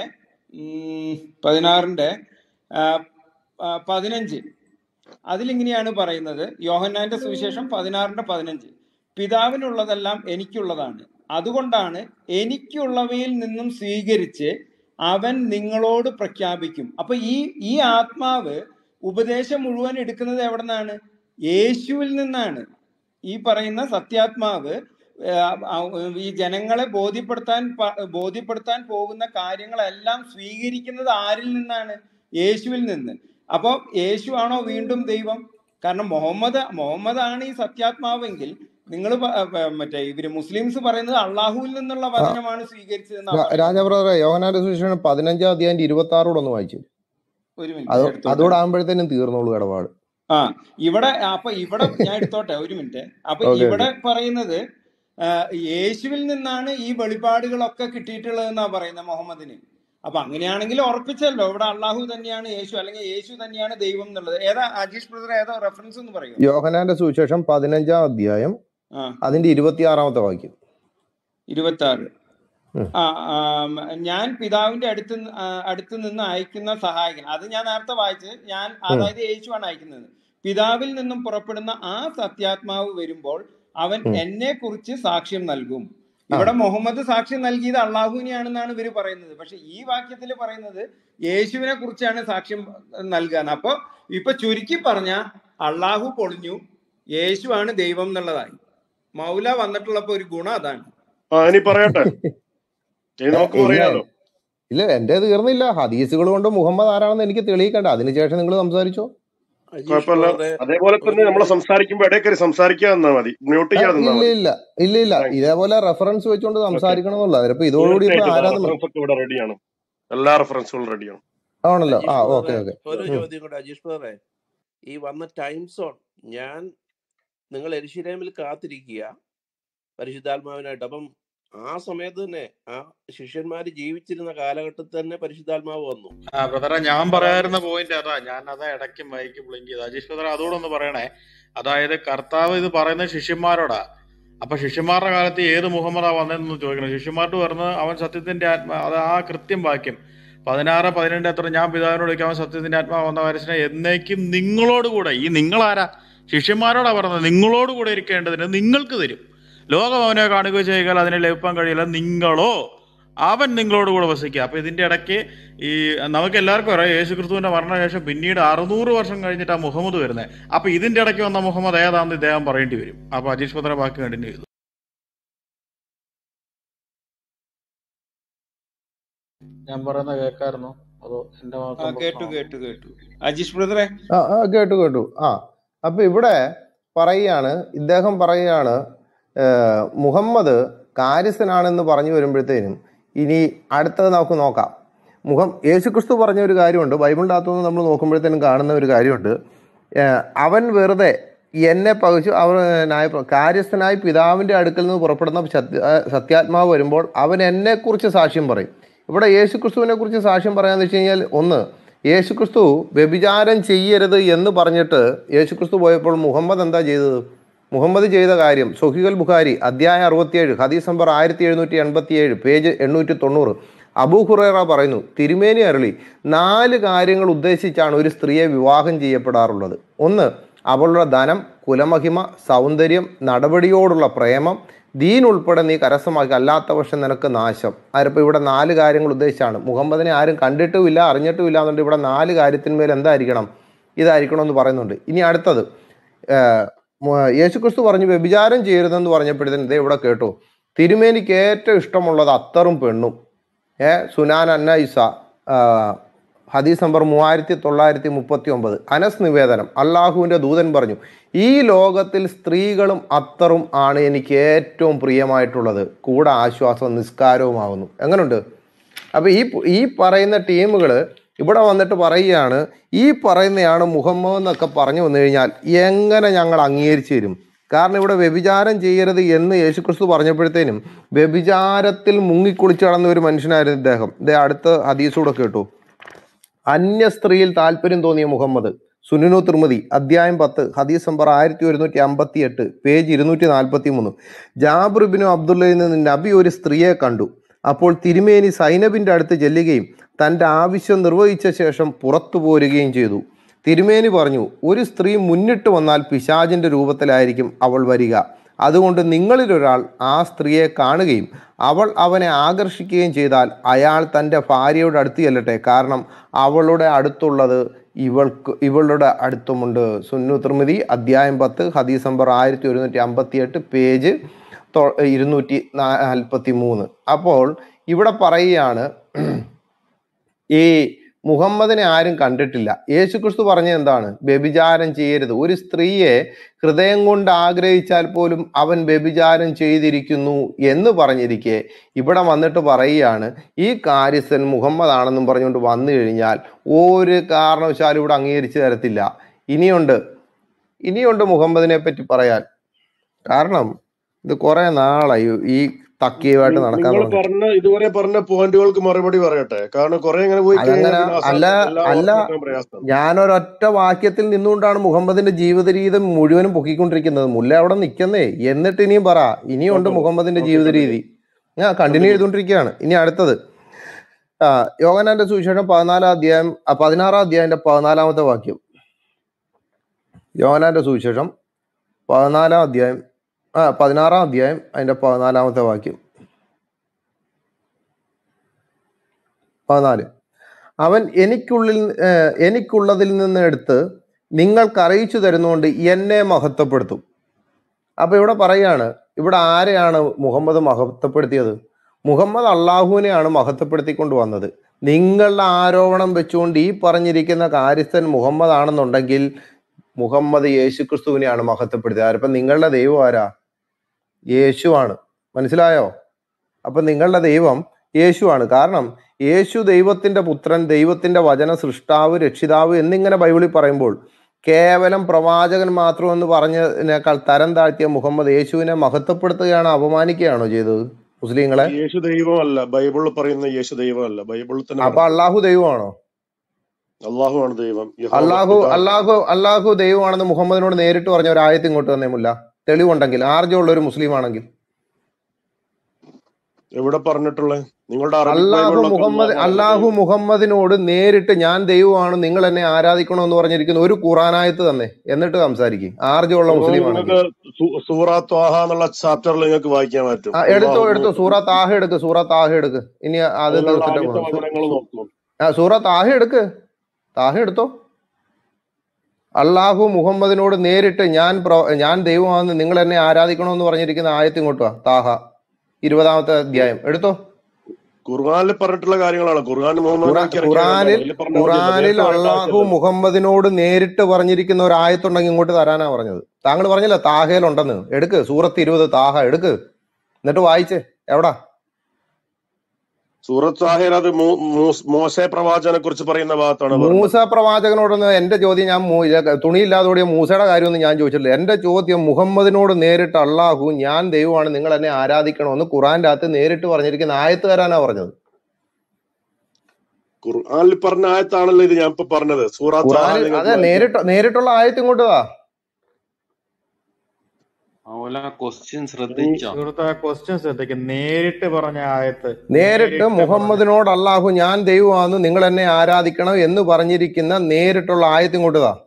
ഉം, പതിനാറിന്റെ ആ, ആ, പതിനഞ്ച് അതിലിങ്ങനെയാണ് പറയുന്നത് യോഹന്നാന്റെ സുവിശേഷം പതിനാറിന്റെ പതിനഞ്ച് പിതാവിനുള്ളതെല്ലാം എനിക്കുള്ളതാണ് അതുകൊണ്ടാണ് എനിക്കുള്ളവയിൽ നിന്നും സ്വീകരിച്ച് അവൻ നിങ്ങളോട് പ്രഖ്യാപിക്കും അപ്പൊ ഈ ഈ ആത്മാവ് ഉപദേശം മുഴുവൻ എടുക്കുന്നത് എവിടെ നിന്നാണ് യേശുവിൽ നിന്നാണ് ഈ പറയുന്ന സത്യാത്മാവ് ഏഹ്, ആ, ഈ ജനങ്ങളെ ബോധ്യപ്പെടുത്താൻ പ- ബോധ്യപ്പെടുത്താൻ പോകുന്ന കാര്യങ്ങളെല്ലാം സ്വീകരിക്കുന്നത് ആരിൽ നിന്നാണ് യേശുവിൽ നിന്ന് അപ്പൊ യേശു ആണോ വീണ്ടും ദൈവം കാരണം മുഹമ്മദ് മുഹമ്മദ് ആണ് ഈ സത്യാത്മാവെങ്കിൽ നിങ്ങൾ മറ്റേ ഇവര് മുസ്ലിംസ് പറയുന്നത് അള്ളാഹുവിൽ നിന്നുള്ള ആ, വചനമാണ് സ്വീകരിച്ചതെന്നാ രാ- പറയുന്നത് രാജബ്രദറെ യോഹനാന്റെ സുവിശേഷം പതിനഞ്ചാം അധ്യായം ഇരുപത്തി ആറോടെ ഒന്ന് വായിച്ചു ഒരു അത് മിനിറ്റ് എടുത്തോട്ടെ അതോടെ ആകുമ്പോഴത്തേനും തീർന്നോളൂ ഇടപാട് ആ ഇവിടെ അപ്പൊ ഇവിടെ ഞാൻ എടുത്തോട്ടെ ഒരു മിനിറ്റ് അപ്പൊ ഓക്കെ ഇവിടെ ഓക്കെ പറയുന്നത് ആ, യേശുവിൽ നിന്നാണ് ഈ വെളിപാടുകളൊക്കെ കിട്ടിയിട്ടുള്ളതെന്നാ പറയുന്നത് മുഹമ്മദിന് അപ്പൊ അങ്ങനെയാണെങ്കിൽ ഉറപ്പിച്ചല്ലോ ഇവിടെ അള്ളാഹു തന്നെയാണ് യേശു അല്ലെങ്കിൽ യേശു തന്നെയാണ് ദൈവം എന്നുള്ളത് ഏതാ അജീഷ് ബ്രദർ ഏതാ റെഫറൻസ് എന്ന് പറയൂ യോഹനാന്റെ സുവിശേഷം പതിനഞ്ചാം അധ്യായം ആ അതിന്റെ ഇരുപത്തിയാറാമത്തെ വാക്യം ഇരുപത്തി ആറ് ഉം. ആ ആം, ഞാൻ പിതാവിന്റെ അടുത്ത് നി- ആ, അടുത്ത് നിന്ന് അയക്കുന്ന സഹായകൻ അത് ഞാൻ നേരത്തെ വായിച്ചത് ഞാൻ ഉം. അതായത് യേശുവാണ് അയക്കുന്നത് പിതാവിൽ നിന്നും പുറപ്പെടുന്ന ആ സത്യാത്മാവ് വരുമ്പോൾ അവൻ ഉം. എന്നെ കുറിച്ച് സാക്ഷ്യം നൽകും ആ ഇവിടെ മുഹമ്മദ് സാക്ഷ്യം നൽകിയത് അള്ളാഹുവിനെയാണെന്നാണ് ഇവർ പറയുന്നത് പക്ഷെ ഈ വാക്യത്തിൽ പറയുന്നത് യേശുവിനെ കുറിച്ചാണ് സാക്ഷ്യം നൽകുക അപ്പൊ ഇപ്പൊ ചുരുക്കി പറഞ്ഞ അള്ളാഹു പൊളിഞ്ഞു യേശുവാണ് ദൈവം എന്നുള്ളതായി മൗല വന്നിട്ടുള്ളപ്പോ ഒരു ഗുണം അതാണ് ആ ഇനി പറയട്ടെ ഇനി ഏ, നമുക്ക് ഇല്ല പറയാലോ ഇല്ല എന്റെ തീർന്നില്ല ഹദീസുകൾ കൊണ്ട് മുഹമ്മദ് ആരാണെന്ന് എനിക്ക് തെളിയിക്കണ്ട അതിനുശേഷം നിങ്ങൾ സംസാരിച്ചോ അജീഷ് കുഴപ്പമില്ല ബ്രദറെ അതേപോലെ തന്നെ ഒരു നമ്മൾ സംസാരിക്കുമ്പോ ഇടയിൽ കയറി സംസാരിക്കാതെ നിന്നാ മതി മ്യൂട്ട് ഏ, ചെയ്യാതെ നിന്നാ ഇല്ല മതി ഇല്ല ഇല്ല ഇല്ല താങ്ക് യു ഇതേപോലെ റെഫറൻസ് വെച്ചുകൊണ്ട് ഓക്കെ സംസാരിക്കണം എന്നുള്ളത് അപ്പൊ ഇതോടുകൂടി ഇപ്പൊ തീർച്ചയായിട്ടും ആ ആരാന്ന് റെഫറൻസ് ഒക്കെ ഇവിടെ റെഡിയാണ് എല്ലാ റെഫറൻസുകളും റെഡിയാണ് ആണല്ലോ ആ അജീഷ് ഓക്കെ ബ്രദറെ ഓക്കെ ഒരു ചോദ്യം കൂടെ അജീഷ് ബ്രദറെ ഈ വന്ന ടൈം സോൺ ഞാൻ നിങ്ങൾ എരിശിലേമിൽ കാത്തിരിക്കുക പരിശുദ്ധാത്മാവിനായിട്ട് അപ്പം ആ സമയത്ത് തന്നെ ആ ശിഷ്യന്മാര് ജീവിച്ചിരുന്ന കാലഘട്ടത്തിൽ തന്നെ പരിശുദ്ധാത്മാവ് വന്നു ആ ബ്രദറെ ഞാൻ അതാണ് പറയാറുന്ന പോയിന്റ് അതാ ഞാൻ അതാ ഇടയ്ക്ക് മൈക്ക് ബ്ലിങ്ക് ചെയ്ത് അജീഷ് ബ്രദർ അതോടെ ഒന്ന് പറയണേ അതായത് കർത്താവ് ഇത് പറയുന്നത് ശിഷ്യന്മാരോടാ അപ്പൊ ശിഷ്യന്മാരുടെ കാലത്ത് ഏത് മുഹമ്മദാ വന്നതെന്ന് ചോദിക്കണം ശിഷ്യന്മാരോട് പറഞ്ഞത് അവൻ സത്യത്തിന്റെ ആത്മാ അത് ആ കൃത്യം വാക്യം പതിനാറ് പതിനെണ്ട് എത്ര ഞാൻ പിതാവിനോട് ചോദിക്കാം അവൻ സത്യത്തിന്റെ ആത്മാവ് വന്ന വരസിനെ എന്നേക്കും നിങ്ങളോട് കൂടെ ഈ നിങ്ങളാരാ ശിഷ്യന്മാരോടാ പറഞ്ഞത് നിങ്ങളോട് കൂടെ ഇരിക്കേണ്ടതിന് നിങ്ങൾക്ക് തരും ലോകം അവനെ കാണുക ചെയ്യുക അതിനെ ലഭിക്കാൻ കഴിയില്ല നിങ്ങളോ അവൻ നിങ്ങളോട് കൂടെ വസിക്കുക അപ്പൊ ഇതിന്റെ ഇടയ്ക്ക് ഈ നമുക്ക് എല്ലാവർക്കും അറിയാം യേശു ക്രിസ്തുവിന്റെ മരണശേഷം പിന്നീട് അറുന്നൂറ് വർഷം കഴിഞ്ഞിട്ടാണ് മുഹമ്മദ് വരുന്നത് അപ്പൊ ഇതിന്റെ ഇടയ്ക്ക് വന്ന മുഹമ്മദ് ഏതാണെന്ന് ഇദ്ദേഹം പറയേണ്ടി വരും അപ്പൊ അജീഷ് പത്ര ബാക്കി കണ്ടിന്യൂ ചെയ്തു ഞാൻ പറയുന്നത് കേൾക്കായിരുന്നോ അതോ എന്റെ ആ മാത്രം കേട്ടു പ്രശ്നമാണോ കേട്ടു കേട്ടു അജീഷ് ബ്രദറെ ആ ആ, കേട്ടു കേട്ടു ആ അപ്പൊ ഇവിടെ പറയുകയാണ് ഇദ്ദേഹം പറയുകയാണ് ഏർ, മുഹമ്മദ് കാര്യസ്ഥനാണെന്ന് പറഞ്ഞു വരുമ്പോഴത്തേനും ഇനി അടുത്തത് നമുക്ക് നോക്കാം മുഖം യേശുക്രിസ്തു പറഞ്ഞ ഒരു കാര്യമുണ്ട് ബൈബിളിൻ്റെ അകത്തുനിന്ന് നമ്മൾ നോക്കുമ്പോഴത്തേനും കാണുന്ന ഒരു കാര്യമുണ്ട് ഏർ, അവൻ വെറുതെ എന്നെ പകച്ചു അവർ ന്യായ കാര്യസ്ഥനായി പിതാവിൻ്റെ അടുക്കൽ നിന്ന് പുറപ്പെടുന്ന സത്യ സത്യാത്മാവ് വരുമ്പോൾ അവൻ എന്നെക്കുറിച്ച് സാക്ഷ്യം പറയും ഇവിടെ യേശുക്രിസ്തുവിനെ കുറിച്ച് സാക്ഷ്യം പറയാന്ന് വെച്ച് കഴിഞ്ഞാൽ ഒന്ന് യേശുക്രിസ്തു വ്യഭിചാരം ചെയ്യരുത് എന്ന് പറഞ്ഞിട്ട് യേശുക്രിസ്തു പോയപ്പോൾ മുഹമ്മദ് എന്താ ചെയ്തത് മുഹമ്മദ് ചെയ്ത കാര്യം സൊഹികൾ ബുഖാരി അധ്യായം അറുപത്തിയേഴ് ഹദീസ് നമ്പർ ആയിരത്തി എഴുന്നൂറ്റി എൺപത്തിയേഴ് പേജ് എണ്ണൂറ്റി തൊണ്ണൂറ് അബൂ ഹുറേറ പറയുന്നു തിരുമേനി അരളി നാല് കാര്യങ്ങൾ ഉദ്ദേശിച്ചാണ് ഒരു സ്ത്രീയെ വിവാഹം ചെയ്യപ്പെടാറുള്ളത് ഒന്ന് അവളുടെ ധനം കുലമഹിമ സൗന്ദര്യം നടപടിയോടുള്ള പ്രേമം ദീൻ ഉൾപ്പെടെ നീ കരസ്ഥമാക്കി അല്ലാത്ത പക്ഷം നിനക്ക് നാശം അതിപ്പോൾ ഇവിടെ നാല് കാര്യങ്ങൾ ഉദ്ദേശിച്ചാണ് മുഹമ്മദിനെ ആരും കണ്ടിട്ടുമില്ല അറിഞ്ഞിട്ടുമില്ല എന്നുണ്ട് ഇവിടെ നാല് കാര്യത്തിന്മേൽ എന്തായിരിക്കണം ഇതായിരിക്കണം എന്ന് പറയുന്നുണ്ട് ഇനി അടുത്തത് ഏർ, മു- യേശുക്രിസ്തു പറഞ്ഞു വ്യഭിചാരം ചെയ്യരുതെന്ന് പറഞ്ഞപ്പോഴത്തേന് ഇതേ ഇവിടെ കേട്ടു തിരുമേനിക്ക് ഏറ്റവും ഇഷ്ടമുള്ളത് അത്തറും പെണ്ണും ഏ സുനാൻ അന്നൈസ ആ, ഹദീസ് നമ്പർ മൂവായിരത്തി തൊള്ളായിരത്തി മുപ്പത്തി ഒമ്പത് അനസ് നിവേദനം അള്ളാഹുവിൻ്റെ ദൂതൻ പറഞ്ഞു ഈ ലോകത്തിൽ സ്ത്രീകളും അത്തറും ആണ് എനിക്ക് ഏറ്റവും പ്രിയമായിട്ടുള്ളത് കൂടെ ആശ്വാസവും നിസ്കാരവുമാവുന്നു എങ്ങനെയുണ്ട് അപ്പൊ ഈ ഈ പറയുന്ന ടീമുകൾ ഇവിടെ വന്നിട്ട് പറയുകയാണ് ഈ പറയുന്നതാണ് മുഹമ്മദ് എന്നൊക്കെ പറഞ്ഞു വന്നു കഴിഞ്ഞാൽ എങ്ങനെ ഞങ്ങൾ അംഗീകരിച്ചു തരും കാരണം ഇവിടെ വ്യഭിചാരം ചെയ്യരുത് എന്ന് യേശുക്രിസ്തു പറഞ്ഞപ്പോഴത്തേനും വ്യഭിചാരത്തിൽ മുങ്ങിക്കുളിച്ച് നടന്ന ഒരു മനുഷ്യനായിരുന്നു ഇദ്ദേഹം ഇതേ അടുത്ത ഹദീസൂടെ കേട്ടു അന്യ സ്ത്രീയിൽ താല്പര്യം തോന്നിയ മുഹമ്മദ് സുനുനു തിർമതി അധ്യായം പത്ത് ഹദീസ് നമ്പർ ആയിരത്തി ഒരുന്നൂറ്റി അമ്പത്തി എട്ട് പേജ് ഇരുന്നൂറ്റി നാൽപ്പത്തി മൂന്ന് ജാബിറിബിനു അബ്ദുള്ളയിൽ നിന്ന് നബി ഒരു സ്ത്രീയെ കണ്ടു അപ്പോൾ തിരുമേനി സൈനബിന്റെ അടുത്ത് ചെല്ലുകയും തന്റെ ആവശ്യം നിർവഹിച്ച ശേഷം പുറത്തു പോരുകയും ചെയ്തു തിരുമേനി പറഞ്ഞു ഒരു സ്ത്രീ മുന്നിട്ട് വന്നാൽ പിശാചിന്റെ രൂപത്തിലായിരിക്കും അവൾ വരിക അതുകൊണ്ട് നിങ്ങളിൽ ഒരാൾ ആ സ്ത്രീയെ കാണുകയും അവൾ അവനെ ആകർഷിക്കുകയും ചെയ്താൽ അയാൾ തൻ്റെ ഭാര്യയുടെ അടുത്ത് ചെല്ലട്ടെ കാരണം അവളുടെ അടുത്തുള്ളത് ഇവൾക്ക് ഇവളുടെ അടുത്തുമുണ്ട് സുന്നു തിർമിതി അധ്യായം പത്ത് ഹദീസ് നമ്പർ ആയിരത്തി ഒരുന്നൂറ്റി അമ്പത്തി എട്ട് പേജ് തൊ- ഇരുന്നൂറ്റി നാൽപ്പത്തി മൂന്ന് അപ്പോൾ ഇവിടെ പറയുകയാണ് ഈ മുഹമ്മദിനെ ആരും കണ്ടിട്ടില്ല യേശുക്രിസ്തു പറഞ്ഞ എന്താണ് വ്യഭിചാരം ചെയ്യരുത് ഒരു സ്ത്രീയെ ഹൃദയം കൊണ്ട് ആഗ്രഹിച്ചാൽ പോലും അവൻ വ്യഭിചാരം ചെയ്തിരിക്കുന്നു എന്ന് പറഞ്ഞിരിക്കെ ഇവിടെ വന്നിട്ട് പറയുകയാണ് ഈ കാര്യസ്ഥൻ മുഹമ്മദ് ആണെന്നും പറഞ്ഞുകൊണ്ട് വന്നു കഴിഞ്ഞാൽ ഒരു കാരണവശാലും ഇവിടെ അംഗീകരിച്ചു തരത്തില്ല ഇനിയുണ്ട് ഇനിയുണ്ട് മുഹമ്മദിനെ പറ്റി പറയാൻ കാരണം ഇത് കുറെ നാളായി ഈ തക്കീവായിട്ട് നടക്കാൻ നിങ്ങൾ തുടങ്ങി പറഞ്ഞ ഇതുവരെ പറഞ്ഞ പോയിന്റുകൾക്ക് മറുപടി പറയട്ടെ കാരണം കുറെ ഇങ്ങനെ പോയി അതങ്ങനെ കഴിഞ്ഞാൽ പിന്നെ അല്ല അവസാനം എല്ലാം അല്ല ഓർമ്മിക്കാൻ പ്രയാസമാണ് ഞാനൊരൊറ്റ വാക്യത്തിൽ നിന്നുകൊണ്ടാണ് മുഹമ്മദിന്റെ ജീവിത രീതി മുഴുവനും പൊക്കിക്കൊണ്ടിരിക്കുന്നത് മുല്ല അവിടെ നിൽക്കുന്നേ എന്നിട്ട് ഇനിയും പറ ഇനിയുണ്ട് ഓക്കെ മുഹമ്മദിന്റെ ഓക്കെ ജീവിത കണ്ടിന്യൂ രീതി ഞാൻ കണ്ടിന്യൂ കണ്ടിന്യൂ ചെയ്തുകൊണ്ടിരിക്കുകയാണ് ഇനി അടുത്തത് ആ, യോഹന്നാന്റെ സുവിശേഷം പതിനാലാം അധ്യായം ആ, പതിനാറാം അധ്യായന്റെ പതിനാലാമത്തെ വാക്യം യോഹന്നാന്റെ സുവിശേഷം പതിനാലാം അധ്യായം ആ പതിനാറാം അധ്യായം അതിന്റെ പതിനാലാമത്തെ വാക്യം പതിനാല് അവൻ എനിക്കുള്ളിൽ ഏർ, എനിക്കുള്ളതിൽ നിന്ന് എടുത്ത് നിങ്ങൾക്ക് അറിയിച്ചു തരുന്നതുകൊണ്ട് എന്നെ മഹത്വപ്പെടുത്തും അപ്പൊ ഇവിടെ പറയാണ് ഇവിടെ ആരെയാണ് മുഹമ്മദ് മഹത്വപ്പെടുത്തിയത് മുഹമ്മദ് അള്ളാഹുവിനെയാണ് മഹത്വപ്പെടുത്തിക്കൊണ്ട് വന്നത് നിങ്ങളുടെ ആരോപണം വെച്ചുകൊണ്ട് ഈ പറഞ്ഞിരിക്കുന്ന കാര്യസ്ഥൻ മുഹമ്മദ് ആണെന്നുണ്ടെങ്കിൽ മുഹമ്മദ് യേശുക്രിസ്തുവിനെയാണ് മഹത്വപ്പെടുത്തിയത് ആരപ്പം നിങ്ങളുടെ ദൈവം ആരാ യേശുവാണ് മനസ്സിലായോ അപ്പൊ നിങ്ങളുടെ ദൈവം യേശുവാണ് കാരണം യേശു ദൈവത്തിന്റെ പുത്രൻ ദൈവത്തിന്റെ വചന സൃഷ്ടാവ് രക്ഷിതാവ് എന്നിങ്ങനെ ബൈബിളിൽ പറയുമ്പോൾ കേവലം പ്രവാചകൻ മാത്രം എന്ന് പറഞ്ഞതിനേക്കാൾ തരം താഴ്ത്തിയ മുഹമ്മദ് യേശുവിനെ മഹത്വപ്പെടുത്തുകയാണോ അപമാനിക്കുകയാണോ ചെയ്തത് മുസ്ലിങ്ങളെ യേശു ദൈവമല്ല ബൈബിളിൽ പറയുന്ന യേശു ദൈവമല്ല ബൈബിളിൽ തന്നെ അപ്പൊ പറഞ്ഞു അള്ളാഹു ദൈവമാണോ അള്ളാഹു ആണ് ദൈവം യഹോവ അള്ളാഹു പിതാവ് അള്ളാഹു അള്ളാഹു ദൈവമാണെന്ന് മുഹമ്മദിനോട് നേരിട്ട് പറഞ്ഞ ഒരു ആയത്ത് ഇങ്ങോട്ട് തന്നേ മുല്ല തെളിവുണ്ടെങ്കിൽ ആർജമുള്ള ഒരു മുസ്ലിം ആണെങ്കിൽ എവിടെ പറഞ്ഞിട്ടുള്ളത് നിങ്ങളുടെ അറബിക് അള്ളാഹു ബൈബിളിലൊക്കെ മുഹമ്മദ് അള്ളാഹുവാണ് അള്ളാഹു ദൈവം മുഹമ്മദിനോട് നേരിട്ട് ഞാൻ ദൈവമാണ് നിങ്ങൾ എന്നെ ആരാധിക്കണം എന്ന് പറഞ്ഞിരിക്കുന്ന ഒരു ഖുറാനായത്ത് തന്നെ എന്നിട്ട് സംസാരിക്കും ആർജമുള്ള ഖുർആൻ മുസ്ലിം നിങ്ങൾക്ക് ആണെങ്കിൽ സൂ- സൂറ ത്വാഹ എന്നുള്ള ചാപ്റ്ററിൽ നിങ്ങൾക്ക് വായിക്കാൻ പറ്റും ആ എടുത്തോ അള്ളാഹു എടുത്തോ സൂറ താഹ എടുക്ക് സൂറ താഹ എടുക്ക് ഇനി അത് അതിലുള്ള തീർത്തിട്ട് ആദ്യത്തെ പോകാം സു- വചനങ്ങൾ സു- നോക്കും ആ സൂറ താഹ എടുക്ക് താഹ എടുത്തോ അള്ളാഹു മുഹമ്മദിനോട് നേരിട്ട് ഞാൻ പ്ര- ഞാൻ ദൈവമാണെന്ന് നിങ്ങൾ എന്നെ ആരാധിക്കണമെന്ന് പറഞ്ഞിരിക്കുന്ന ആയത്ത് ഇങ്ങോട്ട് വാ താഹ ഇരുപതാമത്തെ അധ്യായം എടുത്തോ ഖുർആനിൽ പറഞ്ഞിട്ടുള്ള കാര്യങ്ങളാണ് ഖുർആൻ മുഹമ്മദ് ഖുറാ- നബിക്ക് ഇറക്കിയതല്ല ഖുറാനിൽ അതിൽ പറഞ്ഞ മതിയല്ലോ ഖുറാനിൽ നേരത്തെ പറയേണ്ട അള്ളാഹു ആവശ്യമില്ലല്ലോ മുഹമ്മദിനോട് നേരിട്ട് പറഞ്ഞിരിക്കുന്ന ഒരു ആയത്തുണ്ടെങ്കിൽ ഇങ്ങോട്ട് തരാനാ പറഞ്ഞത് താങ്കൾ പറഞ്ഞില്ല താഹയിലുണ്ടെന്ന് എടുക്ക് സൂറത്ത് ഇരുപത് താഹ എടുക്ക് എന്നിട്ട് വായിച്ചേ എവിടാ സൂറത്ത് സാഹിർ അത് മൂ- മൂസ്- മോശെ പ്രവാചകനെ കുറിച്ച് പറയുന്ന ഭാഗത്താണ് പറഞ്ഞത് മൂസ പ്രവാചകനോടൊന്ന് എന്റെ ചോദ്യം ഞാൻ മൂ- ഇല്ല, തുണിയില്ലാതോടിയ മൂസയുടെ കാര്യമൊന്നും ഞാൻ ചോദിച്ചിട്ടില്ല എന്റെ ചോദ്യം മുഹമ്മദിനോട് നേരിട്ട് അള്ളാഹു ഞാൻ ദൈവമാണ് നിങ്ങൾ എന്നെ ആരാധിക്കണമെന്ന് ഖുറാന്റെ അകത്ത് നേരിട്ട് പറഞ്ഞിരിക്കുന്ന ആയത്ത് തരാനാ പറഞ്ഞത് ഖുർആനിൽ പറഞ്ഞ ആയത്താണല്ലോ ഇത് ഞാൻ ഇപ്പൊ പറഞ്ഞത് സൂറത്ത് സാഹ ഖുറാനിൽ നിങ്ങൾക്ക് അതെ വായിക്കാം നേരിട്ട് നേരിട്ടുള്ള ആയത്ത് ഇങ്ങോട്ട് വാ അതുപോലെ ക്വസ്റ്റ്യൻ ഈ ശ്രദ്ധിച്ചോ സുഹൃത്തെ ക്വസ്റ്റ്യൻ ശ്രദ്ധിക്കും നേരിട്ട് പറഞ്ഞ ആയത്ത് നേരിട്ട് നേരിട്ട് പറഞ്ഞ മുഹമ്മദിനോട് അള്ളാഹു ഞാൻ ദൈവമാണെന്ന് നിങ്ങൾ എന്നെ ആരാധിക്കണം എന്ന് പറഞ്ഞിരിക്കുന്ന നേരിട്ടുള്ള ആയത്ത് ഇങ്ങോട്ട് താ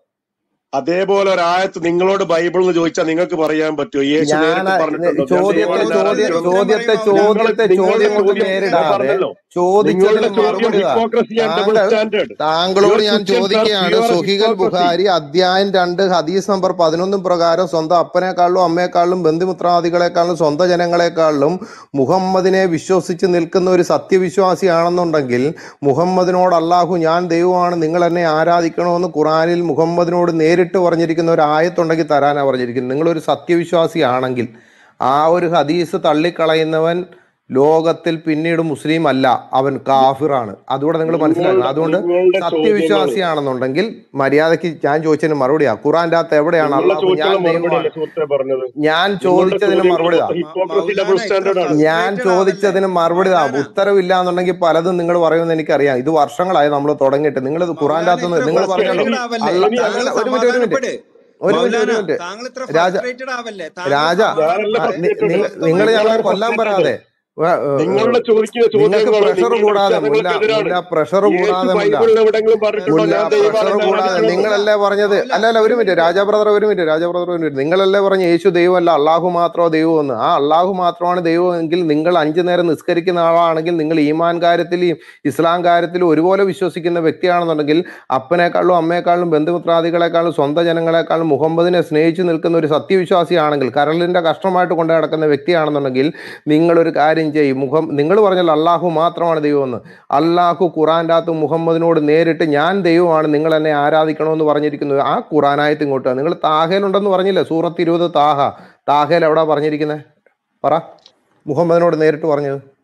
അതേപോലെ ഒരു ആയത്ത് നിങ്ങളോട് ബൈബിൾ എന്ന് ചോദിച്ചാൽ നിങ്ങൾക്ക് പറയാൻ പറ്റുമോ യേശു ഞാൻ നേരിട്ട് പറഞ്ഞിട്ടുണ്ടോ ഞാൻ ചോദ്യത്തെ ദൈവമാണെന്ന് ചോദ്യ ആരാധിക്കണം ചോദ്യത്തെ നിങ്ങൾ ചോദ്യത്തെ നിങ്ങളുടെ ചോദ്യം കൊണ്ട് ചോദ്യം ഞാൻ നേരിടാതെ പറഞ്ഞല്ലോ ചോദിച്ചതിന് നിങ്ങളുടെ ചോദ്യം മറുപടി താ ഹിപ്പോക്രസി ആൻഡ് ഡബിൾ താങ്കൾ സ്റ്റാൻഡേർഡ് താങ്കളോട് യുവർ ഞാൻ ക്വസ്റ്റ്യൻസ് ആർ ചോദിക്കുകയാണ് പ്യുവർ സുഹികൽ ഹിപ്പോക്രസി ബുഖാരി അധ്യായം രണ്ട് ഹദീസ് നമ്പർ പതിനൊന്നും പ്രകാരം സ്വന്തം അപ്പനേക്കാളിലും അമ്മയെക്കാളിലും ബന്ധുമിത്രാദികളെക്കാളിലും സ്വന്തം ജനങ്ങളെക്കാളിലും മുഹമ്മദിനെ വിശ്വസിച്ച് നിൽക്കുന്ന ഒരു സത്യവിശ്വാസിയാണെന്നുണ്ടെങ്കിൽ മുഹമ്മദിനോട് അള്ളാഹു ഞാൻ ദൈവമാണ് നിങ്ങൾ എന്നെ ആരാധിക്കണമെന്ന് ഖുറാനിൽ മുഹമ്മദിനോട് നേരിട്ട് പറഞ്ഞിരിക്കുന്ന ഒരു ആയത്തുണ്ടെങ്കിൽ തരാനാണ് പറഞ്ഞിരിക്കുന്നത് നിങ്ങളൊരു സത്യവിശ്വാസിയാണെങ്കിൽ ആ ഒരു ഹദീസ് തള്ളിക്കളയുന്നവൻ ലോകത്തിൽ പിന്നീട് മുസ്ലിം അല്ല അവൻ കാഫിറാണ് അതുകൂടെ നിങ്ങൾ മനസ്സിലാക്കണം നിങ്ങളുടെ അതുകൊണ്ട് നിങ്ങളുടെ ചോദ്യങ്ങൾ സത്യവിശ്വാസിയാണെന്നുണ്ടെങ്കിൽ മര്യാദയ്ക്ക് ഞാൻ ചോദിച്ചതിന് മറുപടിയാ ഖുറാന്റെ അകത്ത് എവിടെയാണ് നിങ്ങളുടെ അള്ളാഹു ഞാൻ ചോദിച്ചുള്ള മറുപടി ദൈവമാണ് അല്ലേ സുഹൃത്തെ പറഞ്ഞത് ഞാൻ നിങ്ങളുടെ ചോദിച്ചതിന് ചോദ്യങ്ങൾ മറുപടി താ മ- ഹിപ്പോക്രസി മൗലാന ഡബിൾ ഇത്ര സ്റ്റാൻഡേർഡ് ആണ് ഞാൻ ഫ്രസ്ട്രേറ്റഡ് ആവല്ലേ ചോദിച്ചതിന് മറുപടി താ മൗലാന ഉത്തരവില്ല എന്നുണ്ടെങ്കിൽ പലതും നിങ്ങൾ പറയുമെന്ന് എനിക്കറിയാം ഇത് വർഷങ്ങളായി നമ്മൾ തുടങ്ങിയിട്ട് നിങ്ങൾ ഇത് ഖുറാന്റെ മൗലാന അകത്ത് ഇത്ര നിങ്ങൾ പറഞ്ഞല്ലോ ഫ്രസ്ട്രേറ്റഡ് ആവല്ലേ അല്ല ഇനി താങ്കൾ അല്ല ഒരു മിനിറ്റ് ഒരു മിനിറ്റ് സമാധാനപ്പെട് ഒരു മിനിറ്റ് മൗലാന ഒരു മിനിറ്റ് താങ്കൾ ഇത്ര രാജ ഫ്രസ്ട്രേറ്റഡ് ആവല്ലേ താങ്കൾ രാജ ഞാനല്ല ആ, നി- ഫ്രസ്ട്രേറ്റഡ് നി- നിങ്ങൾ നിങ്ങളാണ് ഞങ്ങളെ കൊല്ലാൻ ഫ്രസ്ട്രേറ്റഡ് വരാതെ വേ- ഏ, ഏ, നിങ്ങളുടെ ചോദിക്കുന്ന നിങ്ങൾക്ക് ചോദ്യങ്ങൾ പ്രഷർ നിങ്ങളുടെ കൂടാതെ മുല്ല വിശ്വാസങ്ങൾക്കെതിരാണ് മുല്ല പ്രഷർ യേശു കൂടാതെ മുല്ല ബൈബിളിൽ എവിടെങ്കിലും പറഞ്ഞിട്ടുണ്ടോ മുല്ല ഞാൻ പ്രഷർ ദൈവമാണ് എന്നെ കൂടാതെ ആരാധിക്കണമെന്ന് മൗല നിങ്ങളല്ലേ പറഞ്ഞത് മൗല അല്ല അല്ല ഒരു ഒരു മിനിറ്റ് മിനിറ്റ് രാജാ ബ്രദർ ഒരു മിനിറ്റ് രാജാ ബ്രദർ ഒരു മിനിറ്റ് നിങ്ങളല്ലേ പറഞ്ഞ യേശു ദൈവമല്ല അള്ളാഹു മാത്രമോ ദൈവമെന്ന് ആ അള്ളാഹു മാത്രമാണ് ദൈവമെങ്കിൽ നിങ്ങൾ അഞ്ചു നേരം നിസ്കരിക്കുന്ന ആളാണെങ്കിൽ നിങ്ങൾ ഈമാൻ കാര്യത്തിലും ഇസ്ലാം കാര്യത്തിലും ഒരുപോലെ വിശ്വസിക്കുന്ന വ്യക്തിയാണെന്നുണ്ടെങ്കിൽ അപ്പനേക്കാളും അമ്മയെക്കാളും ബന്ധുമിത്രാദികളെക്കാളും സ്വന്തം ജനങ്ങളെക്കാളും മുഹമ്മദിനെ സ്നേഹിച്ചു നിൽക്കുന്ന ഒരു സത്യവിശ്വാസിയാണെങ്കിൽ കരളിന്റെ കഷ്ടമായിട്ട് കൊണ്ടു നടക്കുന്ന വ്യക്തിയാണെന്നുണ്ടെങ്കിൽ നിങ്ങളൊരു കാര്യം ചെയ്യും മുഖം നിങ്ങൾ പറഞ്ഞല്ലോ അള്ളാഹു മാത്രമാണ് ദൈവമെന്ന് അള്ളാഹു ഖുറാൻ്റെ അകത്ത് മുഹമ്മദിനോട് നേരിട്ട് ഞാൻ ദൈവമാണ് നിങ്ങൾ എന്നെ ആരാധിക്കണമെന്ന് പറഞ്ഞിരിക്കുന്നത് ആ ഖുറാനായത്ത് ഇങ്ങോട്ട് നിങ്ങൾ താഹയിലുണ്ടെന്ന് പറഞ്ഞില്ലേ സൂറത്ത് ഇരുപത് താഹ താഹയിൽ എവിടാ പറഞ്ഞിരിക്കുന്നത് പറ മുഹമ്മദിനോട് നേരിട്ട് പറഞ്ഞത്